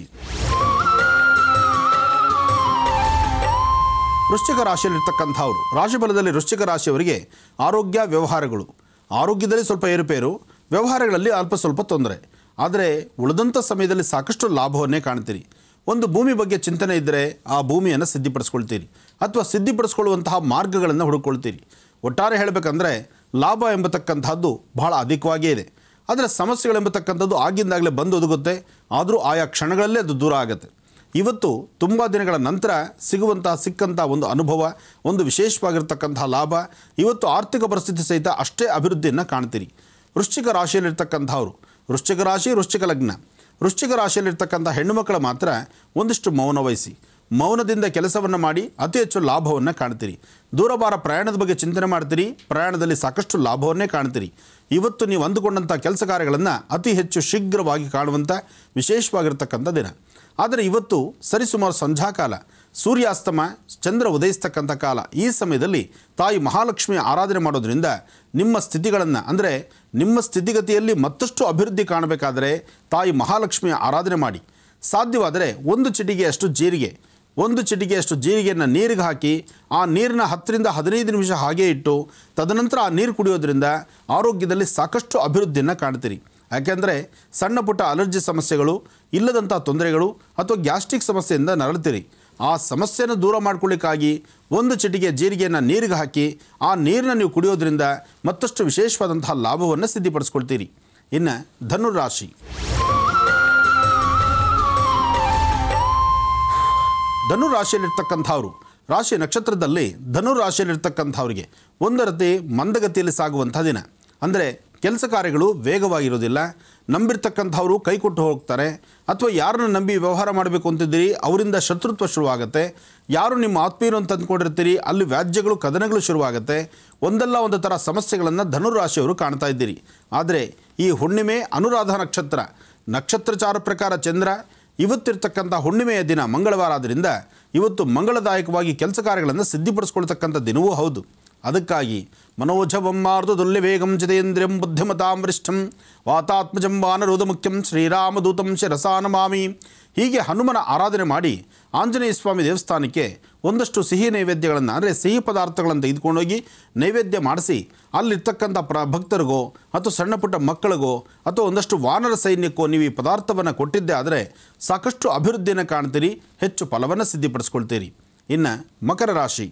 Speaker 2: ವೃಶ್ಚಿಕ ರಾಶಿಯಲ್ಲಿರ್ತಕ್ಕಂಥವ್ರು ರಾಶಿಫಲದಲ್ಲಿ ವೃಶ್ಚಿಕ ರಾಶಿಯವರಿಗೆ ಆರೋಗ್ಯ ವ್ಯವಹಾರಗಳು ಆರೋಗ್ಯದಲ್ಲಿ ಸ್ವಲ್ಪ ಏರುಪೇರು ವ್ಯವಹಾರಗಳಲ್ಲಿ ಅಲ್ಪ ಸ್ವಲ್ಪ ತೊಂದರೆ ಆದರೆ ಉಳಿದಂಥ ಸಮಯದಲ್ಲಿ ಸಾಕಷ್ಟು ಲಾಭವನ್ನೇ ಕಾಣ್ತೀರಿ ಒಂದು ಭೂಮಿ ಬಗ್ಗೆ ಚಿಂತನೆ ಇದ್ದರೆ ಆ ಭೂಮಿಯನ್ನು ಸಿದ್ಧಿಪಡಿಸ್ಕೊಳ್ತೀರಿ ಅಥವಾ ಸಿದ್ಧಿಪಡಿಸ್ಕೊಳ್ಳುವಂತಹ ಮಾರ್ಗಗಳನ್ನು ಹುಡುಕೊಳ್ತೀರಿ ಒಟ್ಟಾರೆ ಹೇಳಬೇಕಂದ್ರೆ ಲಾಭ ಎಂಬತಕ್ಕಂಥದ್ದು ಬಹಳ ಅಧಿಕವಾಗಿಯೇ ಇದೆ ಆದರೆ ಸಮಸ್ಯೆಗಳೆಂಬತಕ್ಕಂಥದ್ದು ಆಗಿಂದಾಗಲೇ ಬಂದು ಒದಗುತ್ತೆ ಆದರೂ ಆಯಾ ಕ್ಷಣಗಳಲ್ಲೇ ಅದು ದೂರ ಆಗುತ್ತೆ ಇವತ್ತು ತುಂಬ ದಿನಗಳ ನಂತರ ಸಿಗುವಂತಹ ಸಿಕ್ಕಂಥ ಒಂದು ಅನುಭವ ಒಂದು ವಿಶೇಷವಾಗಿರ್ತಕ್ಕಂತಹ ಲಾಭ ಇವತ್ತು ಆರ್ಥಿಕ ಪರಿಸ್ಥಿತಿ ಸಹಿತ ಅಷ್ಟೇ ಅಭಿವೃದ್ಧಿಯನ್ನು ಕಾಣ್ತೀರಿ ವೃಶ್ಚಿಕ ರಾಶಿಯಲ್ಲಿರ್ತಕ್ಕಂಥವ್ರು ವೃಶ್ಚಿಕ ರಾಶಿ ವೃಶ್ಚಿಕ ಲಗ್ನ ವೃಶ್ಚಿಕ ರಾಶಿಯಲ್ಲಿರ್ತಕ್ಕಂಥ ಹೆಣ್ಣುಮಕ್ಕಳು ಮಾತ್ರ ಒಂದಿಷ್ಟು ಮೌನ ವಹಿಸಿ ಮೌನದಿಂದ ಕೆಲಸವನ್ನು ಮಾಡಿ ಅತಿ ಹೆಚ್ಚು ಲಾಭವನ್ನು ಕಾಣ್ತೀರಿ ದೂರಭಾರ ಪ್ರಯಾಣದ ಬಗ್ಗೆ ಚಿಂತನೆ ಮಾಡ್ತೀರಿ ಪ್ರಯಾಣದಲ್ಲಿ ಸಾಕಷ್ಟು ಲಾಭವನ್ನೇ ಕಾಣ್ತೀರಿ ಇವತ್ತು ನೀವು ಅಂದುಕೊಂಡಂಥ ಕೆಲಸ ಕಾರ್ಯಗಳನ್ನು ಅತಿ ಹೆಚ್ಚು ಶೀಘ್ರವಾಗಿ ಕಾಣುವಂಥ ವಿಶೇಷವಾಗಿರ್ತಕ್ಕಂಥ ದಿನ ಆದರೆ ಇವತ್ತು ಸರಿಸುಮಾರು ಸಂಧ್ಯಾಕಾಲ ಸೂರ್ಯಾಸ್ತಮ ಚಂದ್ರ ಉದಯಿಸ್ತಕ್ಕಂಥ ಕಾಲ ಈ ಸಮಯದಲ್ಲಿ ತಾಯಿ ಮಹಾಲಕ್ಷ್ಮಿಯ ಆರಾಧನೆ ಮಾಡೋದ್ರಿಂದ ನಿಮ್ಮ ಸ್ಥಿತಿಗಳನ್ನು ಅಂದರೆ ನಿಮ್ಮ ಸ್ಥಿತಿಗತಿಯಲ್ಲಿ ಮತ್ತಷ್ಟು ಅಭಿವೃದ್ಧಿ ಕಾಣಬೇಕಾದರೆ ತಾಯಿ ಮಹಾಲಕ್ಷ್ಮಿಯ ಆರಾಧನೆ ಮಾಡಿ ಸಾಧ್ಯವಾದರೆ ಒಂದು ಚಿಟಿಗೆಯಷ್ಟು ಜೀರಿಗೆ ಒಂದು ಚಿಟಿಗೆಯಷ್ಟು ಜೀರಿಗೆಯನ್ನು ನೀರಿಗೆ ಹಾಕಿ ಆ ನೀರನ್ನ ಹತ್ತರಿಂದ ಹದಿನೈದು ನಿಮಿಷ ಹಾಗೇ ಇಟ್ಟು ತದನಂತರ ಆ ನೀರು ಕುಡಿಯೋದ್ರಿಂದ ಆರೋಗ್ಯದಲ್ಲಿ ಸಾಕಷ್ಟು ಅಭಿವೃದ್ಧಿಯನ್ನು ಕಾಣ್ತೀರಿ ಯಾಕೆಂದರೆ ಸಣ್ಣ ಪುಟ್ಟ ಅಲರ್ಜಿ ಸಮಸ್ಯೆಗಳು ಇಲ್ಲದಂಥ ತೊಂದರೆಗಳು ಅಥವಾ ಗ್ಯಾಸ್ಟ್ರಿಕ್ ಸಮಸ್ಯೆಯಿಂದ ನರಳ್ತೀರಿ ಆ ಸಮಸ್ಯೆಯನ್ನು ದೂರ ಮಾಡ್ಕೊಳ್ಳಿಕ್ಕಾಗಿ ಒಂದು ಚಿಟಿಗೆ ಜೀರಿಗೆಯನ್ನು ನೀರಿಗೆ ಹಾಕಿ ಆ ನೀರನ್ನ ನೀವು ಕುಡಿಯೋದ್ರಿಂದ ಮತ್ತಷ್ಟು ವಿಶೇಷವಾದಂತಹ ಲಾಭವನ್ನು ಸಿದ್ಧಿಪಡಿಸ್ಕೊಳ್ತೀರಿ ಇನ್ನು ಧನುರಾಶಿ ಧನು ರಾಶಿಯಲ್ಲಿರ್ತಕ್ಕಂಥವ್ರು ರಾಶಿ ನಕ್ಷತ್ರದಲ್ಲಿ ಧನು ರಾಶಿಯಲ್ಲಿರ್ತಕ್ಕಂಥವ್ರಿಗೆ ಒಂದರತಿ ಮಂದಗತಿಯಲ್ಲಿ ಸಾಗುವಂಥ ದಿನ ಅಂದರೆ ಕೆಲಸ ಕಾರ್ಯಗಳು ವೇಗವಾಗಿರೋದಿಲ್ಲ ನಂಬಿರ್ತಕ್ಕಂಥವ್ರು ಕೈ ಕೊಟ್ಟು ಹೋಗ್ತಾರೆ ಅಥವಾ ಯಾರನ್ನು ನಂಬಿ ವ್ಯವಹಾರ ಮಾಡಬೇಕು ಅಂತಿದ್ದೀರಿ ಅವರಿಂದ ಶತ್ರುತ್ವ ಶುರುವಾಗುತ್ತೆ ಯಾರು ನಿಮ್ಮ ಆತ್ಮೀಯರು ಅಂತ ಅಂದ್ಕೊಂಡಿರ್ತೀರಿ ಅಲ್ಲಿ ವ್ಯಾಜ್ಯಗಳು ಕದನಗಳು ಶುರುವಾಗುತ್ತೆ ಒಂದಲ್ಲ ಒಂದು ಥರ ಸಮಸ್ಯೆಗಳನ್ನು ಧನುರಾಶಿಯವರು ಕಾಣ್ತಾ ಇದ್ದೀರಿ ಆದರೆ ಈ ಹುಣ್ಣಿಮೆ ಅನುರಾಧ ನಕ್ಷತ್ರ ನಕ್ಷತ್ರಚಾರ ಪ್ರಕಾರ ಚಂದ್ರ ಇವತ್ತಿರ್ತಕ್ಕಂಥ ಹುಣ್ಣಿಮೆಯ ದಿನ ಮಂಗಳವಾರ ಆದ್ದರಿಂದ ಇವತ್ತು ಮಂಗಳದಾಯಕವಾಗಿ ಕೆಲಸ ಕಾರ್ಯಗಳನ್ನು ಸಿದ್ಧಿಪಡಿಸ್ಕೊಳ್ತಕ್ಕಂಥ ದಿನವೂ ಹೌದು ಅದಕ್ಕಾಗಿ ಮನೋಜವಂ ಮಾರುತದುಲ್ಯ ವೇಗಂ ಚಿತೇಂದ್ರಿಯಂ ಬುದ್ಧಿಮತಾಂ ವರಿಷ್ಠಂ ವಾತಾತ್ಮಜಂ ವಾನರೋಧ ಮುಖ್ಯಂ ಶ್ರೀರಾಮದೂತಂ ಶಿರಸಾ ನಮಾಮಿ ಹೀಗೆ ಹನುಮನ ಆರಾಧನೆ ಮಾಡಿ ಆಂಜನೇಯ ಸ್ವಾಮಿ ದೇವಸ್ಥಾನಕ್ಕೆ ಒಂದಷ್ಟು ಸಿಹಿ ನೈವೇದ್ಯಗಳನ್ನು ಅಂದರೆ ಸಿಹಿ ಪದಾರ್ಥಗಳನ್ನು ತೆಗೆದುಕೊಂಡೋಗಿ ನೈವೇದ್ಯ ಮಾಡಿಸಿ ಅಲ್ಲಿರ್ತಕ್ಕಂಥ ಪ್ರ ಭಕ್ತರಿಗೋ ಅಥವಾ ಸಣ್ಣ ಪುಟ್ಟ ಮಕ್ಕಳಿಗೋ ಅಥವಾ ಒಂದಷ್ಟು ವಾನರ ಸೈನ್ಯಕ್ಕೋ ನೀವು ಈ ಪದಾರ್ಥವನ್ನು ಕೊಟ್ಟಿದ್ದೆ ಆದರೆ ಸಾಕಷ್ಟು ಅಭಿವೃದ್ಧಿಯನ್ನು ಕಾಣ್ತೀರಿ ಹೆಚ್ಚು ಫಲವನ್ನು ಸಿದ್ಧಿಪಡಿಸ್ಕೊಳ್ತೀರಿ ಇನ್ನು ಮಕರ ರಾಶಿ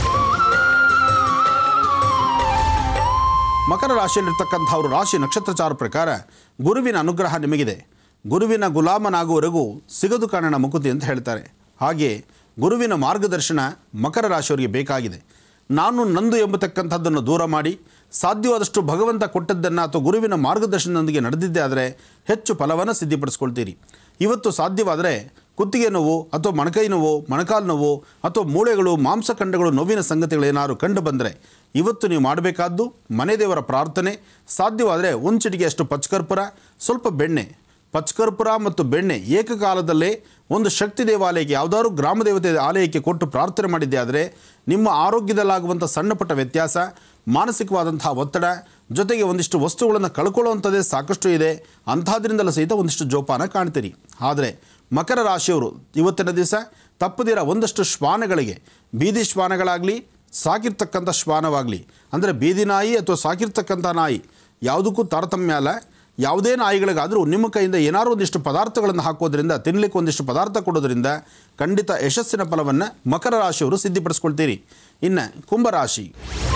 Speaker 2: ಮಕರ ರಾಶಿಯಲ್ಲಿರ್ತಕ್ಕಂಥವ್ರು ರಾಶಿ ನಕ್ಷತ್ರಚಾರ ಪ್ರಕಾರ ಗುರುವಿನ ಅನುಗ್ರಹ ನಿಮಗಿದೆ ಗುರುವಿನ ಗುಲಾಮನಾಗುವವರೆಗೂ ಸಿಗದು ಕಾರಣ ಮುಕುತಿ ಅಂತ ಹೇಳ್ತಾರೆ ಹಾಗೆ ಗುರುವಿನ ಮಾರ್ಗದರ್ಶನ ಮಕರ ರಾಶಿಯವರಿಗೆ ಬೇಕಾಗಿದೆ ನಾನು ನಂದು ಎಂಬತಕ್ಕಂಥದ್ದನ್ನು ದೂರ ಮಾಡಿ ಸಾಧ್ಯವಾದಷ್ಟು ಭಗವಂತ ಕೊಟ್ಟದ್ದನ್ನು ಅಥವಾ ಗುರುವಿನ ಮಾರ್ಗದರ್ಶನದೊಂದಿಗೆ ನಡೆದಿದ್ದೇ ಆದರೆ ಹೆಚ್ಚು ಫಲವನ್ನು ಸಿದ್ಧಿಪಡಿಸ್ಕೊಳ್ತೀರಿ ಇವತ್ತು ಸಾಧ್ಯವಾದರೆ ಕುತ್ತಿಗೆ ನೋವು ಅಥವಾ ಮೊಣಕೈ ನೋವು ಮೊಣಕಾಲು ನೋವು ಅಥವಾ ಮೂಳೆಗಳು ಮಾಂಸಖಂಡಗಳು ನೋವಿನ ಸಂಗತಿಗಳು ಏನಾದ್ರು ಕಂಡು ಬಂದರೆ ಇವತ್ತು ನೀವು ಮಾಡಬೇಕಾದ್ದು ಮನೆ ದೇವರ ಪ್ರಾರ್ಥನೆ ಸಾಧ್ಯವಾದರೆ ಒಂದು ಚಿಟಿಗೆಯಷ್ಟು ಪಚ್ಚಕರ್ಪೂರ ಸ್ವಲ್ಪ ಬೆಣ್ಣೆ ಪಚ್ಕರ್ಪುರ ಮತ್ತು ಬೆಣ್ಣೆ ಏಕಕಾಲದಲ್ಲೇ ಒಂದು ಶಕ್ತಿ ದೇವಾಲಯಕ್ಕೆ ಯಾವುದಾದ್ರು ಗ್ರಾಮ ದೇವತೆ ಆಲಯಕ್ಕೆ ಕೊಟ್ಟು ಪ್ರಾರ್ಥನೆ ಮಾಡಿದ್ದೆ ಆದರೆ ನಿಮ್ಮ ಆರೋಗ್ಯದಲ್ಲಾಗುವಂಥ ಸಣ್ಣ ಪುಟ್ಟ ವ್ಯತ್ಯಾಸ ಮಾನಸಿಕವಾದಂತಹ ಒತ್ತಡ ಜೊತೆಗೆ ಒಂದಿಷ್ಟು ವಸ್ತುಗಳನ್ನು ಕಳ್ಕೊಳ್ಳುವಂಥದ್ದೇ ಸಾಕಷ್ಟು ಇದೆ ಅಂಥದ್ರಿಂದಲೂ ಸಹಿತ ಒಂದಿಷ್ಟು ಜೋಪಾನ ಕಾಣ್ತೀರಿ ಆದರೆ ಮಕರ ರಾಶಿಯವರು ಇವತ್ತಿನ ದಿವಸ ತಪ್ಪದಿರ ಒಂದಷ್ಟು ಶ್ವಾನಗಳಿಗೆ ಬೀದಿ ಶ್ವಾನಗಳಾಗಲಿ ಸಾಕಿರ್ತಕ್ಕಂಥ ಶ್ವಾನವಾಗಲಿ ಅಂದರೆ ಬೀದಿ ನಾಯಿ ಅಥವಾ ಸಾಕಿರ್ತಕ್ಕಂಥ ನಾಯಿ ಯಾವುದಕ್ಕೂ ತಾರತಮ್ಯ ಅಲ್ಲ ಯಾವುದೇ ನಾಯಿಗಳಿಗಾದರೂ ನಿಮ್ಮ ಕೈಯಿಂದ ಏನಾದರೂ ಒಂದಿಷ್ಟು ಪದಾರ್ಥಗಳನ್ನು ಹಾಕೋದ್ರಿಂದ ತಿನ್ನಲಿಕ್ಕೆ ಒಂದಿಷ್ಟು ಪದಾರ್ಥ ಕೊಡೋದ್ರಿಂದ ಖಂಡಿತ ಯಶಸ್ಸಿನ ಫಲವನ್ನು ಮಕರ ರಾಶಿಯವರು ಸಿದ್ಧಿಪಡಿಸ್ಕೊಳ್ತೀರಿ ಇನ್ನು ಕುಂಭರಾಶಿ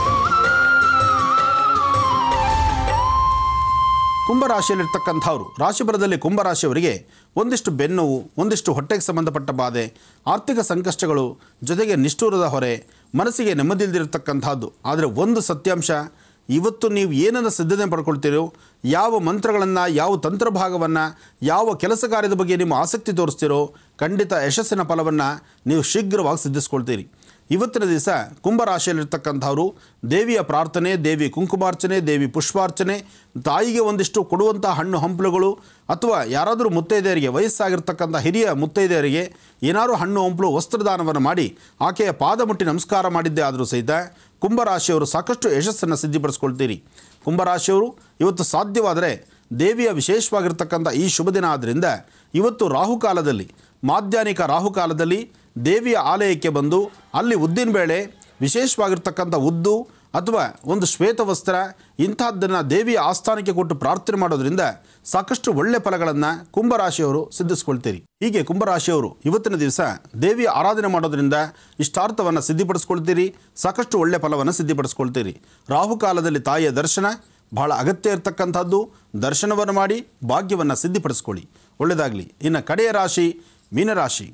Speaker 2: ಕುಂಭರಾಶಿಯಲ್ಲಿರ್ತಕ್ಕಂಥವ್ರು ರಾಶಿಫಲದಲ್ಲಿ ಕುಂಭರಾಶಿಯವರಿಗೆ ಒಂದಿಷ್ಟು ಬೆನ್ನೋವು ಒಂದಿಷ್ಟು ಹೊಟ್ಟೆಗೆ ಸಂಬಂಧಪಟ್ಟ ಬಾಧೆ ಆರ್ಥಿಕ ಸಂಕಷ್ಟಗಳು ಜೊತೆಗೆ ನಿಷ್ಠೂರದ ಹೊರೆ ಮನಸ್ಸಿಗೆ ನೆಮ್ಮದಿಲ್ದಿರತಕ್ಕಂಥದ್ದು ಆದರೆ ಒಂದು ಸತ್ಯಾಂಶ ಇವತ್ತು ನೀವು ಏನನ್ನು ಸಿದ್ಧತೆ ಪಡ್ಕೊಳ್ತೀರೋ ಯಾವ ಮಂತ್ರಗಳನ್ನು ಯಾವ ತಂತ್ರಭಾಗವನ್ನು ಯಾವ ಕೆಲಸ ಕಾರ್ಯದ ಬಗ್ಗೆ ನಿಮ್ಮ ಆಸಕ್ತಿ ತೋರಿಸ್ತೀರೋ ಖಂಡಿತ ಯಶಸ್ಸಿನ ಫಲವನ್ನು ನೀವು ಶೀಘ್ರವಾಗಿ ಸಿದ್ಧಿಸ್ಕೊಳ್ತೀರಿ ಇವತ್ತಿನ ದಿವಸ ಕುಂಭರಾಶಿಯಲ್ಲಿರ್ತಕ್ಕಂಥವರು ದೇವಿಯ ಪ್ರಾರ್ಥನೆ ದೇವಿ ಕುಂಕುಮಾರ್ಚನೆ ದೇವಿ ಪುಷ್ಪಾರ್ಚನೆ ತಾಯಿಗೆ ಒಂದಿಷ್ಟು ಕೊಡುವಂಥ ಹಣ್ಣು ಹಂಪಲುಗಳು ಅಥವಾ ಯಾರಾದರೂ ಮುತ್ತೈದೆಯರಿಗೆ ವಯಸ್ಸಾಗಿರ್ತಕ್ಕಂಥ ಹಿರಿಯ ಮುತ್ತೈದೆಯರಿಗೆ ಏನಾದರೂ ಹಣ್ಣು ಹಂಪಲು ವಸ್ತ್ರದಾನವನ್ನು ಮಾಡಿ ಆಕೆಯ ಪಾದ ಮುಟ್ಟಿ ನಮಸ್ಕಾರ ಮಾಡಿದ್ದೇ ಆದರೂ ಸಹಿತ ಕುಂಭರಾಶಿಯವರು ಸಾಕಷ್ಟು ಯಶಸ್ಸನ್ನು ಸಿದ್ಧಿಪಡಿಸ್ಕೊಳ್ತೀರಿ ಕುಂಭರಾಶಿಯವರು ಇವತ್ತು ಸಾಧ್ಯವಾದರೆ ದೇವಿಯ ವಿಶೇಷವಾಗಿರ್ತಕ್ಕಂಥ ಈ ಶುಭ ದಿನ ಆದ್ದರಿಂದ ಇವತ್ತು ರಾಹುಕಾಲದಲ್ಲಿ ಮಾಧ್ಯಾಹ್ನಿಕ ರಾಹುಕಾಲದಲ್ಲಿ ದೇವಿಯ ಆಲಯಕ್ಕೆ ಬಂದು ಅಲ್ಲಿ ಉದ್ದಿನಬೇಳೆ ವಿಶೇಷವಾಗಿರ್ತಕ್ಕಂಥ ಉದ್ದು ಅಥವಾ ಒಂದು ಶ್ವೇತ ವಸ್ತ್ರ ಇಂಥದ್ದನ್ನು ದೇವಿಯ ಆಸ್ಥಾನಕ್ಕೆ ಕೊಟ್ಟು ಪ್ರಾರ್ಥನೆ ಮಾಡೋದ್ರಿಂದ ಸಾಕಷ್ಟು ಒಳ್ಳೆ ಫಲಗಳನ್ನು ಕುಂಭರಾಶಿಯವರು ಸಿದ್ಧಿಸ್ಕೊಳ್ತೀರಿ ಹೀಗೆ ಕುಂಭರಾಶಿಯವರು ಇವತ್ತಿನ ದಿವಸ ದೇವಿಯ ಆರಾಧನೆ ಮಾಡೋದ್ರಿಂದ ಇಷ್ಟಾರ್ಥವನ್ನು ಸಿದ್ಧಿಪಡಿಸ್ಕೊಳ್ತೀರಿ ಸಾಕಷ್ಟು ಒಳ್ಳೆ ಫಲವನ್ನು ಸಿದ್ಧಿಪಡಿಸ್ಕೊಳ್ತೀರಿ ರಾಹುಕಾಲದಲ್ಲಿ ತಾಯಿಯ ದರ್ಶನ ಬಹಳ ಅಗತ್ಯ ಇರತಕ್ಕಂಥದ್ದು ದರ್ಶನವನ್ನು ಮಾಡಿ ಭಾಗ್ಯವನ್ನು ಸಿದ್ಧಿಪಡಿಸ್ಕೊಳ್ಳಿ ಒಳ್ಳೆಯದಾಗಲಿ ಇನ್ನು ಕಡೆಯ ರಾಶಿ ಮೀನರಾಶಿ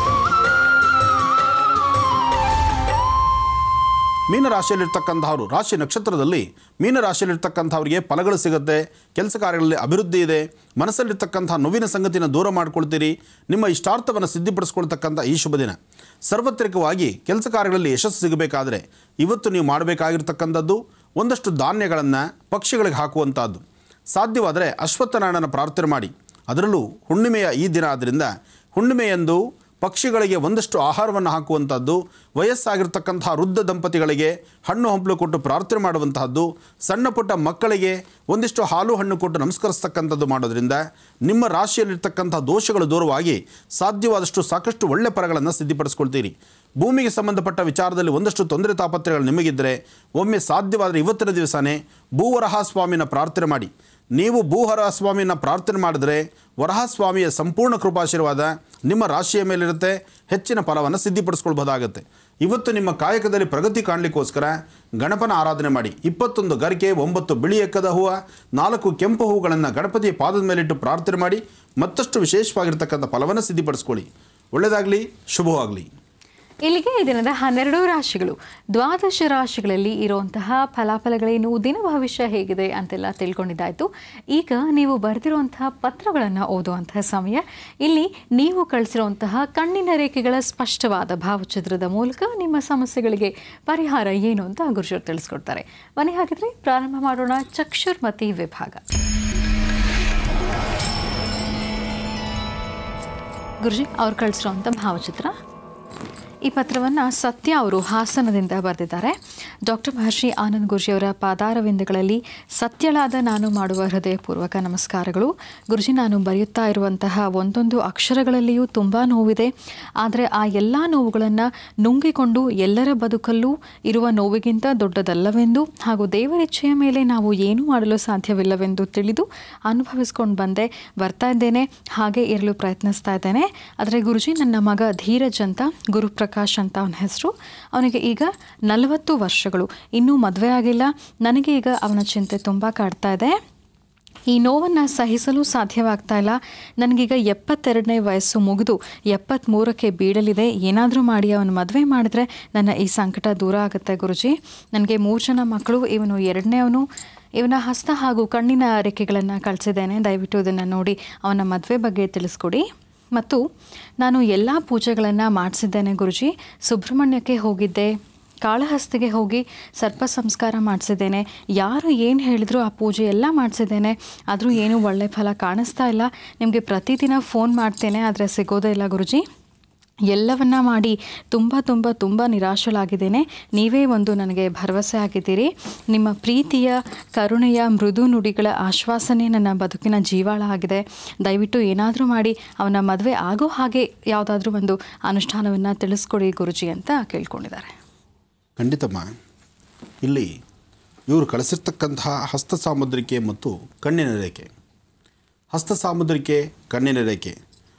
Speaker 2: ಮೀನರಾಶಿಯಲ್ಲಿರ್ತಕ್ಕಂಥವ್ರು ರಾಶಿ ನಕ್ಷತ್ರದಲ್ಲಿ ಮೀನರಾಶಿಯಲ್ಲಿರ್ತಕ್ಕಂಥವ್ರಿಗೆ ಫಲಗಳು ಸಿಗುತ್ತೆ ಕೆಲಸ ಕಾರ್ಯಗಳಲ್ಲಿ ಅಭಿವೃದ್ಧಿ ಇದೆ ಮನಸ್ಸಲ್ಲಿರ್ತಕ್ಕಂಥ ನೋವಿನ ಸಂಗತಿನ ದೂರ ಮಾಡ್ಕೊಳ್ತೀರಿ ನಿಮ್ಮ ಇಷ್ಟಾರ್ಥವನ್ನು ಸಿದ್ಧಿಪಡಿಸ್ಕೊಳ್ತಕ್ಕಂಥ ಈ ಶುಭ ದಿನ ಸಾರ್ವತ್ರಿಕವಾಗಿ ಕೆಲಸ ಕಾರ್ಯಗಳಲ್ಲಿ ಯಶಸ್ಸು ಸಿಗಬೇಕಾದ್ರೆ ಇವತ್ತು ನೀವು ಮಾಡಬೇಕಾಗಿರ್ತಕ್ಕಂಥದ್ದು ಒಂದಷ್ಟು ಧಾನ್ಯಗಳನ್ನು ಪಕ್ಷಿಗಳಿಗೆ ಹಾಕುವಂಥದ್ದು ಸಾಧ್ಯವಾದರೆ ಅಶ್ವತ್ಥನಾರಾಯಣನ ಪ್ರಾರ್ಥನೆ ಮಾಡಿ ಅದರಲ್ಲೂ ಹುಣ್ಣಿಮೆಯ ಈ ದಿನ ಆದ್ದರಿಂದ ಹುಣ್ಣಿಮೆಯಂದು ಪಕ್ಷಿಗಳಿಗೆ ಒಂದಷ್ಟು ಆಹಾರವನ್ನು ಹಾಕುವಂಥದ್ದು ವಯಸ್ಸಾಗಿರ್ತಕ್ಕಂಥ ವೃದ್ಧ ದಂಪತಿಗಳಿಗೆ ಹಣ್ಣು ಹಂಪಲು ಕೊಟ್ಟು ಪ್ರಾರ್ಥನೆ ಮಾಡುವಂತಹದ್ದು ಸಣ್ಣ ಪುಟ್ಟ ಮಕ್ಕಳಿಗೆ ಒಂದಿಷ್ಟು ಹಾಲು ಹಣ್ಣು ಕೊಟ್ಟು ನಮಸ್ಕರಿಸ್ತಕ್ಕಂಥದ್ದು ಮಾಡೋದ್ರಿಂದ ನಿಮ್ಮ ರಾಶಿಯಲ್ಲಿರ್ತಕ್ಕಂಥ ದೋಷಗಳು ದೂರವಾಗಿ ಸಾಧ್ಯವಾದಷ್ಟು ಸಾಕಷ್ಟು ಒಳ್ಳೆ ಫಲಗಳನ್ನು ಸಿದ್ಧಿಪಡಿಸ್ಕೊಳ್ತೀರಿ ಭೂಮಿಗೆ ಸಂಬಂಧಪಟ್ಟ ವಿಚಾರದಲ್ಲಿ ಒಂದಷ್ಟು ತೊಂದರೆ ತಾಪತ್ರೆಗಳು ನಿಮಗಿದ್ದರೆ ಒಮ್ಮೆ ಸಾಧ್ಯವಾದರೆ ಇವತ್ತಿನ ದಿವಸನೇ ಭೂವರಹ ಸ್ವಾಮಿನ ಪ್ರಾರ್ಥನೆ ಮಾಡಿ ನೀವು ಭೂಹರ ಸ್ವಾಮಿನ ಪ್ರಾರ್ಥನೆ ಮಾಡಿದರೆ ವರಹಸ್ವಾಮಿಯ ಸಂಪೂರ್ಣ ಕೃಪಾಶೀರ್ವಾದ ನಿಮ್ಮ ರಾಶಿಯ ಮೇಲಿರುತ್ತೆ ಹೆಚ್ಚಿನ ಫಲವನ್ನು ಸಿದ್ಧಿಪಡಿಸ್ಕೊಳ್ಬೋದಾಗುತ್ತೆ ಇವತ್ತು ನಿಮ್ಮ ಕಾಯಕದಲ್ಲಿ ಪ್ರಗತಿ ಕಾಣಲಿಕ್ಕೋಸ್ಕರ ಗಣಪನ ಆರಾಧನೆ ಮಾಡಿ ಇಪ್ಪತ್ತೊಂದು ಗರಿಕೆ ಒಂಬತ್ತು ಬಿಳಿ ಎಕ್ಕದ ಹೂವು ನಾಲ್ಕು ಕೆಂಪು ಹೂವುಗಳನ್ನು ಗಣಪತಿಯ ಪಾದದ ಮೇಲಿಟ್ಟು ಪ್ರಾರ್ಥನೆ ಮಾಡಿ ಮತ್ತಷ್ಟು ವಿಶೇಷವಾಗಿರ್ತಕ್ಕಂಥ ಫಲವನ್ನು ಸಿದ್ಧಿಪಡಿಸ್ಕೊಳ್ಳಿ ಒಳ್ಳೆಯದಾಗಲಿ ಶುಭವಾಗಲಿ
Speaker 1: ಇಲ್ಲಿಗೆ ಈ ದಿನದ ಹನ್ನೆರಡು ರಾಶಿಗಳು ದ್ವಾದಶ ರಾಶಿಗಳಲ್ಲಿ ಇರುವಂತಹ ಫಲಾಫಲಗಳೇನು ದಿನ ಭವಿಷ್ಯ ಹೇಗಿದೆ ಅಂತೆಲ್ಲ ತಿಳ್ಕೊಂಡಿದ್ದಾಯ್ತು ಈಗ ನೀವು ಬರೆದಿರುವಂತಹ ಪತ್ರಗಳನ್ನು ಓದುವಂತಹ ಸಮಯ ಇಲ್ಲಿ ನೀವು ಕಳಿಸಿರುವಂತಹ ಕಣ್ಣಿನ ರೇಖೆಗಳ ಸ್ಪಷ್ಟವಾದ ಭಾವಚಿತ್ರದ ಮೂಲಕ ನಿಮ್ಮ ಸಮಸ್ಯೆಗಳಿಗೆ ಪರಿಹಾರ ಏನು ಅಂತ ಗುರುಜರು ತಿಳಿಸ್ಕೊಡ್ತಾರೆ ಬನ್ನಿ ಹಾಗಿದ್ರೆ ಪ್ರಾರಂಭ ಮಾಡೋಣ ಚಕ್ಷುರ್ಮತಿ ವಿಭಾಗ ಗುರುಜಿ ಅವ್ರು ಕಳಿಸಿರುವಂಥ ಭಾವಚಿತ್ರ ಈ ಪತ್ರವನ್ನು ಸತ್ಯ ಅವರು ಹಾಸನದಿಂದ ಬರೆದಿದ್ದಾರೆ ಡಾಕ್ಟರ್ ಮಹರ್ಷಿ ಆನಂದ್ ಗುರುಜಿಯವರ ಪಾದಾರವಿಂದಗಳಲ್ಲಿ ಸತ್ಯಳಾದ ನಾನು ಮಾಡುವ ಹೃದಯಪೂರ್ವಕ ನಮಸ್ಕಾರಗಳು ಗುರುಜಿ ನಾನು ಬರೆಯುತ್ತಾ ಇರುವಂತಹ ಒಂದೊಂದು ಅಕ್ಷರಗಳಲ್ಲಿಯೂ ತುಂಬ ನೋವಿದೆ ಆದರೆ ಆ ಎಲ್ಲ ನೋವುಗಳನ್ನು ನುಂಗಿಕೊಂಡು ಎಲ್ಲರ ಬದುಕಲ್ಲೂ ಇರುವ ನೋವಿಗಿಂತ ದೊಡ್ಡದಲ್ಲವೆಂದು ಹಾಗೂ ದೇವರಿಚ್ಛೆಯ ಮೇಲೆ ನಾವು ಏನೂ ಮಾಡಲು ಸಾಧ್ಯವಿಲ್ಲವೆಂದು ತಿಳಿದು ಅನುಭವಿಸ್ಕೊಂಡು ಬಂದೆ ಬರ್ತಾ ಇದ್ದೇನೆ ಹಾಗೆ ಇರಲು ಪ್ರಯತ್ನಿಸ್ತಾ ಇದ್ದೇನೆ ಆದರೆ ಗುರುಜಿ ನನ್ನ ಮಗ ಧೀರಜ್ ಅಂತ ಗುರುಪ್ರಕಾಶ್ ಅಂತ ಅವನ ಹೆಸರು ಅವನಿಗೆ ಈಗ ನಲವತ್ತು ವರ್ಷಗಳು ಇನ್ನೂ ಮದುವೆ ಆಗಿಲ್ಲ ನನಗೆ ಈಗ ಅವನ ಚಿಂತೆ ತುಂಬ ಕಾಡ್ತಾ ಇದೆ ಈ ನೋವನ್ನು ಸಹಿಸಲು ಸಾಧ್ಯವಾಗ್ತಾ ಇಲ್ಲ ನನಗೀಗ ಎಪ್ಪತ್ತೆರಡನೇ ವಯಸ್ಸು ಮುಗಿದು ಎಪ್ಪತ್ತ್ಮೂರಕ್ಕೆ ಬೀಳಲಿದೆ ಏನಾದರೂ ಮಾಡಿ ಅವನು ಮದುವೆ ಮಾಡಿದ್ರೆ ನನ್ನ ಈ ಸಂಕಟ ದೂರ ಆಗುತ್ತೆ ಗುರುಜಿ ನನಗೆ ಮೂರು ಜನ ಮಕ್ಕಳು ಇವನು ಎರಡನೇವನು ಇವನ ಹಸ್ತ ಹಾಗೂ ಕಣ್ಣಿನ ರೆಕ್ಕೆಗಳನ್ನು ಕಳಿಸಿದ್ದೇನೆ ದಯವಿಟ್ಟು ಇದನ್ನು ನೋಡಿ ಅವನ ಮದುವೆ ಬಗ್ಗೆ ತಿಳಿಸ್ಕೊಡಿ ಮತ್ತು ನಾನು ಎಲ್ಲ ಪೂಜೆಗಳನ್ನು ಮಾಡಿಸಿದ್ದೇನೆ ಗುರುಜಿ ಸುಬ್ರಹ್ಮಣ್ಯಕ್ಕೆ ಹೋಗಿದ್ದೆ ಕಾಳಹಸ್ತಿಗೆ ಹೋಗಿ ಸರ್ಪ ಸಂಸ್ಕಾರ ಮಾಡಿಸಿದ್ದೇನೆ ಯಾರು ಏನು ಹೇಳಿದ್ರು ಆ ಪೂಜೆ ಎಲ್ಲ ಮಾಡಿಸಿದ್ದೇನೆ ಆದರೂ ಏನೂ ಒಳ್ಳೆ ಫಲ ಕಾಣಿಸ್ತಾ ಇಲ್ಲ ನಿಮಗೆ ಪ್ರತಿದಿನ ಫೋನ್ ಮಾಡ್ತೇನೆ ಆದರೆ ಸಿಗೋದೇ ಇಲ್ಲ ಗುರುಜಿ ಎಲ್ಲವನ್ನ ಮಾಡಿ ತುಂಬ ತುಂಬ ತುಂಬ ನಿರಾಶಲಾಗಿದ್ದೇನೆ ನೀವೇ ಒಂದು ನನಗೆ ಭರವಸೆ ಆಗಿದ್ದೀರಿ ನಿಮ್ಮ ಪ್ರೀತಿಯ ಕರುಣೆಯ ಮೃದು ನುಡಿಗಳ ಆಶ್ವಾಸನೆ ನನ್ನ ಬದುಕಿನ ಜೀವಾಳ ಆಗಿದೆ ದಯವಿಟ್ಟು ಏನಾದರೂ ಮಾಡಿ ಅವನ ಮದುವೆ ಆಗೋ ಹಾಗೆ ಯಾವುದಾದ್ರೂ ಒಂದು ಅನುಷ್ಠಾನವನ್ನು ತಿಳಿಸ್ಕೊಡಿ ಗುರುಜಿ ಅಂತ ಕೇಳ್ಕೊಂಡಿದ್ದಾರೆ
Speaker 2: ಖಂಡಿತಮ್ಮ ಇಲ್ಲಿ ಇವರು ಕಳಿಸಿರ್ತಕ್ಕಂತಹ ಹಸ್ತ ಸಾಮುದ್ರಿಕೆ ಮತ್ತು ಕಣ್ಣಿನ ರೇಖೆ ಹಸ್ತ ಸಾಮುದ್ರಿಕೆ ಕಣ್ಣಿನ ರೇಖೆ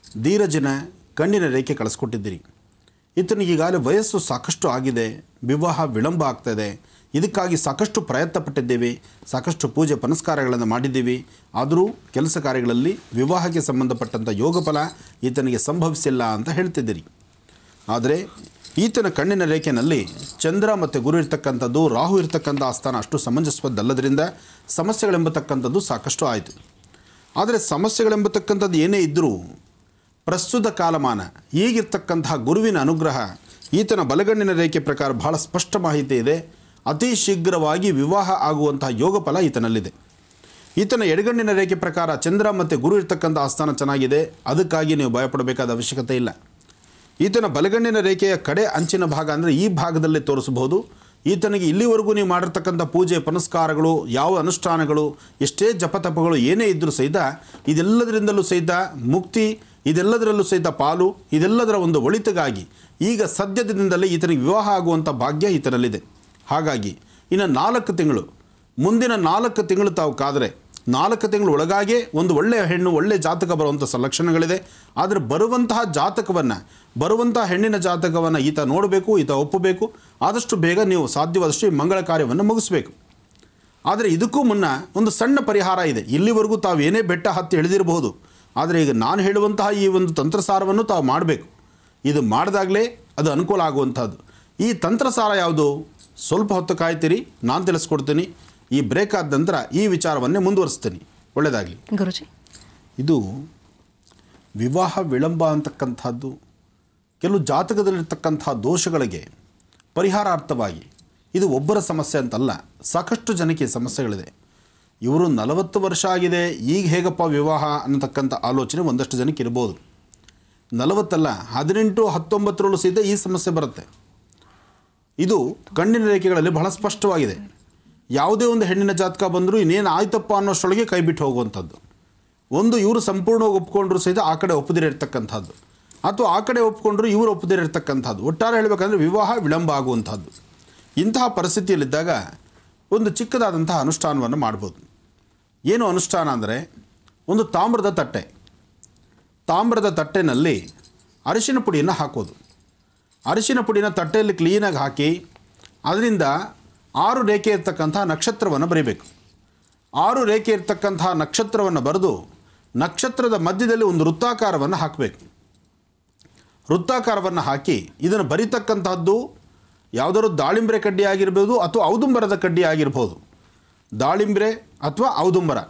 Speaker 2: ಧೀರಜನ ಕಣ್ಣಿನ ರೇಖೆ ಕಳಿಸ್ಕೊಟ್ಟಿದ್ದೀರಿ ಈತನಿಗೆ ಈಗಾಗಲೇ ವಯಸ್ಸು ಸಾಕಷ್ಟು ಆಗಿದೆ ವಿವಾಹ ವಿಳಂಬ ಆಗ್ತಾಯಿದೆ ಇದಕ್ಕಾಗಿ ಸಾಕಷ್ಟು ಪ್ರಯತ್ನ ಪಟ್ಟಿದ್ದೇವೆ ಸಾಕಷ್ಟು ಪೂಜೆ ಪುನಸ್ಕಾರಗಳನ್ನು ಮಾಡಿದ್ದೀವಿ ಆದರೂ ಕೆಲಸ ಕಾರ್ಯಗಳಲ್ಲಿ ವಿವಾಹಕ್ಕೆ ಸಂಬಂಧಪಟ್ಟಂಥ ಯೋಗ ಫಲ ಈತನಿಗೆ ಸಂಭವಿಸಿಲ್ಲ ಅಂತ ಹೇಳ್ತಿದ್ದೀರಿ ಆದರೆ ಈತನ ಕಣ್ಣಿನ ರೇಖೆಯಲ್ಲಿ ಚಂದ್ರ ಮತ್ತು ಗುರು ಇರ್ತಕ್ಕಂಥದ್ದು ರಾಹು ಇರ್ತಕ್ಕಂಥ ಆಸ್ಥಾನ ಅಷ್ಟು ಸಮಂಜಸವದ್ದಲ್ಲದರಿಂದ ಸಮಸ್ಯೆಗಳೆಂಬತಕ್ಕಂಥದ್ದು ಸಾಕಷ್ಟು ಆಯಿತು ಆದರೆ ಸಮಸ್ಯೆಗಳೆಂಬತಕ್ಕಂಥದ್ದು ಏನೇ ಇದ್ದರೂ ಪ್ರಸ್ತುತ ಕಾಲಮಾನ ಈಗಿರ್ತಕ್ಕಂತಹ ಗುರುವಿನ ಅನುಗ್ರಹ ಈತನ ಬಲಗಣ್ಣಿನ ರೇಖೆ ಪ್ರಕಾರ ಬಹಳ ಸ್ಪಷ್ಟ ಮಾಹಿತಿ ಇದೆ ಅತಿ ಶೀಘ್ರವಾಗಿ ವಿವಾಹ ಆಗುವಂತಹ ಯೋಗ ಫಲ ಈತನಲ್ಲಿದೆ ಈತನ ಎಡಗಣ್ಣಿನ ರೇಖೆ ಪ್ರಕಾರ ಚಂದ್ರ ಮತ್ತು ಗುರು ಇರ್ತಕ್ಕಂಥ ಆಸ್ಥಾನ ಚೆನ್ನಾಗಿದೆ ಅದಕ್ಕಾಗಿ ನೀವು ಭಯಪಡಬೇಕಾದ ಅವಶ್ಯಕತೆ ಇಲ್ಲ ಈತನ ಬಲಗಣ್ಣಿನ ರೇಖೆಯ ಕಡೆ ಅಂಚಿನ ಭಾಗ ಅಂದರೆ ಈ ಭಾಗದಲ್ಲಿ ತೋರಿಸಬಹುದು ಈತನಿಗೆ ಇಲ್ಲಿವರೆಗೂ ನೀವು ಮಾಡಿರ್ತಕ್ಕಂಥ ಪೂಜೆ ಪುನಸ್ಕಾರಗಳು ಯಾವ ಅನುಷ್ಠಾನಗಳು ಎಷ್ಟೇ ಜಪತಪಗಳು ಏನೇ ಇದ್ದರೂ ಸಹಿತ ಇದೆಲ್ಲದರಿಂದಲೂ ಸಹಿತ ಮುಕ್ತಿ ಇದೆಲ್ಲದರಲ್ಲೂ ಸಹಿತ ಪಾಲು ಇದೆಲ್ಲದರ ಒಂದು ಒಳಿತಿಗಾಗಿ ಈಗ ಸದ್ಯದಿಂದಲೇ ಈತನಿಗೆ ವಿವಾಹ ಆಗುವಂಥ ಭಾಗ್ಯ ಈತನಲ್ಲಿದೆ ಹಾಗಾಗಿ ಇನ್ನು ನಾಲ್ಕು ತಿಂಗಳು ಮುಂದಿನ ನಾಲ್ಕು ತಿಂಗಳು ತಾವು ಕಾದರೆ ನಾಲ್ಕು ತಿಂಗಳ ಒಳಗಾಗೆ ಒಂದು ಒಳ್ಳೆಯ ಹೆಣ್ಣು ಒಳ್ಳೆಯ ಜಾತಕ ಬರುವಂಥ ಸ ಲಕ್ಷಣಗಳಿದೆ ಆದರೆ ಬರುವಂತಹ ಜಾತಕವನ್ನು ಬರುವಂತಹ ಹೆಣ್ಣಿನ ಜಾತಕವನ್ನು ಈತ ನೋಡಬೇಕು ಈತ ಒಪ್ಪಬೇಕು ಆದಷ್ಟು ಬೇಗ ನೀವು ಸಾಧ್ಯವಾದಷ್ಟು ಈ ಮಂಗಳ ಕಾರ್ಯವನ್ನು ಮುಗಿಸ್ಬೇಕು ಆದರೆ ಇದಕ್ಕೂ ಮುನ್ನ ಒಂದು ಸಣ್ಣ ಪರಿಹಾರ ಇದೆ ಇಲ್ಲಿವರೆಗೂ ತಾವು ಏನೇ ಬೆಟ್ಟ ಹತ್ತಿ ಇಳಿದಿರಬಹುದು ಆದರೆ ಈಗ ನಾನು ಹೇಳುವಂತಹ ಈ ಒಂದು ತಂತ್ರಸಾರವನ್ನು ತಾವು ಮಾಡಬೇಕು ಇದು ಮಾಡಿದಾಗಲೇ ಅದು ಅನುಕೂಲ ಆಗುವಂಥದ್ದು ಈ ತಂತ್ರಸಾರ ಯಾವುದು ಸ್ವಲ್ಪ ಹೊತ್ತು ಕಾಯ್ತೀರಿ ನಾನು ತಿಳಿಸ್ಕೊಡ್ತೀನಿ ಈ ಬ್ರೇಕ್ ಆದ ನಂತರ ಈ ವಿಚಾರವನ್ನೇ ಮುಂದುವರಿಸ್ತೀನಿ ಒಳ್ಳೆಯದಾಗಲಿ
Speaker 1: ಗುರುಜಿ
Speaker 2: ಇದು ವಿವಾಹ ವಿಳಂಬ ಅಂತಕ್ಕಂಥದ್ದು ಕೆಲವು ಜಾತಕದಲ್ಲಿರ್ತಕ್ಕಂಥ ದೋಷಗಳಿಗೆ ಪರಿಹಾರಾರ್ಥವಾಗಿ ಇದು ಒಬ್ಬರ ಸಮಸ್ಯೆ ಅಂತಲ್ಲ ಸಾಕಷ್ಟು ಜನಕ್ಕೆ ಈ ಸಮಸ್ಯೆಗಳಿದೆ ಇವರು ನಲವತ್ತು ವರ್ಷ ಆಗಿದೆ ಈಗ ಹೇಗಪ್ಪ ವಿವಾಹ ಅನ್ನತಕ್ಕಂಥ ಆಲೋಚನೆ ಒಂದಷ್ಟು ಜನಕ್ಕೆ ಇರ್ಬೋದು ನಲವತ್ತಲ್ಲ ಹದಿನೆಂಟು ಹತ್ತೊಂಬತ್ತರಲ್ಲೂ ಸಹಿತ ಈ ಸಮಸ್ಯೆ ಬರುತ್ತೆ ಇದು ಕಣ್ಣಿನ ರೇಖೆಗಳಲ್ಲಿ ಬಹಳ ಸ್ಪಷ್ಟವಾಗಿದೆ ಯಾವುದೇ ಒಂದು ಹೆಣ್ಣಿನ ಜಾತಕ ಬಂದರೂ ಇನ್ನೇನು ಆಯ್ತಪ್ಪ ಅನ್ನೋಷ್ಟರೊಳಗೆ ಕೈ ಬಿಟ್ಟು ಹೋಗುವಂಥದ್ದು ಒಂದು ಇವರು ಸಂಪೂರ್ಣವಾಗಿ ಒಪ್ಕೊಂಡ್ರು ಸಹಿತ ಆ ಕಡೆ ಒಪ್ಪದಿರ ಇರ್ತಕ್ಕಂಥದ್ದು ಅಥವಾ ಆ ಕಡೆ ಒಪ್ಕೊಂಡ್ರು ಇವರು ಒಪ್ಪದಿರ ಇರ್ತಕ್ಕಂಥದ್ದು ಒಟ್ಟಾರೆ ಹೇಳಬೇಕಂದ್ರೆ ವಿವಾಹ ವಿಳಂಬ ಆಗುವಂಥದ್ದು ಇಂತಹ ಪರಿಸ್ಥಿತಿಯಲ್ಲಿದ್ದಾಗ ಒಂದು ಚಿಕ್ಕದಾದಂತಹ ಅನುಷ್ಠಾನವನ್ನು ಮಾಡ್ಬೋದು ಏನು ಅನುಷ್ಠಾನ ಅಂದರೆ ಒಂದು ತಾಮ್ರದ ತಟ್ಟೆ ತಾಮ್ರದ ತಟ್ಟೆನಲ್ಲಿ ಅರಿಶಿನ ಪುಡಿಯನ್ನು ಹಾಕೋದು ಅರಿಶಿನ ಪುಡಿನ ತಟ್ಟೆಯಲ್ಲಿ ಕ್ಲೀನಾಗಿ ಹಾಕಿ ಅದರಿಂದ ಆರು ರೇಖೆ ಇರ್ತಕ್ಕಂಥ ನಕ್ಷತ್ರವನ್ನು ಬರೀಬೇಕು ಆರು ರೇಖೆ ಇರ್ತಕ್ಕಂತಹ ನಕ್ಷತ್ರವನ್ನು ಬರೆದು ನಕ್ಷತ್ರದ ಮಧ್ಯದಲ್ಲಿ ಒಂದು ವೃತ್ತಾಕಾರವನ್ನು ಹಾಕಬೇಕು ವೃತ್ತಾಕಾರವನ್ನು ಹಾಕಿ ಇದನ್ನು ಬರಿತಕ್ಕಂತಹದ್ದು ಯಾವುದಾದ್ರು ದಾಳಿಂಬ್ರೆ ಕಡ್ಡಿ ಆಗಿರ್ಬೋದು ಅಥವಾ ಔದುಂಬರದ ಕಡ್ಡಿ ಆಗಿರ್ಬೋದು ದಾಳಿಂಬ್ರೆ ಅಥವಾ ಔದುಂಬರ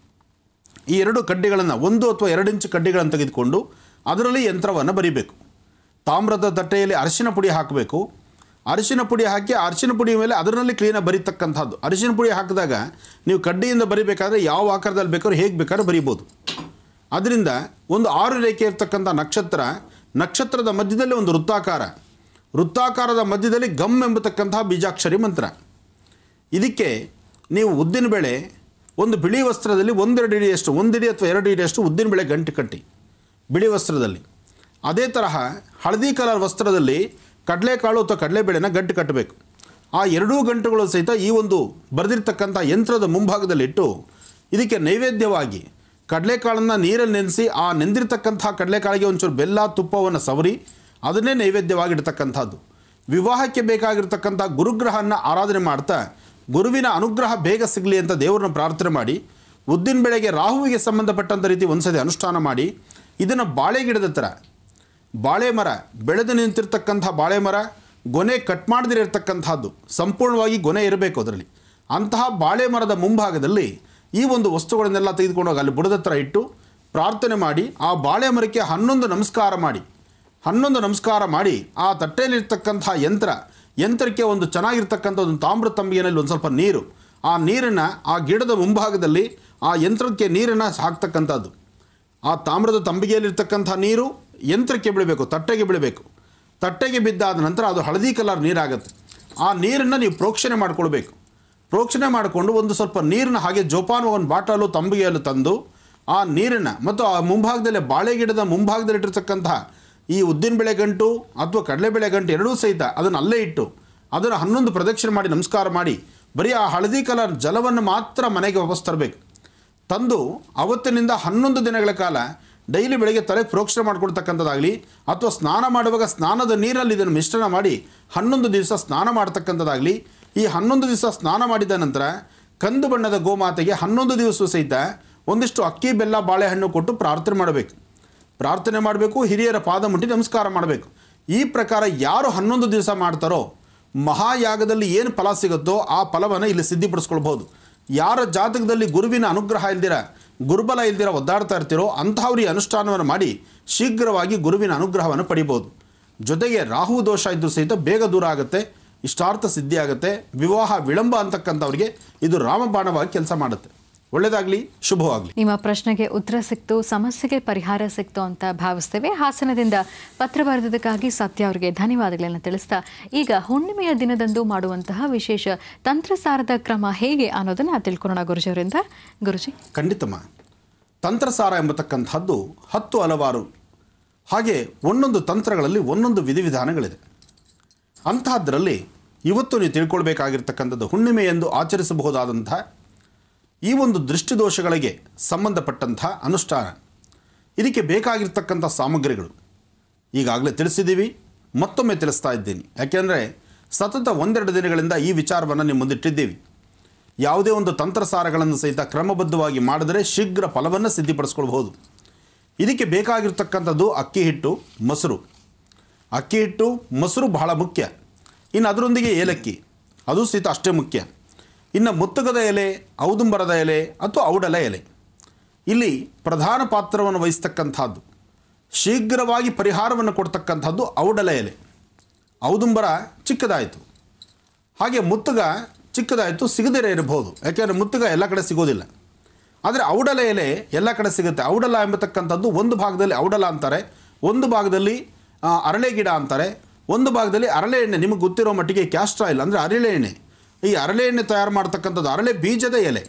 Speaker 2: ಈ ಎರಡು ಕಡ್ಡಿಗಳನ್ನು ಒಂದು ಅಥವಾ ಎರಡು ಇಂಚು ಕಡ್ಡಿಗಳನ್ನು ತೆಗೆದುಕೊಂಡು ಅದರಲ್ಲಿ ಯಂತ್ರವನ್ನು ಬರಿಬೇಕು ತಾಮ್ರದ ತಟ್ಟೆಯಲ್ಲಿ ಅರಿಶಿನ ಪುಡಿ ಹಾಕಬೇಕು ಅರಿಶಿನ ಪುಡಿ ಹಾಕಿ ಅರಿಶಿನ ಪುಡಿ ಮೇಲೆ ಅದರಲ್ಲಿ ಕ್ಲೀನಾಗಿ ಬರೀತಕ್ಕಂಥದ್ದು ಅರಿಶಿನ ಪುಡಿ ಹಾಕಿದಾಗ ನೀವು ಕಡ್ಡಿಯಿಂದ ಬರಿಬೇಕಾದ್ರೆ ಯಾವ ಆಕಾರದಲ್ಲಿ ಬೇಕಾದ್ರೂ ಹೇಗೆ ಬೇಕಾದ್ರೂ ಬರಿಬೋದು ಅದರಿಂದ ಒಂದು ಆರು ರೇಖೆ ಇರ್ತಕ್ಕಂಥ ನಕ್ಷತ್ರ ನಕ್ಷತ್ರದ ಮಧ್ಯದಲ್ಲಿ ಒಂದು ವೃತ್ತಾಕಾರ ವೃತ್ತಾಕಾರದ ಮಧ್ಯದಲ್ಲಿ ಗಮ್ ಎಂಬತಕ್ಕಂತಹ ಬೀಜಾಕ್ಷರಿ ಮಂತ್ರ ಇದಕ್ಕೆ ನೀವು ಉದ್ದಿನಬೇಳೆ ಒಂದು ಬಿಳಿ ವಸ್ತ್ರದಲ್ಲಿ ಒಂದೆರಡು ಇಡಿಯಷ್ಟು ಒಂದಿಡಿ ಅಥವಾ ಎರಡು ಇಡಿಯಷ್ಟು ಉದ್ದಿನಬೇಳೆ ಗಂಟು ಕಟ್ಟಿ ಬಿಳಿ ವಸ್ತ್ರದಲ್ಲಿ ಅದೇ ತರಹ ಹಳದಿ ಕಲರ್ ವಸ್ತ್ರದಲ್ಲಿ ಕಡಲೆಕಾಳು ಅಥವಾ ಕಡಲೆಬೇಳೆನ ಗಂಟು ಕಟ್ಟಬೇಕು ಆ ಎರಡೂ ಗಂಟುಗಳು ಸಹಿತ ಈ ಒಂದು ಬರೆದಿರ್ತಕ್ಕಂಥ ಯಂತ್ರದ ಮುಂಭಾಗದಲ್ಲಿಟ್ಟು ಇದಕ್ಕೆ ನೈವೇದ್ಯವಾಗಿ ಕಡಲೆಕಾಳನ್ನು ನೀರಲ್ಲಿ ನೆನೆಸಿ ಆ ನೆಂದಿರ್ತಕ್ಕಂಥ ಕಡಲೆಕಾಳಿಗೆ ಒಂಚೂರು ಬೆಲ್ಲ ತುಪ್ಪವನ್ನು ಸವರಿ ಅದನ್ನೇ ನೈವೇದ್ಯವಾಗಿಡ್ತಕ್ಕಂಥದ್ದು ವಿವಾಹಕ್ಕೆ ಬೇಕಾಗಿರ್ತಕ್ಕಂಥ ಗುರುಗ್ರಹನ ಆರಾಧನೆ ಮಾಡ್ತಾ ಗುರುವಿನ ಅನುಗ್ರಹ ಬೇಗ ಸಿಗಲಿ ಅಂತ ದೇವರನ್ನ ಪ್ರಾರ್ಥನೆ ಮಾಡಿ ಉದ್ದಿನ ಬೆಳೆಗೆ ರಾಹುವಿಗೆ ಸಂಬಂಧಪಟ್ಟಂಥ ರೀತಿ ಒಂದ್ಸತಿ ಅನುಷ್ಠಾನ ಮಾಡಿ ಇದನ್ನು ಬಾಳೆ ಗಿಡದ ಥರ ಬಾಳೆ ಮರ ಬೆಳೆದು ನಿಂತಿರ್ತಕ್ಕಂಥ ಬಾಳೆ ಮರ ಗೊನೆ ಕಟ್ ಮಾಡದಿರತಕ್ಕಂಥದ್ದು ಸಂಪೂರ್ಣವಾಗಿ ಗೊನೆ ಇರಬೇಕು ಅದರಲ್ಲಿ ಅಂತಹ ಬಾಳೆ ಮರದ ಮುಂಭಾಗದಲ್ಲಿ ಈ ಒಂದು ವಸ್ತುಗಳನ್ನೆಲ್ಲ ತೆಗೆದುಕೊಂಡು ಹೋಗಿ ಅಲ್ಲಿ ಬುಡದ ಹತ್ರ ಇಟ್ಟು ಪ್ರಾರ್ಥನೆ ಮಾಡಿ ಆ ಬಾಳೆ ಮರಕ್ಕೆ ಹನ್ನೊಂದು ನಮಸ್ಕಾರ ಮಾಡಿ ಹನ್ನೊಂದು ನಮಸ್ಕಾರ ಮಾಡಿ ಆ ತಟ್ಟೆಯಲ್ಲಿರ್ತಕ್ಕಂಥ ಯಂತ್ರ ಯಂತ್ರಕ್ಕೆ ಒಂದು ಚೆನ್ನಾಗಿರ್ತಕ್ಕಂಥ ಒಂದು ತಾಮ್ರ ತಂಬಿಗೆನಲ್ಲಿ ಒಂದು ಸ್ವಲ್ಪ ನೀರು ಆ ನೀರನ್ನು ಆ ಗಿಡದ ಮುಂಭಾಗದಲ್ಲಿ ಆ ಯಂತ್ರಕ್ಕೆ ನೀರನ್ನು ಹಾಕ್ತಕ್ಕಂಥದ್ದು ಆ ತಾಮ್ರದ ತಂಬಿಗೆಯಲ್ಲಿರ್ತಕ್ಕಂಥ ನೀರು ಯಂತ್ರಕ್ಕೆ ಬೀಳಬೇಕು ತಟ್ಟೆಗೆ ಬೀಳಬೇಕು ತಟ್ಟೆಗೆ ಬಿದ್ದಾದ ನಂತರ ಅದು ಹಳದಿ ಕಲರ್ ನೀರಾಗುತ್ತೆ ಆ ನೀರನ್ನು ನೀವು ಪ್ರೋಕ್ಷಣೆ ಮಾಡ್ಕೊಳ್ಬೇಕು ಪ್ರೋಕ್ಷಣೆ ಮಾಡಿಕೊಂಡು ಒಂದು ಸ್ವಲ್ಪ ನೀರನ್ನ ಹಾಗೆ ಜೋಪಾನ ಒಂದು ಬಾಟಲು ತಂಬಿಗೆಯಲ್ಲೂ ತಂದು ಆ ನೀರನ್ನು ಮತ್ತು ಆ ಮುಂಭಾಗದಲ್ಲಿ ಬಾಳೆ ಗಿಡದ ಮುಂಭಾಗದಲ್ಲಿ ಇಟ್ಟಿರ್ತಕ್ಕಂತಹ ಈ ಉದ್ದಿನಬೇಳೆ ಗಂಟು ಅಥವಾ ಕಡಲೆಬೇಳೆ ಗಂಟು ಎರಡೂ ಸಹಿತ ಅದನ್ನು ಅಲ್ಲೇ ಇಟ್ಟು ಅದನ್ನು ಹನ್ನೊಂದು ಪ್ರದಕ್ಷಿಣೆ ಮಾಡಿ ನಮಸ್ಕಾರ ಮಾಡಿ ಬರೀ ಆ ಹಳದಿ ಕಲರ್ ಜಲವನ್ನು ಮಾತ್ರ ಮನೆಗೆ ವಾಪಸ್ ತರಬೇಕು ತಂದು ಅವತ್ತಿನಿಂದ ಹನ್ನೊಂದು ದಿನಗಳ ಕಾಲ ಡೈಲಿ ಬೆಳಗ್ಗೆ ತಲೆ ಪ್ರೋಕ್ಷಣೆ ಮಾಡ್ಕೊಳ್ತಕ್ಕಂಥದ್ದಾಗಲಿ ಅಥವಾ ಸ್ನಾನ ಮಾಡುವಾಗ ಸ್ನಾನದ ನೀರಲ್ಲಿ ಇದನ್ನು ಮಿಶ್ರಣ ಮಾಡಿ ಹನ್ನೊಂದು ದಿವಸ ಸ್ನಾನ ಮಾಡ್ತಕ್ಕಂಥದ್ದಾಗಲಿ ಈ ಹನ್ನೊಂದು ದಿವಸ ಸ್ನಾನ ಮಾಡಿದ ನಂತರ ಕಂದು ಬಣ್ಣದ ಗೋಮಾತೆಗೆ ಹನ್ನೊಂದು ದಿವಸ ಸಹಿತ ಒಂದಿಷ್ಟು ಅಕ್ಕಿ ಬೆಲ್ಲ ಬಾಳೆಹಣ್ಣು ಕೊಟ್ಟು ಪ್ರಾರ್ಥನೆ ಮಾಡಬೇಕು ಪ್ರಾರ್ಥನೆ ಮಾಡಬೇಕು ಹಿರಿಯರ ಪಾದ ಮುಟ್ಟಿ ನಮಸ್ಕಾರ ಮಾಡಬೇಕು ಈ ಪ್ರಕಾರ ಯಾರು ಹನ್ನೊಂದು ದಿವಸ ಮಾಡ್ತಾರೋ ಮಹಾಯಾಗದಲ್ಲಿ ಏನು ಫಲ ಸಿಗುತ್ತೋ ಆ ಫಲವನ್ನು ಇಲ್ಲಿ ಸಿದ್ಧಿಪಡಿಸ್ಕೊಳ್ಬೋದು ಯಾರ ಜಾತಕದಲ್ಲಿ ಗುರುವಿನ ಅನುಗ್ರಹ ಇಲ್ದಿರ ಗುರುಬಲ ಇಲ್ದಿರ ಒದ್ದಾಡ್ತಾ ಇರ್ತೀರೋ ಅಂಥವ್ರಿಗೆ ಅನುಷ್ಠಾನವನ್ನು ಮಾಡಿ ಶೀಘ್ರವಾಗಿ ಗುರುವಿನ ಅನುಗ್ರಹವನ್ನು ಪಡಿಬೋದು ಜೊತೆಗೆ ರಾಹು ದೋಷ ಇದ್ದರೂ ಸಹಿತ ಬೇಗ ದೂರ ಆಗುತ್ತೆ ಇಷ್ಟಾರ್ಥ ಸಿದ್ಧಿ ಆಗುತ್ತೆ ವಿವಾಹ ವಿಳಂಬ ಅಂತಕ್ಕಂಥವ್ರಿಗೆ ಇದು ರಾಮಬಾಣವಾಗಿ ಕೆಲಸ ಮಾಡುತ್ತೆ ಒಳ್ಳೆಯದಾಗಲಿ ಶುಭವಾಗಲಿ
Speaker 1: ನಿಮ್ಮ ಪ್ರಶ್ನೆಗೆ ಉತ್ತರ ಸಿಕ್ತು ಸಮಸ್ಯೆಗೆ ಪರಿಹಾರ ಸಿಕ್ತು ಅಂತ ಭಾವಿಸ್ತೇವೆ ಹಾಸನದಿಂದ ಪತ್ರ ಬರೆದಿದ್ದಕ್ಕಾಗಿ ಸತ್ಯ ಅವರಿಗೆ ಧನ್ಯವಾದಗಳನ್ನು ತಿಳಿಸ್ತಾ ಈಗ ಹುಣ್ಣಿಮೆಯ ದಿನದಂದು ಮಾಡುವಂತಹ ವಿಶೇಷ ತಂತ್ರಸಾರದ ಕ್ರಮ ಹೇಗೆ ಅನ್ನೋದನ್ನ ತಿಳ್ಕೊಳ್ಳೋಣ ಗುರುಜಿಯವರಿಂದ ಗುರುಜಿ
Speaker 2: ಖಂಡಿತಮ್ಮ ತಂತ್ರಸಾರ ಎಂಬತಕ್ಕಂಥದ್ದು ಹತ್ತು ಹಲವಾರು ಹಾಗೆ ಒಂದೊಂದು ತಂತ್ರಗಳಲ್ಲಿ ಒಂದೊಂದು ವಿಧಿವಿಧಾನಗಳಿದೆ ಅಂತಹದ್ರಲ್ಲಿ ಇವತ್ತು ನೀವು ತಿಳ್ಕೊಳ್ಬೇಕಾಗಿರ್ತಕ್ಕಂಥದ್ದು ಹುಣ್ಣಿಮೆ ಎಂದು ಆಚರಿಸಬಹುದಾದಂಥ ಈ ಒಂದು ದೃಷ್ಟಿದೋಷಗಳಿಗೆ ಸಂಬಂಧಪಟ್ಟಂಥ ಅನುಷ್ಠಾನ ಇದಕ್ಕೆ ಬೇಕಾಗಿರ್ತಕ್ಕಂಥ ಸಾಮಗ್ರಿಗಳು ಈಗಾಗಲೇ ತಿಳಿಸಿದ್ದೀವಿ ಮತ್ತೊಮ್ಮೆ ತಿಳಿಸ್ತಾ ಇದ್ದೀನಿ ಯಾಕೆಂದರೆ ಸತತ ಒಂದೆರಡು ದಿನಗಳಿಂದ ಈ ವಿಚಾರವನ್ನು ನಿಮ್ಮ ಮುಂದಿಟ್ಟಿದ್ದೀವಿ ಯಾವುದೇ ಒಂದು ತಂತ್ರಸಾರಗಳನ್ನು ಸಹಿತ ಕ್ರಮಬದ್ಧವಾಗಿ ಮಾಡಿದರೆ ಶೀಘ್ರ ಫಲವನ್ನು ಸಿದ್ಧಿಪಡಿಸ್ಕೊಳ್ಬಹುದು ಇದಕ್ಕೆ ಬೇಕಾಗಿರ್ತಕ್ಕಂಥದ್ದು ಅಕ್ಕಿ ಹಿಟ್ಟು ಮೊಸರು ಅಕ್ಕಿ ಹಿಟ್ಟು ಮೊಸರು ಬಹಳ ಮುಖ್ಯ ಇನ್ನು ಅದರೊಂದಿಗೆ ಏಲಕ್ಕಿ ಅದು ಸಹಿತ ಅಷ್ಟೇ ಮುಖ್ಯ ಇನ್ನು ಮುತ್ತುಗದ ಎಲೆ ಔದುಂಬರದ ಎಲೆ ಅಥವಾ ಔಡಲ ಎಲೆ ಇಲ್ಲಿ ಪ್ರಧಾನ ಪಾತ್ರವನ್ನು ವಹಿಸ್ತಕ್ಕಂಥದ್ದು ಶೀಘ್ರವಾಗಿ ಪರಿಹಾರವನ್ನು ಕೊಡ್ತಕ್ಕಂಥದ್ದು ಔಡಲ ಎಲೆ ಔದುಂಬರ ಚಿಕ್ಕದಾಯಿತು ಹಾಗೆ ಮುತ್ತುಗ ಚಿಕ್ಕದಾಯಿತು ಸಿಗದೇ ಇರಬಹುದು ಯಾಕೆಂದರೆ ಮುತ್ತುಗ ಎಲ್ಲ ಕಡೆ ಸಿಗೋದಿಲ್ಲ ಆದರೆ ಔಡಲ ಎಲೆ ಎಲ್ಲ ಕಡೆ ಸಿಗುತ್ತೆ ಔಡಲ ಎಂಬತಕ್ಕಂಥದ್ದು ಒಂದು ಭಾಗದಲ್ಲಿ ಔಡಲ ಅಂತಾರೆ ಒಂದು ಭಾಗದಲ್ಲಿ ಆ, ಅರಳೆ ಗಿಡ ಅಂತಾರೆ ಒಂದು ಭಾಗದಲ್ಲಿ ಅರಳೆ ಎಣ್ಣೆ ನಿಮಗೆ ಗೊತ್ತಿರೋ ಮಟ್ಟಿಗೆ ಕ್ಯಾಸ್ಟ್ ಆಯಿಲ್ ಅಂದರೆ ಅರಳೆ ಎಣ್ಣೆ ಈ ಅರಳೆ ಎಣ್ಣೆ ತಯಾರು ಮಾಡ್ತಕ್ಕಂಥದ್ದು ಅರಳೆ ಬೀಜದ ಎಲೆ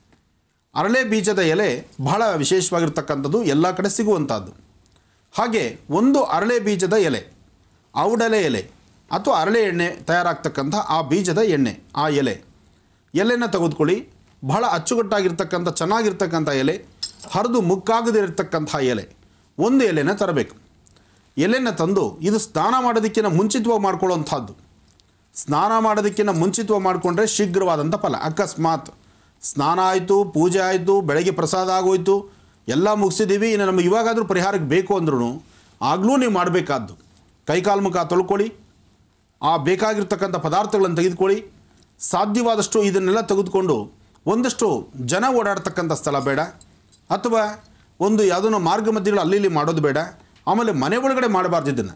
Speaker 2: ಅರಳೆ ಬೀಜದ ಎಲೆ ಬಹಳ ವಿಶೇಷವಾಗಿರ್ತಕ್ಕಂಥದ್ದು ಎಲ್ಲ ಕಡೆ ಸಿಗುವಂಥದ್ದು ಹಾಗೆ ಒಂದು ಅರಳೆ ಬೀಜದ ಎಲೆ ಔಡಲೆ ಎಲೆ ಅಥವಾ ಅರಳೆ ಎಣ್ಣೆ ತಯಾರಾಗ್ತಕ್ಕಂಥ ಆ ಬೀಜದ ಎಣ್ಣೆ ಆ ಎಲೆ ಎಲೆನ ತೆಗೆದುಕೊಳ್ಳಿ ಬಹಳ ಅಚ್ಚುಕಟ್ಟಾಗಿರ್ತಕ್ಕಂಥ ಚೆನ್ನಾಗಿರ್ತಕ್ಕಂಥ ಎಲೆ ಹರಿದು ಮುಕ್ಕಾಗದಿರತಕ್ಕಂಥ ಎಲೆ ಒಂದು ಎಲೆನ ತರಬೇಕು ಎಲೆನ ತಂದು ಇದು ಸ್ನಾನ ಮಾಡೋದಕ್ಕಿಂತ ಮುಂಚಿತವಾಗಿ ಮಾಡ್ಕೊಳ್ಳುವಂಥದ್ದು ಸ್ನಾನ ಮಾಡೋದಕ್ಕಿಂತ ಮುಂಚಿತವಾಗಿ ಮಾಡಿಕೊಂಡ್ರೆ ಶೀಘ್ರವಾದಂಥ ಫಲ ಅಕಸ್ಮಾತ್ ಸ್ನಾನ ಆಯಿತು ಪೂಜೆ ಆಯಿತು ಬೆಳಗ್ಗೆ ಪ್ರಸಾದ ಆಗೋಯ್ತು ಎಲ್ಲ ಮುಗಿಸಿದ್ದೀವಿ ಇನ್ನು ನಮಗೆ ಇವಾಗಾದರೂ ಪರಿಹಾರಕ್ಕೆ ಬೇಕು ಅಂದ್ರೂ ಆಗಲೂ ನೀವು ಮಾಡಬೇಕಾದ್ದು ಕೈಕಾಲು ಮುಖ ತೊಳ್ಕೊಳ್ಳಿ ಆ ಬೇಕಾಗಿರ್ತಕ್ಕಂಥ ಪದಾರ್ಥಗಳನ್ನು ತೆಗೆದುಕೊಳ್ಳಿ ಸಾಧ್ಯವಾದಷ್ಟು ಇದನ್ನೆಲ್ಲ ತೆಗೆದುಕೊಂಡು ಒಂದಷ್ಟು ಜನ ಓಡಾಡ್ತಕ್ಕಂಥ ಸ್ಥಳ ಬೇಡ ಅಥವಾ ಒಂದು ಯಾವುದೋ ಮಾರ್ಗ ಮಧ್ಯಗಳು ಅಲ್ಲಿ ಇಲ್ಲಿ ಮಾಡೋದು ಬೇಡ ಆಮೇಲೆ ಮನೆ ಒಳಗಡೆ ಮಾಡಬಾರ್ದು ಇದನ್ನು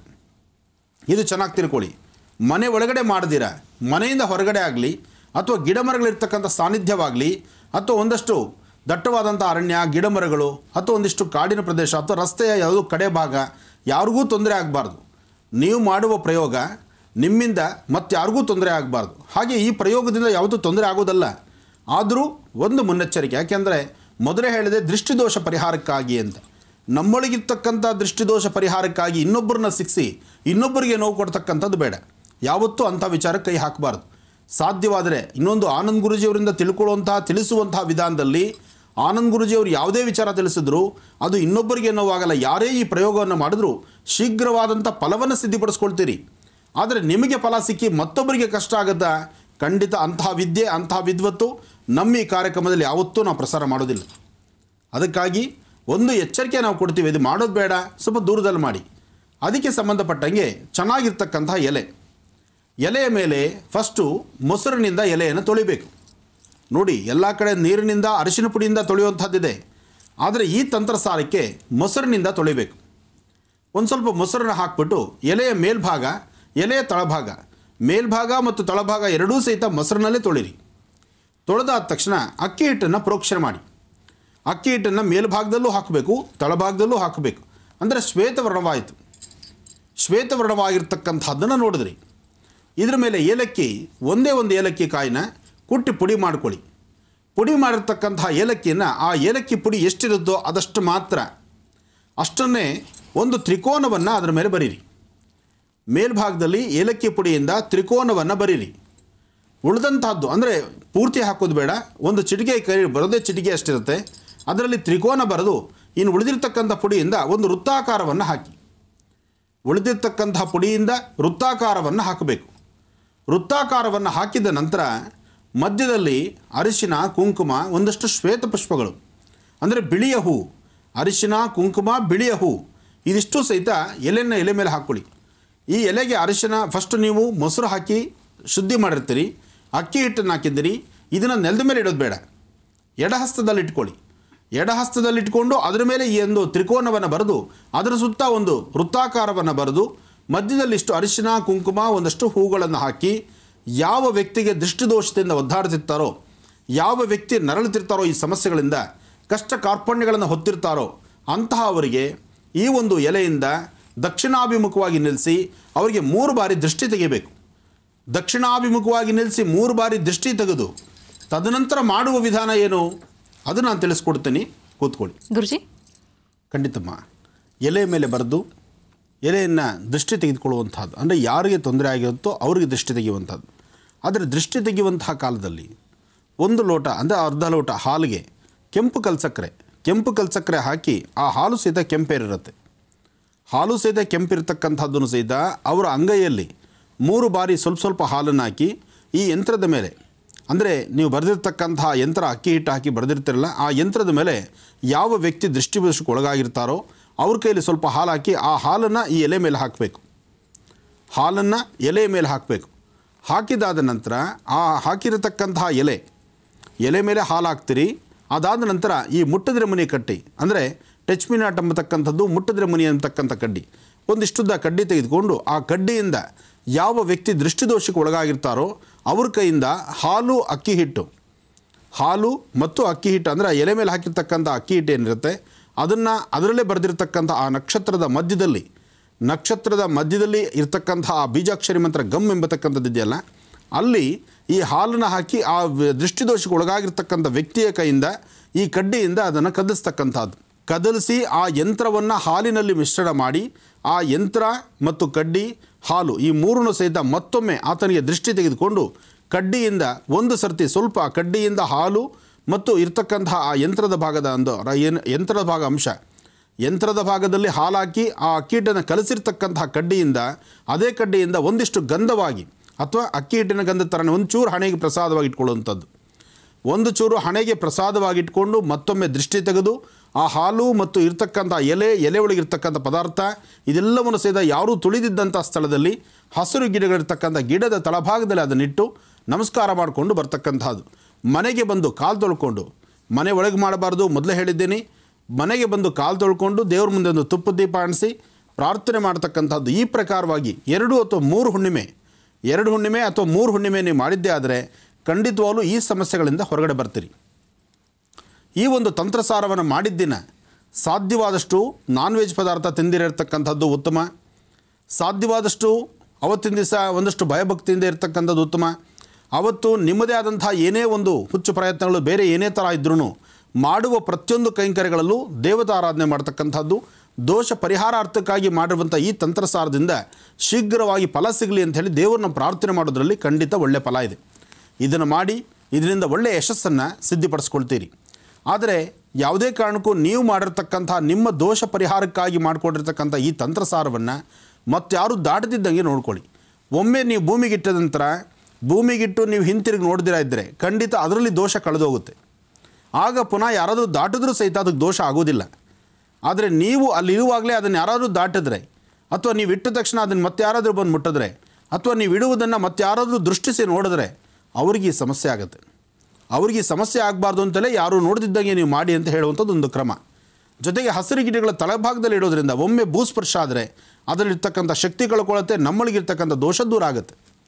Speaker 2: ಇದು ಚೆನ್ನಾಗಿ ತಿಳ್ಕೊಳ್ಳಿ ಮನೆ ಒಳಗಡೆ ಮಾಡ್ದಿರ ಮನೆಯಿಂದ ಹೊರಗಡೆ ಆಗಲಿ ಅಥವಾ ಗಿಡ ಮರಗಳಿರ್ತಕ್ಕಂಥ ಸಾನ್ನಿಧ್ಯವಾಗಲಿ ಅಥವಾ ಒಂದಷ್ಟು ದಟ್ಟವಾದಂಥ ಅರಣ್ಯ ಗಿಡ ಮರಗಳು ಅಥವಾ ಒಂದಿಷ್ಟು ಕಾಡಿನ ಪ್ರದೇಶ ಅಥವಾ ರಸ್ತೆಯ ಯಾವುದೋ ಕಡೆ ಭಾಗ ಯಾರಿಗೂ ತೊಂದರೆ ಆಗಬಾರ್ದು ನೀವು ಮಾಡುವ ಪ್ರಯೋಗ ನಿಮ್ಮಿಂದ ಮತ್ತಾರಿಗೂ ತೊಂದರೆ ಆಗಬಾರ್ದು ಹಾಗೆ ಈ ಪ್ರಯೋಗದಿಂದ ಯಾವತ್ತೂ ತೊಂದರೆ ಆಗೋದಲ್ಲ ಆದರೂ ಒಂದು ಮುನ್ನೆಚ್ಚರಿಕೆ ಯಾಕೆಂದರೆ ಮೊದಲೇ ಹೇಳಿದೆ ದೃಷ್ಟಿದೋಷ ಪರಿಹಾರಕ್ಕಾಗಿ ಅಂತ ನಮ್ಮೊಳಗಿರ್ತಕ್ಕಂಥ ದೃಷ್ಟಿದೋಷ ಪರಿಹಾರಕ್ಕಾಗಿ ಇನ್ನೊಬ್ಬರನ್ನ ಸಿಕ್ಕಿಸಿ ಇನ್ನೊಬ್ಬರಿಗೆ ನೋವು ಕೊಡ್ತಕ್ಕಂಥದ್ದು ಬೇಡ ಯಾವತ್ತೂ ಅಂಥ ವಿಚಾರಕ್ಕೆ ಕೈ ಹಾಕಬಾರ್ದು ಸಾಧ್ಯವಾದರೆ ಇನ್ನೊಂದು ಆನಂದ್ ಗುರುಜಿಯವರಿಂದ ತಿಳ್ಕೊಳ್ಳುವಂತಹ ತಿಳಿಸುವಂತಹ ವಿಧಾನದಲ್ಲಿ ಆನಂದ್ ಗುರುಜಿಯವರು ಯಾವುದೇ ವಿಚಾರ ತಿಳಿಸಿದ್ರು ಅದು ಇನ್ನೊಬ್ಬರಿಗೆ ನೋವಾಗಲ್ಲ ಯಾರೇ ಈ ಪ್ರಯೋಗವನ್ನು ಮಾಡಿದ್ರೂ ಶೀಘ್ರವಾದಂಥ ಫಲವನ್ನು ಸಿದ್ಧಿಪಡಿಸ್ಕೊಳ್ತೀರಿ ಆದರೆ ನಿಮಗೆ ಫಲ ಸಿಕ್ಕಿ ಮತ್ತೊಬ್ಬರಿಗೆ ಕಷ್ಟ ಆಗುತ್ತಾ ಖಂಡಿತ ಅಂತಹ ವಿದ್ಯೆ ಅಂತಹ ವಿದ್ವತ್ತು ನಮ್ಮ ಈ ಕಾರ್ಯಕ್ರಮದಲ್ಲಿ ಯಾವತ್ತೂ ನಾವು ಪ್ರಸಾರ ಮಾಡೋದಿಲ್ಲ ಅದಕ್ಕಾಗಿ ಒಂದು ಎಚ್ಚರಿಕೆ ನಾವು ಕೊಡ್ತೀವಿ ಇದು ಮಾಡೋದು ಬೇಡ ಸ್ವಲ್ಪ ದೂರದಲ್ಲಿ ಮಾಡಿ ಅದಕ್ಕೆ ಸಂಬಂಧಪಟ್ಟಂಗೆ ಚೆನ್ನಾಗಿರ್ತಕ್ಕಂತಹ ಎಲೆ ಎಲೆಯ ಮೇಲೆ ಫಸ್ಟು ಮೊಸರಿನಿಂದ ಎಲೆಯನ್ನು ತೊಳಿಬೇಕು ನೋಡಿ ಎಲ್ಲ ಕಡೆ ನೀರಿನಿಂದ ಅರಿಶಿನ ಪುಡಿಯಿಂದ ತೊಳೆಯುವಂಥದ್ದಿದೆ ಆದರೆ ಈ ತಂತ್ರಸಾರಕ್ಕೆ ಮೊಸರಿನಿಂದ ತೊಳಿಬೇಕು ಒಂದು ಸ್ವಲ್ಪ ಮೊಸರನ್ನ ಹಾಕ್ಬಿಟ್ಟು ಎಲೆಯ ಮೇಲ್ಭಾಗ ಎಲೆಯ ತಳಭಾಗ ಮೇಲ್ಭಾಗ ಮತ್ತು ತಳಭಾಗ ಎರಡೂ ಸಹಿತ ಮೊಸರಿನಲ್ಲೇ ತೊಳಿರಿ ತೊಳೆದಾದ ತಕ್ಷಣ ಅಕ್ಕಿ ಹಿಟ್ಟನ್ನು ಪ್ರೋಕ್ಷಣೆ ಮಾಡಿ ಅಕ್ಕಿ ಹಿಟ್ಟನ್ನು ಮೇಲ್ಭಾಗದಲ್ಲೂ ಹಾಕಬೇಕು ತಳಭಾಗದಲ್ಲೂ ಹಾಕಬೇಕು ಅಂದರೆ ಶ್ವೇತವರ್ಣವಾಯಿತು ಶ್ವೇತವರ್ಣವಾಗಿರ್ತಕ್ಕಂಥದ್ದನ್ನು ನೋಡಿದ್ರಿ ಇದ್ರ ಮೇಲೆ ಏಲಕ್ಕಿ ಒಂದೇ ಒಂದು ಏಲಕ್ಕಿ ಕಾಯಿನ ಕುಟ್ಟಿ ಪುಡಿ ಮಾಡ್ಕೊಳ್ಳಿ ಪುಡಿ ಮಾಡಿರ್ತಕ್ಕಂತಹ ಏಲಕ್ಕಿಯನ್ನು ಆ ಏಲಕ್ಕಿ ಪುಡಿ ಎಷ್ಟಿರುತ್ತೋ ಅದಷ್ಟು ಮಾತ್ರ ಅಷ್ಟನ್ನೇ ಒಂದು ತ್ರಿಕೋನವನ್ನು ಅದರ ಮೇಲೆ ಬರೀರಿ ಮೇಲ್ಭಾಗದಲ್ಲಿ ಏಲಕ್ಕಿ ಪುಡಿಯಿಂದ ತ್ರಿಕೋನವನ್ನು ಬರೀರಿ ಉಳಿದಂತಹದ್ದು ಅಂದರೆ ಪೂರ್ತಿ ಹಾಕೋದು ಬೇಡ ಒಂದು ಚಿಟಿಕೆ ಕೈ ಬರೋದೇ ಚಿಟಿಕೆ ಅಷ್ಟಿರುತ್ತೆ ಅದರಲ್ಲಿ ತ್ರಿಕೋನ ಬರೆದು ಇನ್ನು ಉಳಿದಿರ್ತಕ್ಕಂಥ ಪುಡಿಯಿಂದ ಒಂದು ವೃತ್ತಾಕಾರವನ್ನು ಹಾಕಿ ಉಳಿದಿರ್ತಕ್ಕಂತಹ ಪುಡಿಯಿಂದ ವೃತ್ತಾಕಾರವನ್ನು ಹಾಕಬೇಕು ವೃತ್ತಾಕಾರವನ್ನು ಹಾಕಿದ ನಂತರ ಮಧ್ಯದಲ್ಲಿ ಅರಿಶಿನ ಕುಂಕುಮ ಒಂದಷ್ಟು ಶ್ವೇತ ಪುಷ್ಪಗಳು ಅಂದರೆ ಬಿಳಿಯ ಹೂ ಅರಿಶಿನ ಕುಂಕುಮ ಬಿಳಿಯ ಹೂ ಇದಿಷ್ಟು ಸಹಿತ ಎಲೆನ ಎಲೆ ಮೇಲೆ ಹಾಕ್ಕೊಳ್ಳಿ ಈ ಎಲೆಗೆ ಅರಿಶಿನ ಫಸ್ಟ್ ನೀವು ಮೊಸರು ಹಾಕಿ ಶುದ್ಧಿ ಮಾಡಿರ್ತೀರಿ ಅಕ್ಕಿ ಹಿಟ್ಟನ್ನು ಹಾಕಿದ್ದೀರಿ ಇದನ್ನು ನೆಲದ ಮೇಲೆ ಇಡೋದು ಬೇಡ ಎಡಹಸ್ತದಲ್ಲಿ ಇಟ್ಕೊಳ್ಳಿ ಎಡಹಸ್ತದಲ್ಲಿ ಇಟ್ಕೊಂಡು ಅದರ ಮೇಲೆ ಈ ಒಂದು ತ್ರಿಕೋನವನ್ನು ಬರೆದು ಅದರ ಸುತ್ತ ಒಂದು ವೃತ್ತಾಕಾರವನ್ನು ಬರೆದು ಮಧ್ಯದಲ್ಲಿ ಇಷ್ಟು ಅರಿಶಿನ ಕುಂಕುಮ ಒಂದಷ್ಟು ಹೂಗಳನ್ನು ಹಾಕಿ ಯಾವ ವ್ಯಕ್ತಿಗೆ ದೃಷ್ಟಿದೋಷದಿಂದ ಒದ್ದಾಡ್ತಿರ್ತಾರೋ ಯಾವ ವ್ಯಕ್ತಿ ನರಳುತ್ತಿರ್ತಾರೋ ಈ ಸಮಸ್ಯೆಗಳಿಂದ ಕಷ್ಟ ಕಾರ್ಪಣ್ಯಗಳನ್ನು ಹೊತ್ತಿರ್ತಾರೋ ಅಂತಹ ಅವರಿಗೆ ಈ ಒಂದು ಎಲೆಯಿಂದ ದಕ್ಷಿಣಾಭಿಮುಖವಾಗಿ ನಿಲ್ಲಿಸಿ ಅವರಿಗೆ ಮೂರು ಬಾರಿ ದೃಷ್ಟಿ ತೆಗಿಬೇಕು ದಕ್ಷಿಣಾಭಿಮುಖವಾಗಿ ನಿಲ್ಲಿಸಿ ಮೂರು ಬಾರಿ ದೃಷ್ಟಿ ತೆಗೆದು ತದನಂತರ ಮಾಡುವ ವಿಧಾನ ಏನು ಅದು ನಾನು ತಿಳಿಸ್ಕೊಡ್ತೀನಿ ಕೂತ್ಕೊಳ್ಳಿ
Speaker 1: ಗುರುಜಿ
Speaker 2: ಖಂಡಿತಮ್ಮ ಎಲೆ ಮೇಲೆ ಬರೆದು ಎಲೆಯನ್ನು ದೃಷ್ಟಿ ತೆಗೆದುಕೊಳ್ಳುವಂಥದ್ದು ಅಂದರೆ ಯಾರಿಗೆ ತೊಂದರೆ ಆಗಿರುತ್ತೋ ಅವರಿಗೆ ದೃಷ್ಟಿ ತೆಗೆಯುವಂಥದ್ದು ಆದರೆ ದೃಷ್ಟಿ ತೆಗೆಯುವಂತಹ ಕಾಲದಲ್ಲಿ ಒಂದು ಲೋಟ ಅಂದರೆ ಅರ್ಧ ಲೋಟ ಹಾಲಿಗೆ ಕೆಂಪು ಕಲ್ಸಕ್ಕರೆ ಕೆಂಪು ಕಲ್ಸಕ್ಕರೆ ಹಾಕಿ ಆ ಹಾಲು ಸಹಿತ ಕೆಂಪೇರಿರುತ್ತೆ ಹಾಲು ಸಹಿತ ಕೆಂಪಿರ್ತಕ್ಕಂಥದ್ದನ್ನು ಸಹಿತ ಅವರ ಅಂಗೈಯಲ್ಲಿ ಮೂರು ಬಾರಿ ಸ್ವಲ್ಪ ಸ್ವಲ್ಪ ಹಾಲನ್ನು ಹಾಕಿ ಈ ಯಂತ್ರದ ಮೇಲೆ ಅಂದರೆ ನೀವು ಬರೆದಿರ್ತಕ್ಕಂತಹ ಯಂತ್ರ ಅಕ್ಕಿ ಹಿಟ್ಟು ಹಾಕಿ ಬರೆದಿರ್ತಿರಲ್ಲ ಆ ಯಂತ್ರದ ಮೇಲೆ ಯಾವ ವ್ಯಕ್ತಿ ದೃಷ್ಟಿದೋಷಕ್ಕೆ ಒಳಗಾಗಿರ್ತಾರೋ ಅವ್ರ ಕೈಯಲ್ಲಿ ಸ್ವಲ್ಪ ಹಾಲು ಹಾಕಿ ಆ ಹಾಲನ್ನು ಈ ಎಲೆ ಮೇಲೆ ಹಾಕಬೇಕು ಹಾಲನ್ನು ಎಲೆ ಮೇಲೆ ಹಾಕಬೇಕು ಹಾಕಿದಾದ ನಂತರ ಆ ಹಾಕಿರತಕ್ಕಂತಹ ಎಲೆ ಎಲೆ ಮೇಲೆ ಹಾಲು ಹಾಕ್ತೀರಿ ಅದಾದ ನಂತರ ಈ ಮುಟ್ಟದ್ರೆ ಮನಿ ಕಟ್ಟಿ ಅಂದರೆ ಟಚ್ ಮಿ ನಾಟ್ ಎಂಬತಕ್ಕಂಥದ್ದು ಮುಟ್ಟದ್ರೆ ಮನಿ ಅಂತಕ್ಕಂಥ ಕಡ್ಡಿ ಒಂದಿಷ್ಟುದ್ದ ಕಡ್ಡಿ ತೆಗೆದುಕೊಂಡು ಆ ಕಡ್ಡಿಯಿಂದ ಯಾವ ವ್ಯಕ್ತಿ ದೃಷ್ಟಿದೋಷಕ್ಕೆ ಒಳಗಾಗಿರ್ತಾರೋ ಅವ್ರ ಕೈಯಿಂದ ಹಾಲು ಅಕ್ಕಿ ಹಿಟ್ಟು ಹಾಲು ಮತ್ತು ಅಕ್ಕಿ ಹಿಟ್ಟು ಅಂದರೆ ಆ ಎಲೆ ಮೇಲೆ ಹಾಕಿರ್ತಕ್ಕಂಥ ಅಕ್ಕಿ ಹಿಟ್ಟು ಏನಿರುತ್ತೆ ಅದನ್ನು ಅದರಲ್ಲೇ ಬರೆದಿರ್ತಕ್ಕಂಥ ಆ ನಕ್ಷತ್ರದ ಮಧ್ಯದಲ್ಲಿ ನಕ್ಷತ್ರದ ಮಧ್ಯದಲ್ಲಿ ಇರ್ತಕ್ಕಂಥ ಆ ಬೀಜಾಕ್ಷರಿ ಮಂತ್ರ ಗಮ್ ಎಂಬತಕ್ಕಂಥದ್ದು ಇದೆಯಲ್ಲ ಅಲ್ಲಿ ಈ ಹಾಲನ್ನು ಹಾಕಿ ಆ ವ- ದೃಷ್ಟಿದೋಷಕ್ಕೆ ಒಳಗಾಗಿರ್ತಕ್ಕಂಥ ವ್ಯಕ್ತಿಯ ಕೈಯಿಂದ ಈ ಕಡ್ಡಿಯಿಂದ ಅದನ್ನು ಕದಲಿಸ್ತಕ್ಕಂಥದ್ದು ಕದಲಿಸಿ ಆ ಯಂತ್ರವನ್ನು ಹಾಲಿನಲ್ಲಿ ಮಿಶ್ರಣ ಮಾಡಿ ಆ ಯಂತ್ರ ಮತ್ತು ಕಡ್ಡಿ ಹಾಲು ಈ ಮೂರನ್ನು ಸಹಿತ ಮತ್ತೊಮ್ಮೆ ಆತನಿಗೆ ದೃಷ್ಟಿ ತೆಗೆದುಕೊಂಡು ಕಡ್ಡಿಯಿಂದ ಒಂದು ಸರ್ತಿ ಸ್ವಲ್ಪ ಕಡ್ಡಿಯಿಂದ ಹಾಲು ಮತ್ತು ಇರ್ತಕ್ಕಂತಹ ಆ ಯಂತ್ರದ ಭಾಗದ ಒಂದು ರ- ಏನು ಯಂತ್ರದ ಭಾಗ ಅಂಶ ಯಂತ್ರದ ಭಾಗದಲ್ಲಿ ಹಾಲಾಕಿ ಆ ಅಕ್ಕಿ ಹಿಟ್ಟನ್ನು ಕಲಸಿರ್ತಕ್ಕಂತಹ ಕಡ್ಡಿಯಿಂದ ಅದೇ ಕಡ್ಡಿಯಿಂದ ಒಂದಿಷ್ಟು ಗಂಧವಾಗಿ ಅಥವಾ ಅಕ್ಕಿ ಹಿಟ್ಟಿನ ಗಂಧದ ಥರನೇ ಒಂಚೂರು ಹಣೆಗೆ ಪ್ರಸಾದವಾಗಿ ಇಟ್ಕೊಳ್ಳುವಂಥದ್ದು ಒಂದು ಚೂರು ಹಣೆಗೆ ಪ್ರಸಾದವಾಗಿಟ್ಕೊಂಡು ಮತ್ತೊಮ್ಮೆ ದೃಷ್ಟಿ ತೆಗೆದು ಆ ಹಾಲು ಮತ್ತು ಇರ್ತಕ್ಕಂಥ ಎಲೆ ಎಲೆ ಒಳಗಿರ್ತಕ್ಕಂಥ ಪದಾರ್ಥ ಇದೆಲ್ಲವನ್ನು ಸಹಿತ ಯಾರೂ ತುಳಿದಿದ್ದಂಥ ಸ್ಥಳದಲ್ಲಿ ಹಸಿರು ಗಿಡಗಳಿರ್ತಕ್ಕಂಥ ಗಿಡದ ತಳಭಾಗದಲ್ಲಿ ಅದನ್ನಿಟ್ಟು ನಮಸ್ಕಾರ ಮಾಡಿಕೊಂಡು ಬರ್ತಕ್ಕಂಥದ್ದು ಮನೆಗೆ ಬಂದು ಕಾಲು ತೊಳ್ಕೊಂಡು ಮನೆ ಒಳಗೆ ಮಾಡಬಾರ್ದು ಮೊದಲೇ ಹೇಳಿದ್ದೀನಿ ಮನೆಗೆ ಬಂದು ಕಾಲು ತೊಳ್ಕೊಂಡು ದೇವ್ರ ಮುಂದೆ ಒಂದು ತುಪ್ಪ ದೀಪ ಅಣಿಸಿ ಪ್ರಾರ್ಥನೆ ಮಾಡ್ತಕ್ಕಂಥದ್ದು ಈ ಪ್ರಕಾರವಾಗಿ ಎರಡು ಅಥವಾ ಮೂರು ಹುಣ್ಣಿಮೆ ಎರಡು ಹುಣ್ಣಿಮೆ ಅಥವಾ ಮೂರು ಹುಣ್ಣಿಮೆ ನೀವು ಮಾಡಿದ್ದೇ ಆದರೆ ಖಂಡಿತವಾಗ್ಲೂ ಈ ಸಮಸ್ಯೆಗಳಿಂದ ಹೊರಗಡೆ ಬರ್ತೀರಿ ಈ ಒಂದು ತಂತ್ರಸಾರವನ್ನು ಮಾಡಿದ್ದಿನ ಸಾಧ್ಯವಾದಷ್ಟು ನಾನ್ ವೆಜ್ ಪದಾರ್ಥ ತಿಂದಿರತಕ್ಕಂಥದ್ದು ಉತ್ತಮ ಸಾಧ್ಯವಾದಷ್ಟು ಅವತ್ತಿನ ದಿವಸ ಒಂದಷ್ಟು ಭಯಭಕ್ತಿಯಿಂದ ಇರತಕ್ಕಂಥದ್ದು ಉತ್ತಮ ಅವತ್ತು ನಿಮ್ಮದೇ ಆದಂಥ ಏನೇ ಒಂದು ಹುಚ್ಚು ಪ್ರಯತ್ನಗಳು ಬೇರೆ ಏನೇ ಥರ ಇದ್ರೂ ಮಾಡುವ ಪ್ರತಿಯೊಂದು ಕೈಂಕರ್ಯಗಳಲ್ಲೂ ದೇವತಾರಾಧನೆ ಮಾಡ್ತಕ್ಕಂಥದ್ದು ದೋಷ ಪರಿಹಾರಾರ್ಥಕ್ಕಾಗಿ ಮಾಡಿರುವಂಥ ಈ ತಂತ್ರಸಾರದಿಂದ ಶೀಘ್ರವಾಗಿ ಫಲ ಸಿಗಲಿ ಅಂತ ಹೇಳಿ ದೇವರನ್ನ ಪ್ರಾರ್ಥನೆ ಮಾಡೋದ್ರಲ್ಲಿ ಖಂಡಿತ ಒಳ್ಳೆಯ ಫಲ ಇದೆ ಇದನ್ನು ಮಾಡಿ ಇದರಿಂದ ಒಳ್ಳೆಯ ಯಶಸ್ಸನ್ನು ಸಿದ್ಧಿಪಡಿಸ್ಕೊಳ್ತೀರಿ ಆದರೆ ಯಾವುದೇ ಕಾರಣಕ್ಕೂ ನೀವು ಮಾಡಿರ್ತಕ್ಕಂಥ ನಿಮ್ಮ ದೋಷ ಪರಿಹಾರಕ್ಕಾಗಿ ಮಾಡಿಕೊಂಡಿರ್ತಕ್ಕಂಥ ಈ ತಂತ್ರಸಾರವನ್ನು ಮತ್ತಾರು ದಾಟದಿದ್ದಂಗೆ ನೋಡ್ಕೊಳ್ಳಿ ಒಮ್ಮೆ ನೀವು ಭೂಮಿಗಿಟ್ಟ ನಂತರ ಭೂಮಿಗಿಟ್ಟು ನೀವು ಹಿಂತಿರುಗಿ ನೋಡ್ದಿರಾ ಇದ್ದರೆ ಖಂಡಿತ ಅದರಲ್ಲಿ ದೋಷ ಕಳೆದೋಗುತ್ತೆ ಆಗ ಪುನಃ ಯಾರಾದರೂ ದಾಟಿದ್ರೂ ಸಹಿತ ಅದಕ್ಕೆ ದೋಷ ಆಗೋದಿಲ್ಲ ಆದರೆ ನೀವು ಅಲ್ಲಿರುವಾಗಲೇ ಅದನ್ನು ಯಾರಾದರೂ ದಾಟಿದ್ರೆ ಅಥವಾ ನೀವು ಇಟ್ಟ ತಕ್ಷಣ ಅದನ್ನು ಮತ್ತೆ ಯಾರಾದರೂ ಬಂದು ಮುಟ್ಟಿದ್ರೆ ಅಥವಾ ನೀವು ಇಡುವುದನ್ನು ಮತ್ತೆ ಯಾರಾದರೂ ದೃಷ್ಟಿಸಿ ನೋಡಿದ್ರೆ ಅವ್ರಿಗೆ ಈ ಸಮಸ್ಯೆ ಆಗುತ್ತೆ ಅವ್ರಿಗೆ ಈ ಸಮಸ್ಯೆ ಆಗಬಾರ್ದು ಅಂತಲೇ ಯಾರು ನೋಡ್ದಿದ್ದಂಗೆ ನೀವು ಮಾಡಿ ಅಂತ ಹೇಳುವಂಥದ್ದು ಒಂದು ಕ್ರಮ ಜೊತೆಗೆ ಹಸಿರು ಗಿಡಗಳ ತಳಭಾಗದಲ್ಲಿ ಇಡೋದ್ರಿಂದ ಒಮ್ಮೆ ಭೂಸ್ಪರ್ಶ ಆದರೆ ಅದರಲ್ಲಿರ್ತಕ್ಕಂಥ ಶಕ್ತಿ ಕಳ್ಕೊಳ್ಳುತ್ತೆ ನಮ್ಮೊಳಗಿರ್ತಕ್ಕಂಥ ದೋಷ ದೂರ ಆಗುತ್ತೆ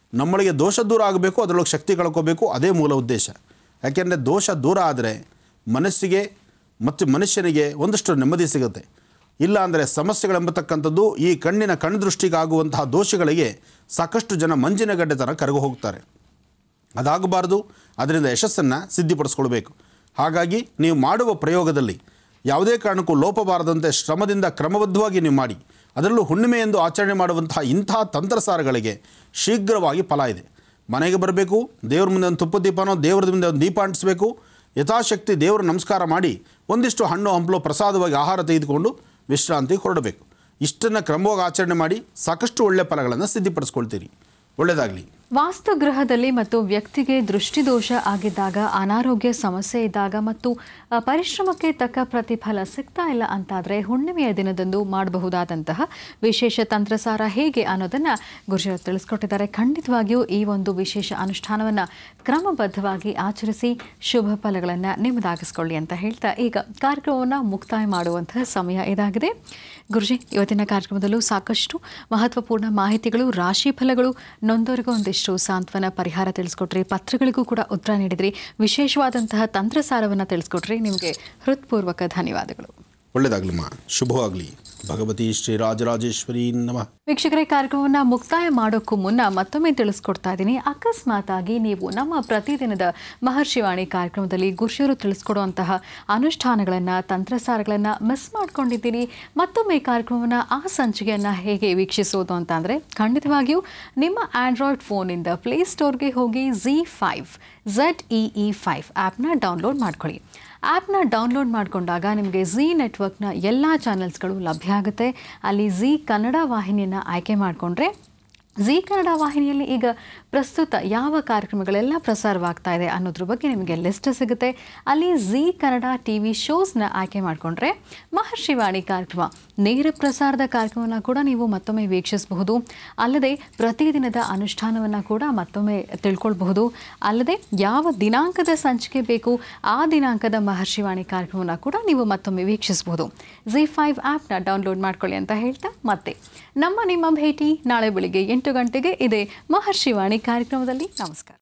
Speaker 2: ನಮ್ಮಳಿಗೆ ದೋಷ ದೂರ ಆಗಬೇಕು ಅದರೊಳಗೆ ಶಕ್ತಿ ಕಳ್ಕೋಬೇಕು ಅದೇ ಮೂಲ ಉದ್ದೇಶ ಯಾಕೆಂದರೆ ದೋಷ ದೂರ ಆದರೆ ಮನಸ್ಸಿಗೆ ಮತ್ತು ಮನುಷ್ಯನಿಗೆ ಒಂದಷ್ಟು ನೆಮ್ಮದಿ ಸಿಗುತ್ತೆ ಇಲ್ಲ ಅಂದರೆ ಸಮಸ್ಯೆಗಳೆಂಬತಕ್ಕಂಥದ್ದು ಈ ಕಣ್ಣಿನ ಕಣ್ದೃಷ್ಟಿಗಾಗುವಂತಹ ದೋಷಗಳಿಗೆ ಸಾಕಷ್ಟು ಜನ ಮಂಜಿನ ಗಡ್ಡೆ ಥರ ಕರಗು ಹೋಗ್ತಾರೆ ಅದಾಗಬಾರ್ದು ಅದರಿಂದ ಯಶಸ್ಸನ್ನು ಸಿದ್ಧಿಪಡಿಸ್ಕೊಳ್ಬೇಕು ಹಾಗಾಗಿ ನೀವು ಮಾಡುವ ಪ್ರಯೋಗದಲ್ಲಿ ಯಾವುದೇ ಕಾರಣಕ್ಕೂ ಲೋಪ ಬಾರದಂತೆ ಶ್ರಮದಿಂದ ಕ್ರಮಬದ್ಧವಾಗಿ ನೀವು ಮಾಡಿ ಅದರಲ್ಲೂ ಹುಣ್ಣಿಮೆ ಎಂದು ಆಚರಣೆ ಮಾಡುವಂತಹ ಇಂತಹ ತಂತ್ರಸಾರಗಳಿಗೆ ಶೀಘ್ರವಾಗಿ ಫಲ ಇದೆ ಮನೆಗೆ ಬರಬೇಕು ದೇವ್ರ ಮುಂದೆ ಒಂದು ತುಪ್ಪ ದೀಪನೋ ದೇವ್ರ ಮುಂದೆ ಒಂದು ದೀಪ ಅಂಟಿಸ್ಬೇಕು ಯಥಾಶಕ್ತಿ ದೇವರು ನಮಸ್ಕಾರ ಮಾಡಿ ಒಂದಿಷ್ಟು ಹಣ್ಣು ಹಂಪಲು ಪ್ರಸಾದವಾಗಿ ಆಹಾರ ತೆಗೆದುಕೊಂಡು ವಿಶ್ರಾಂತಿಗೆ ಹೊರಡಬೇಕು ಇಷ್ಟನ್ನು ಕ್ರಮವಾಗಿ ಆಚರಣೆ ಮಾಡಿ ಸಾಕಷ್ಟು ಒಳ್ಳೆಯ ಫಲಗಳನ್ನು ಸಿದ್ಧಿಪಡಿಸ್ಕೊಳ್ತೀರಿ ಒಳ್ಳೆಯದಾಗಲಿ
Speaker 1: ವಾಸ್ತುಗೃಹದಲ್ಲಿ ಮತ್ತು ವ್ಯಕ್ತಿಗೆ ದೃಷ್ಟಿದೋಷ ಆಗಿದ್ದಾಗ ಅನಾರೋಗ್ಯ ಸಮಸ್ಯೆ ಇದ್ದಾಗ ಮತ್ತು ಆ, ಪರಿಶ್ರಮಕ್ಕೆ ತಕ್ಕ ಪ್ರತಿಫಲ ಸಿಗ್ತಾ ಇಲ್ಲ ಅಂತಾದರೆ ಹುಣ್ಣಿಮೆಯ ದಿನದಂದು ಮಾಡಬಹುದಾದಂತಹ ವಿಶೇಷ ತಂತ್ರಸಾರ ಹೇಗೆ ಅನ್ನೋದನ್ನು ಗುರುಜಿಯವರು ತಿಳಿಸ್ಕೊಟ್ಟಿದ್ದಾರೆ ಖಂಡಿತವಾಗಿಯೂ ಈ ಒಂದು ವಿಶೇಷ ಅನುಷ್ಠಾನವನ್ನು ಕ್ರಮಬದ್ಧವಾಗಿ ಆಚರಿಸಿ ಶುಭ ಫಲಗಳನ್ನು ನಿಮ್ಮದಾಗಿಸ್ಕೊಳ್ಳಿ ಅಂತ ಹೇಳ್ತಾ ಈಗ ಕಾರ್ಯಕ್ರಮವನ್ನು ಮುಕ್ತಾಯ ಮಾಡುವಂತಹ ಸಮಯ ಇದಾಗಿದೆ ಗುರುಜಿ ಇವತ್ತಿನ ಕಾರ್ಯಕ್ರಮದಲ್ಲೂ ಸಾಕಷ್ಟು ಮಹತ್ವಪೂರ್ಣ ಮಾಹಿತಿಗಳು ರಾಶಿ ಫಲಗಳು ನೊಂದವರಿಗೂ ಒಂದಿಷ್ಟು ಸಾಂತ್ವನ ಪರಿಹಾರ ತಿಳಿಸ್ಕೊಟ್ರಿ ಪತ್ರಗಳಿಗೂ ಕೂಡ ಉತ್ತರ ನೀಡಿದ್ರಿ ವಿಶೇಷವಾದಂತಹ ತಂತ್ರಸಾರವನ್ನು ತಿಳಿಸ್ಕೊಟ್ರಿ ನಿಮಗೆ ಹೃತ್ಪೂರ್ವಕ ಧನ್ಯವಾದಗಳು
Speaker 2: ಒಳ್ಳೆಯದಾಗಲಿಮ್ಮ ಶುಭವಾಗಲಿ ಭಗವತಿ ಶ್ರೀರಾಜರಾಜೇಶ್ವರಿ ನಮಃ
Speaker 1: ವೀಕ್ಷಕರೇ ಕಾರ್ಯಕ್ರಮವನ್ನು ಮುಕ್ತಾಯ ಮಾಡೋಕ್ಕೂ ಮುನ್ನ ಮತ್ತೊಮ್ಮೆ ತಿಳಿಸ್ಕೊಡ್ತಾ ಇದ್ದೀನಿ ಅಕಸ್ಮಾತ್ ಆಗಿ ನೀವು ನಮ್ಮ ಪ್ರತಿದಿನದ ಮಹರ್ಷಿವಾಣಿ ಕಾರ್ಯಕ್ರಮದಲ್ಲಿ ಗುರುಷಿಯರು ತಿಳಿಸ್ಕೊಡುವಂತಹ ಅನುಷ್ಠಾನಗಳನ್ನು ತಂತ್ರಸಾರಗಳನ್ನು ಮಿಸ್ ಮಾಡ್ಕೊಂಡಿದ್ದೀನಿ ಮತ್ತೊಮ್ಮೆ ಈ ಕಾರ್ಯಕ್ರಮವನ್ನು ಆ ಸಂಚಿಕೆಯನ್ನು ಹೇಗೆ ವೀಕ್ಷಿಸೋದು ಅಂತ ಅಂದರೆ ಖಂಡಿತವಾಗಿಯೂ ನಿಮ್ಮ ಆಂಡ್ರಾಯ್ಡ್ ಫೋನಿಂದ ಪ್ಲೇಸ್ಟೋರ್ಗೆ ಹೋಗಿ Zee five Z E E five ಆ್ಯಪ್ನ ಡೌನ್ಲೋಡ್ ಮಾಡ್ಕೊಳ್ಳಿ ಆ್ಯಪ್ನ ಡೌನ್ಲೋಡ್ ಮಾಡಿಕೊಂಡಾಗ ನಿಮಗೆ ಝೀ ನೆಟ್ವರ್ಕ್ನ ಎಲ್ಲ ಚಾನೆಲ್ಸ್ಗಳು ಲಭ್ಯ ಆಗುತ್ತೆ ಅಲ್ಲಿ ಝೀ ಕನ್ನಡ ವಾಹಿನಿಯನ್ನು ಆಯ್ಕೆ ಮಾಡಿಕೊಂಡ್ರೆ ಝೀ ಕನ್ನಡ ವಾಹಿನಿಯಲ್ಲಿ ಈಗ ಪ್ರಸ್ತುತ ಯಾವ ಕಾರ್ಯಕ್ರಮಗಳೆಲ್ಲ ಪ್ರಸಾರವಾಗ್ತಾ ಇದೆ ಅನ್ನೋದ್ರ ಬಗ್ಗೆ ನಿಮಗೆ ಲಿಸ್ಟ್ ಸಿಗುತ್ತೆ ಅಲ್ಲಿ ಝೀ ಕನ್ನಡ ಟಿ ವಿ ಶೋಸ್ನ ಆಯ್ಕೆ ಮಾಡಿಕೊಂಡ್ರೆ ಮಹರ್ಷಿವಾಣಿ ಕಾರ್ಯಕ್ರಮ ನೇರ ಪ್ರಸಾರದ ಕಾರ್ಯಕ್ರಮವನ್ನು ಕೂಡ ನೀವು ಮತ್ತೊಮ್ಮೆ ವೀಕ್ಷಿಸಬಹುದು ಅಲ್ಲದೆ ಪ್ರತಿದಿನದ ಅನುಷ್ಠಾನವನ್ನು ಕೂಡ ಮತ್ತೊಮ್ಮೆ ತಿಳ್ಕೊಳ್ಬಹುದು ಅಲ್ಲದೆ ಯಾವ ದಿನಾಂಕದ ಸಂಚಿಕೆ ಬೇಕು ಆ ದಿನಾಂಕದ ಮಹರ್ಷಿವಾಣಿ ಕಾರ್ಯಕ್ರಮವನ್ನು ಕೂಡ ನೀವು ಮತ್ತೊಮ್ಮೆ ವೀಕ್ಷಿಸಬಹುದು ಝಿ ಫೈವ್ ಆ್ಯಪ್ನ ಡೌನ್ಲೋಡ್ ಮಾಡ್ಕೊಳ್ಳಿ ಅಂತ ಹೇಳ್ತಾ ಮತ್ತೆ ನಮ್ಮ ನಿಮ್ಮ ಭೇಟಿ ನಾಳೆ ಬೆಳಿಗ್ಗೆ ಎಂಟು ಗಂಟೆಗೆ ಇದೆ ಮಹರ್ಷಿವಾಣಿ ಕಾರ್ಯಕ್ರಮದಲ್ಲಿ ನಮಸ್ಕಾರ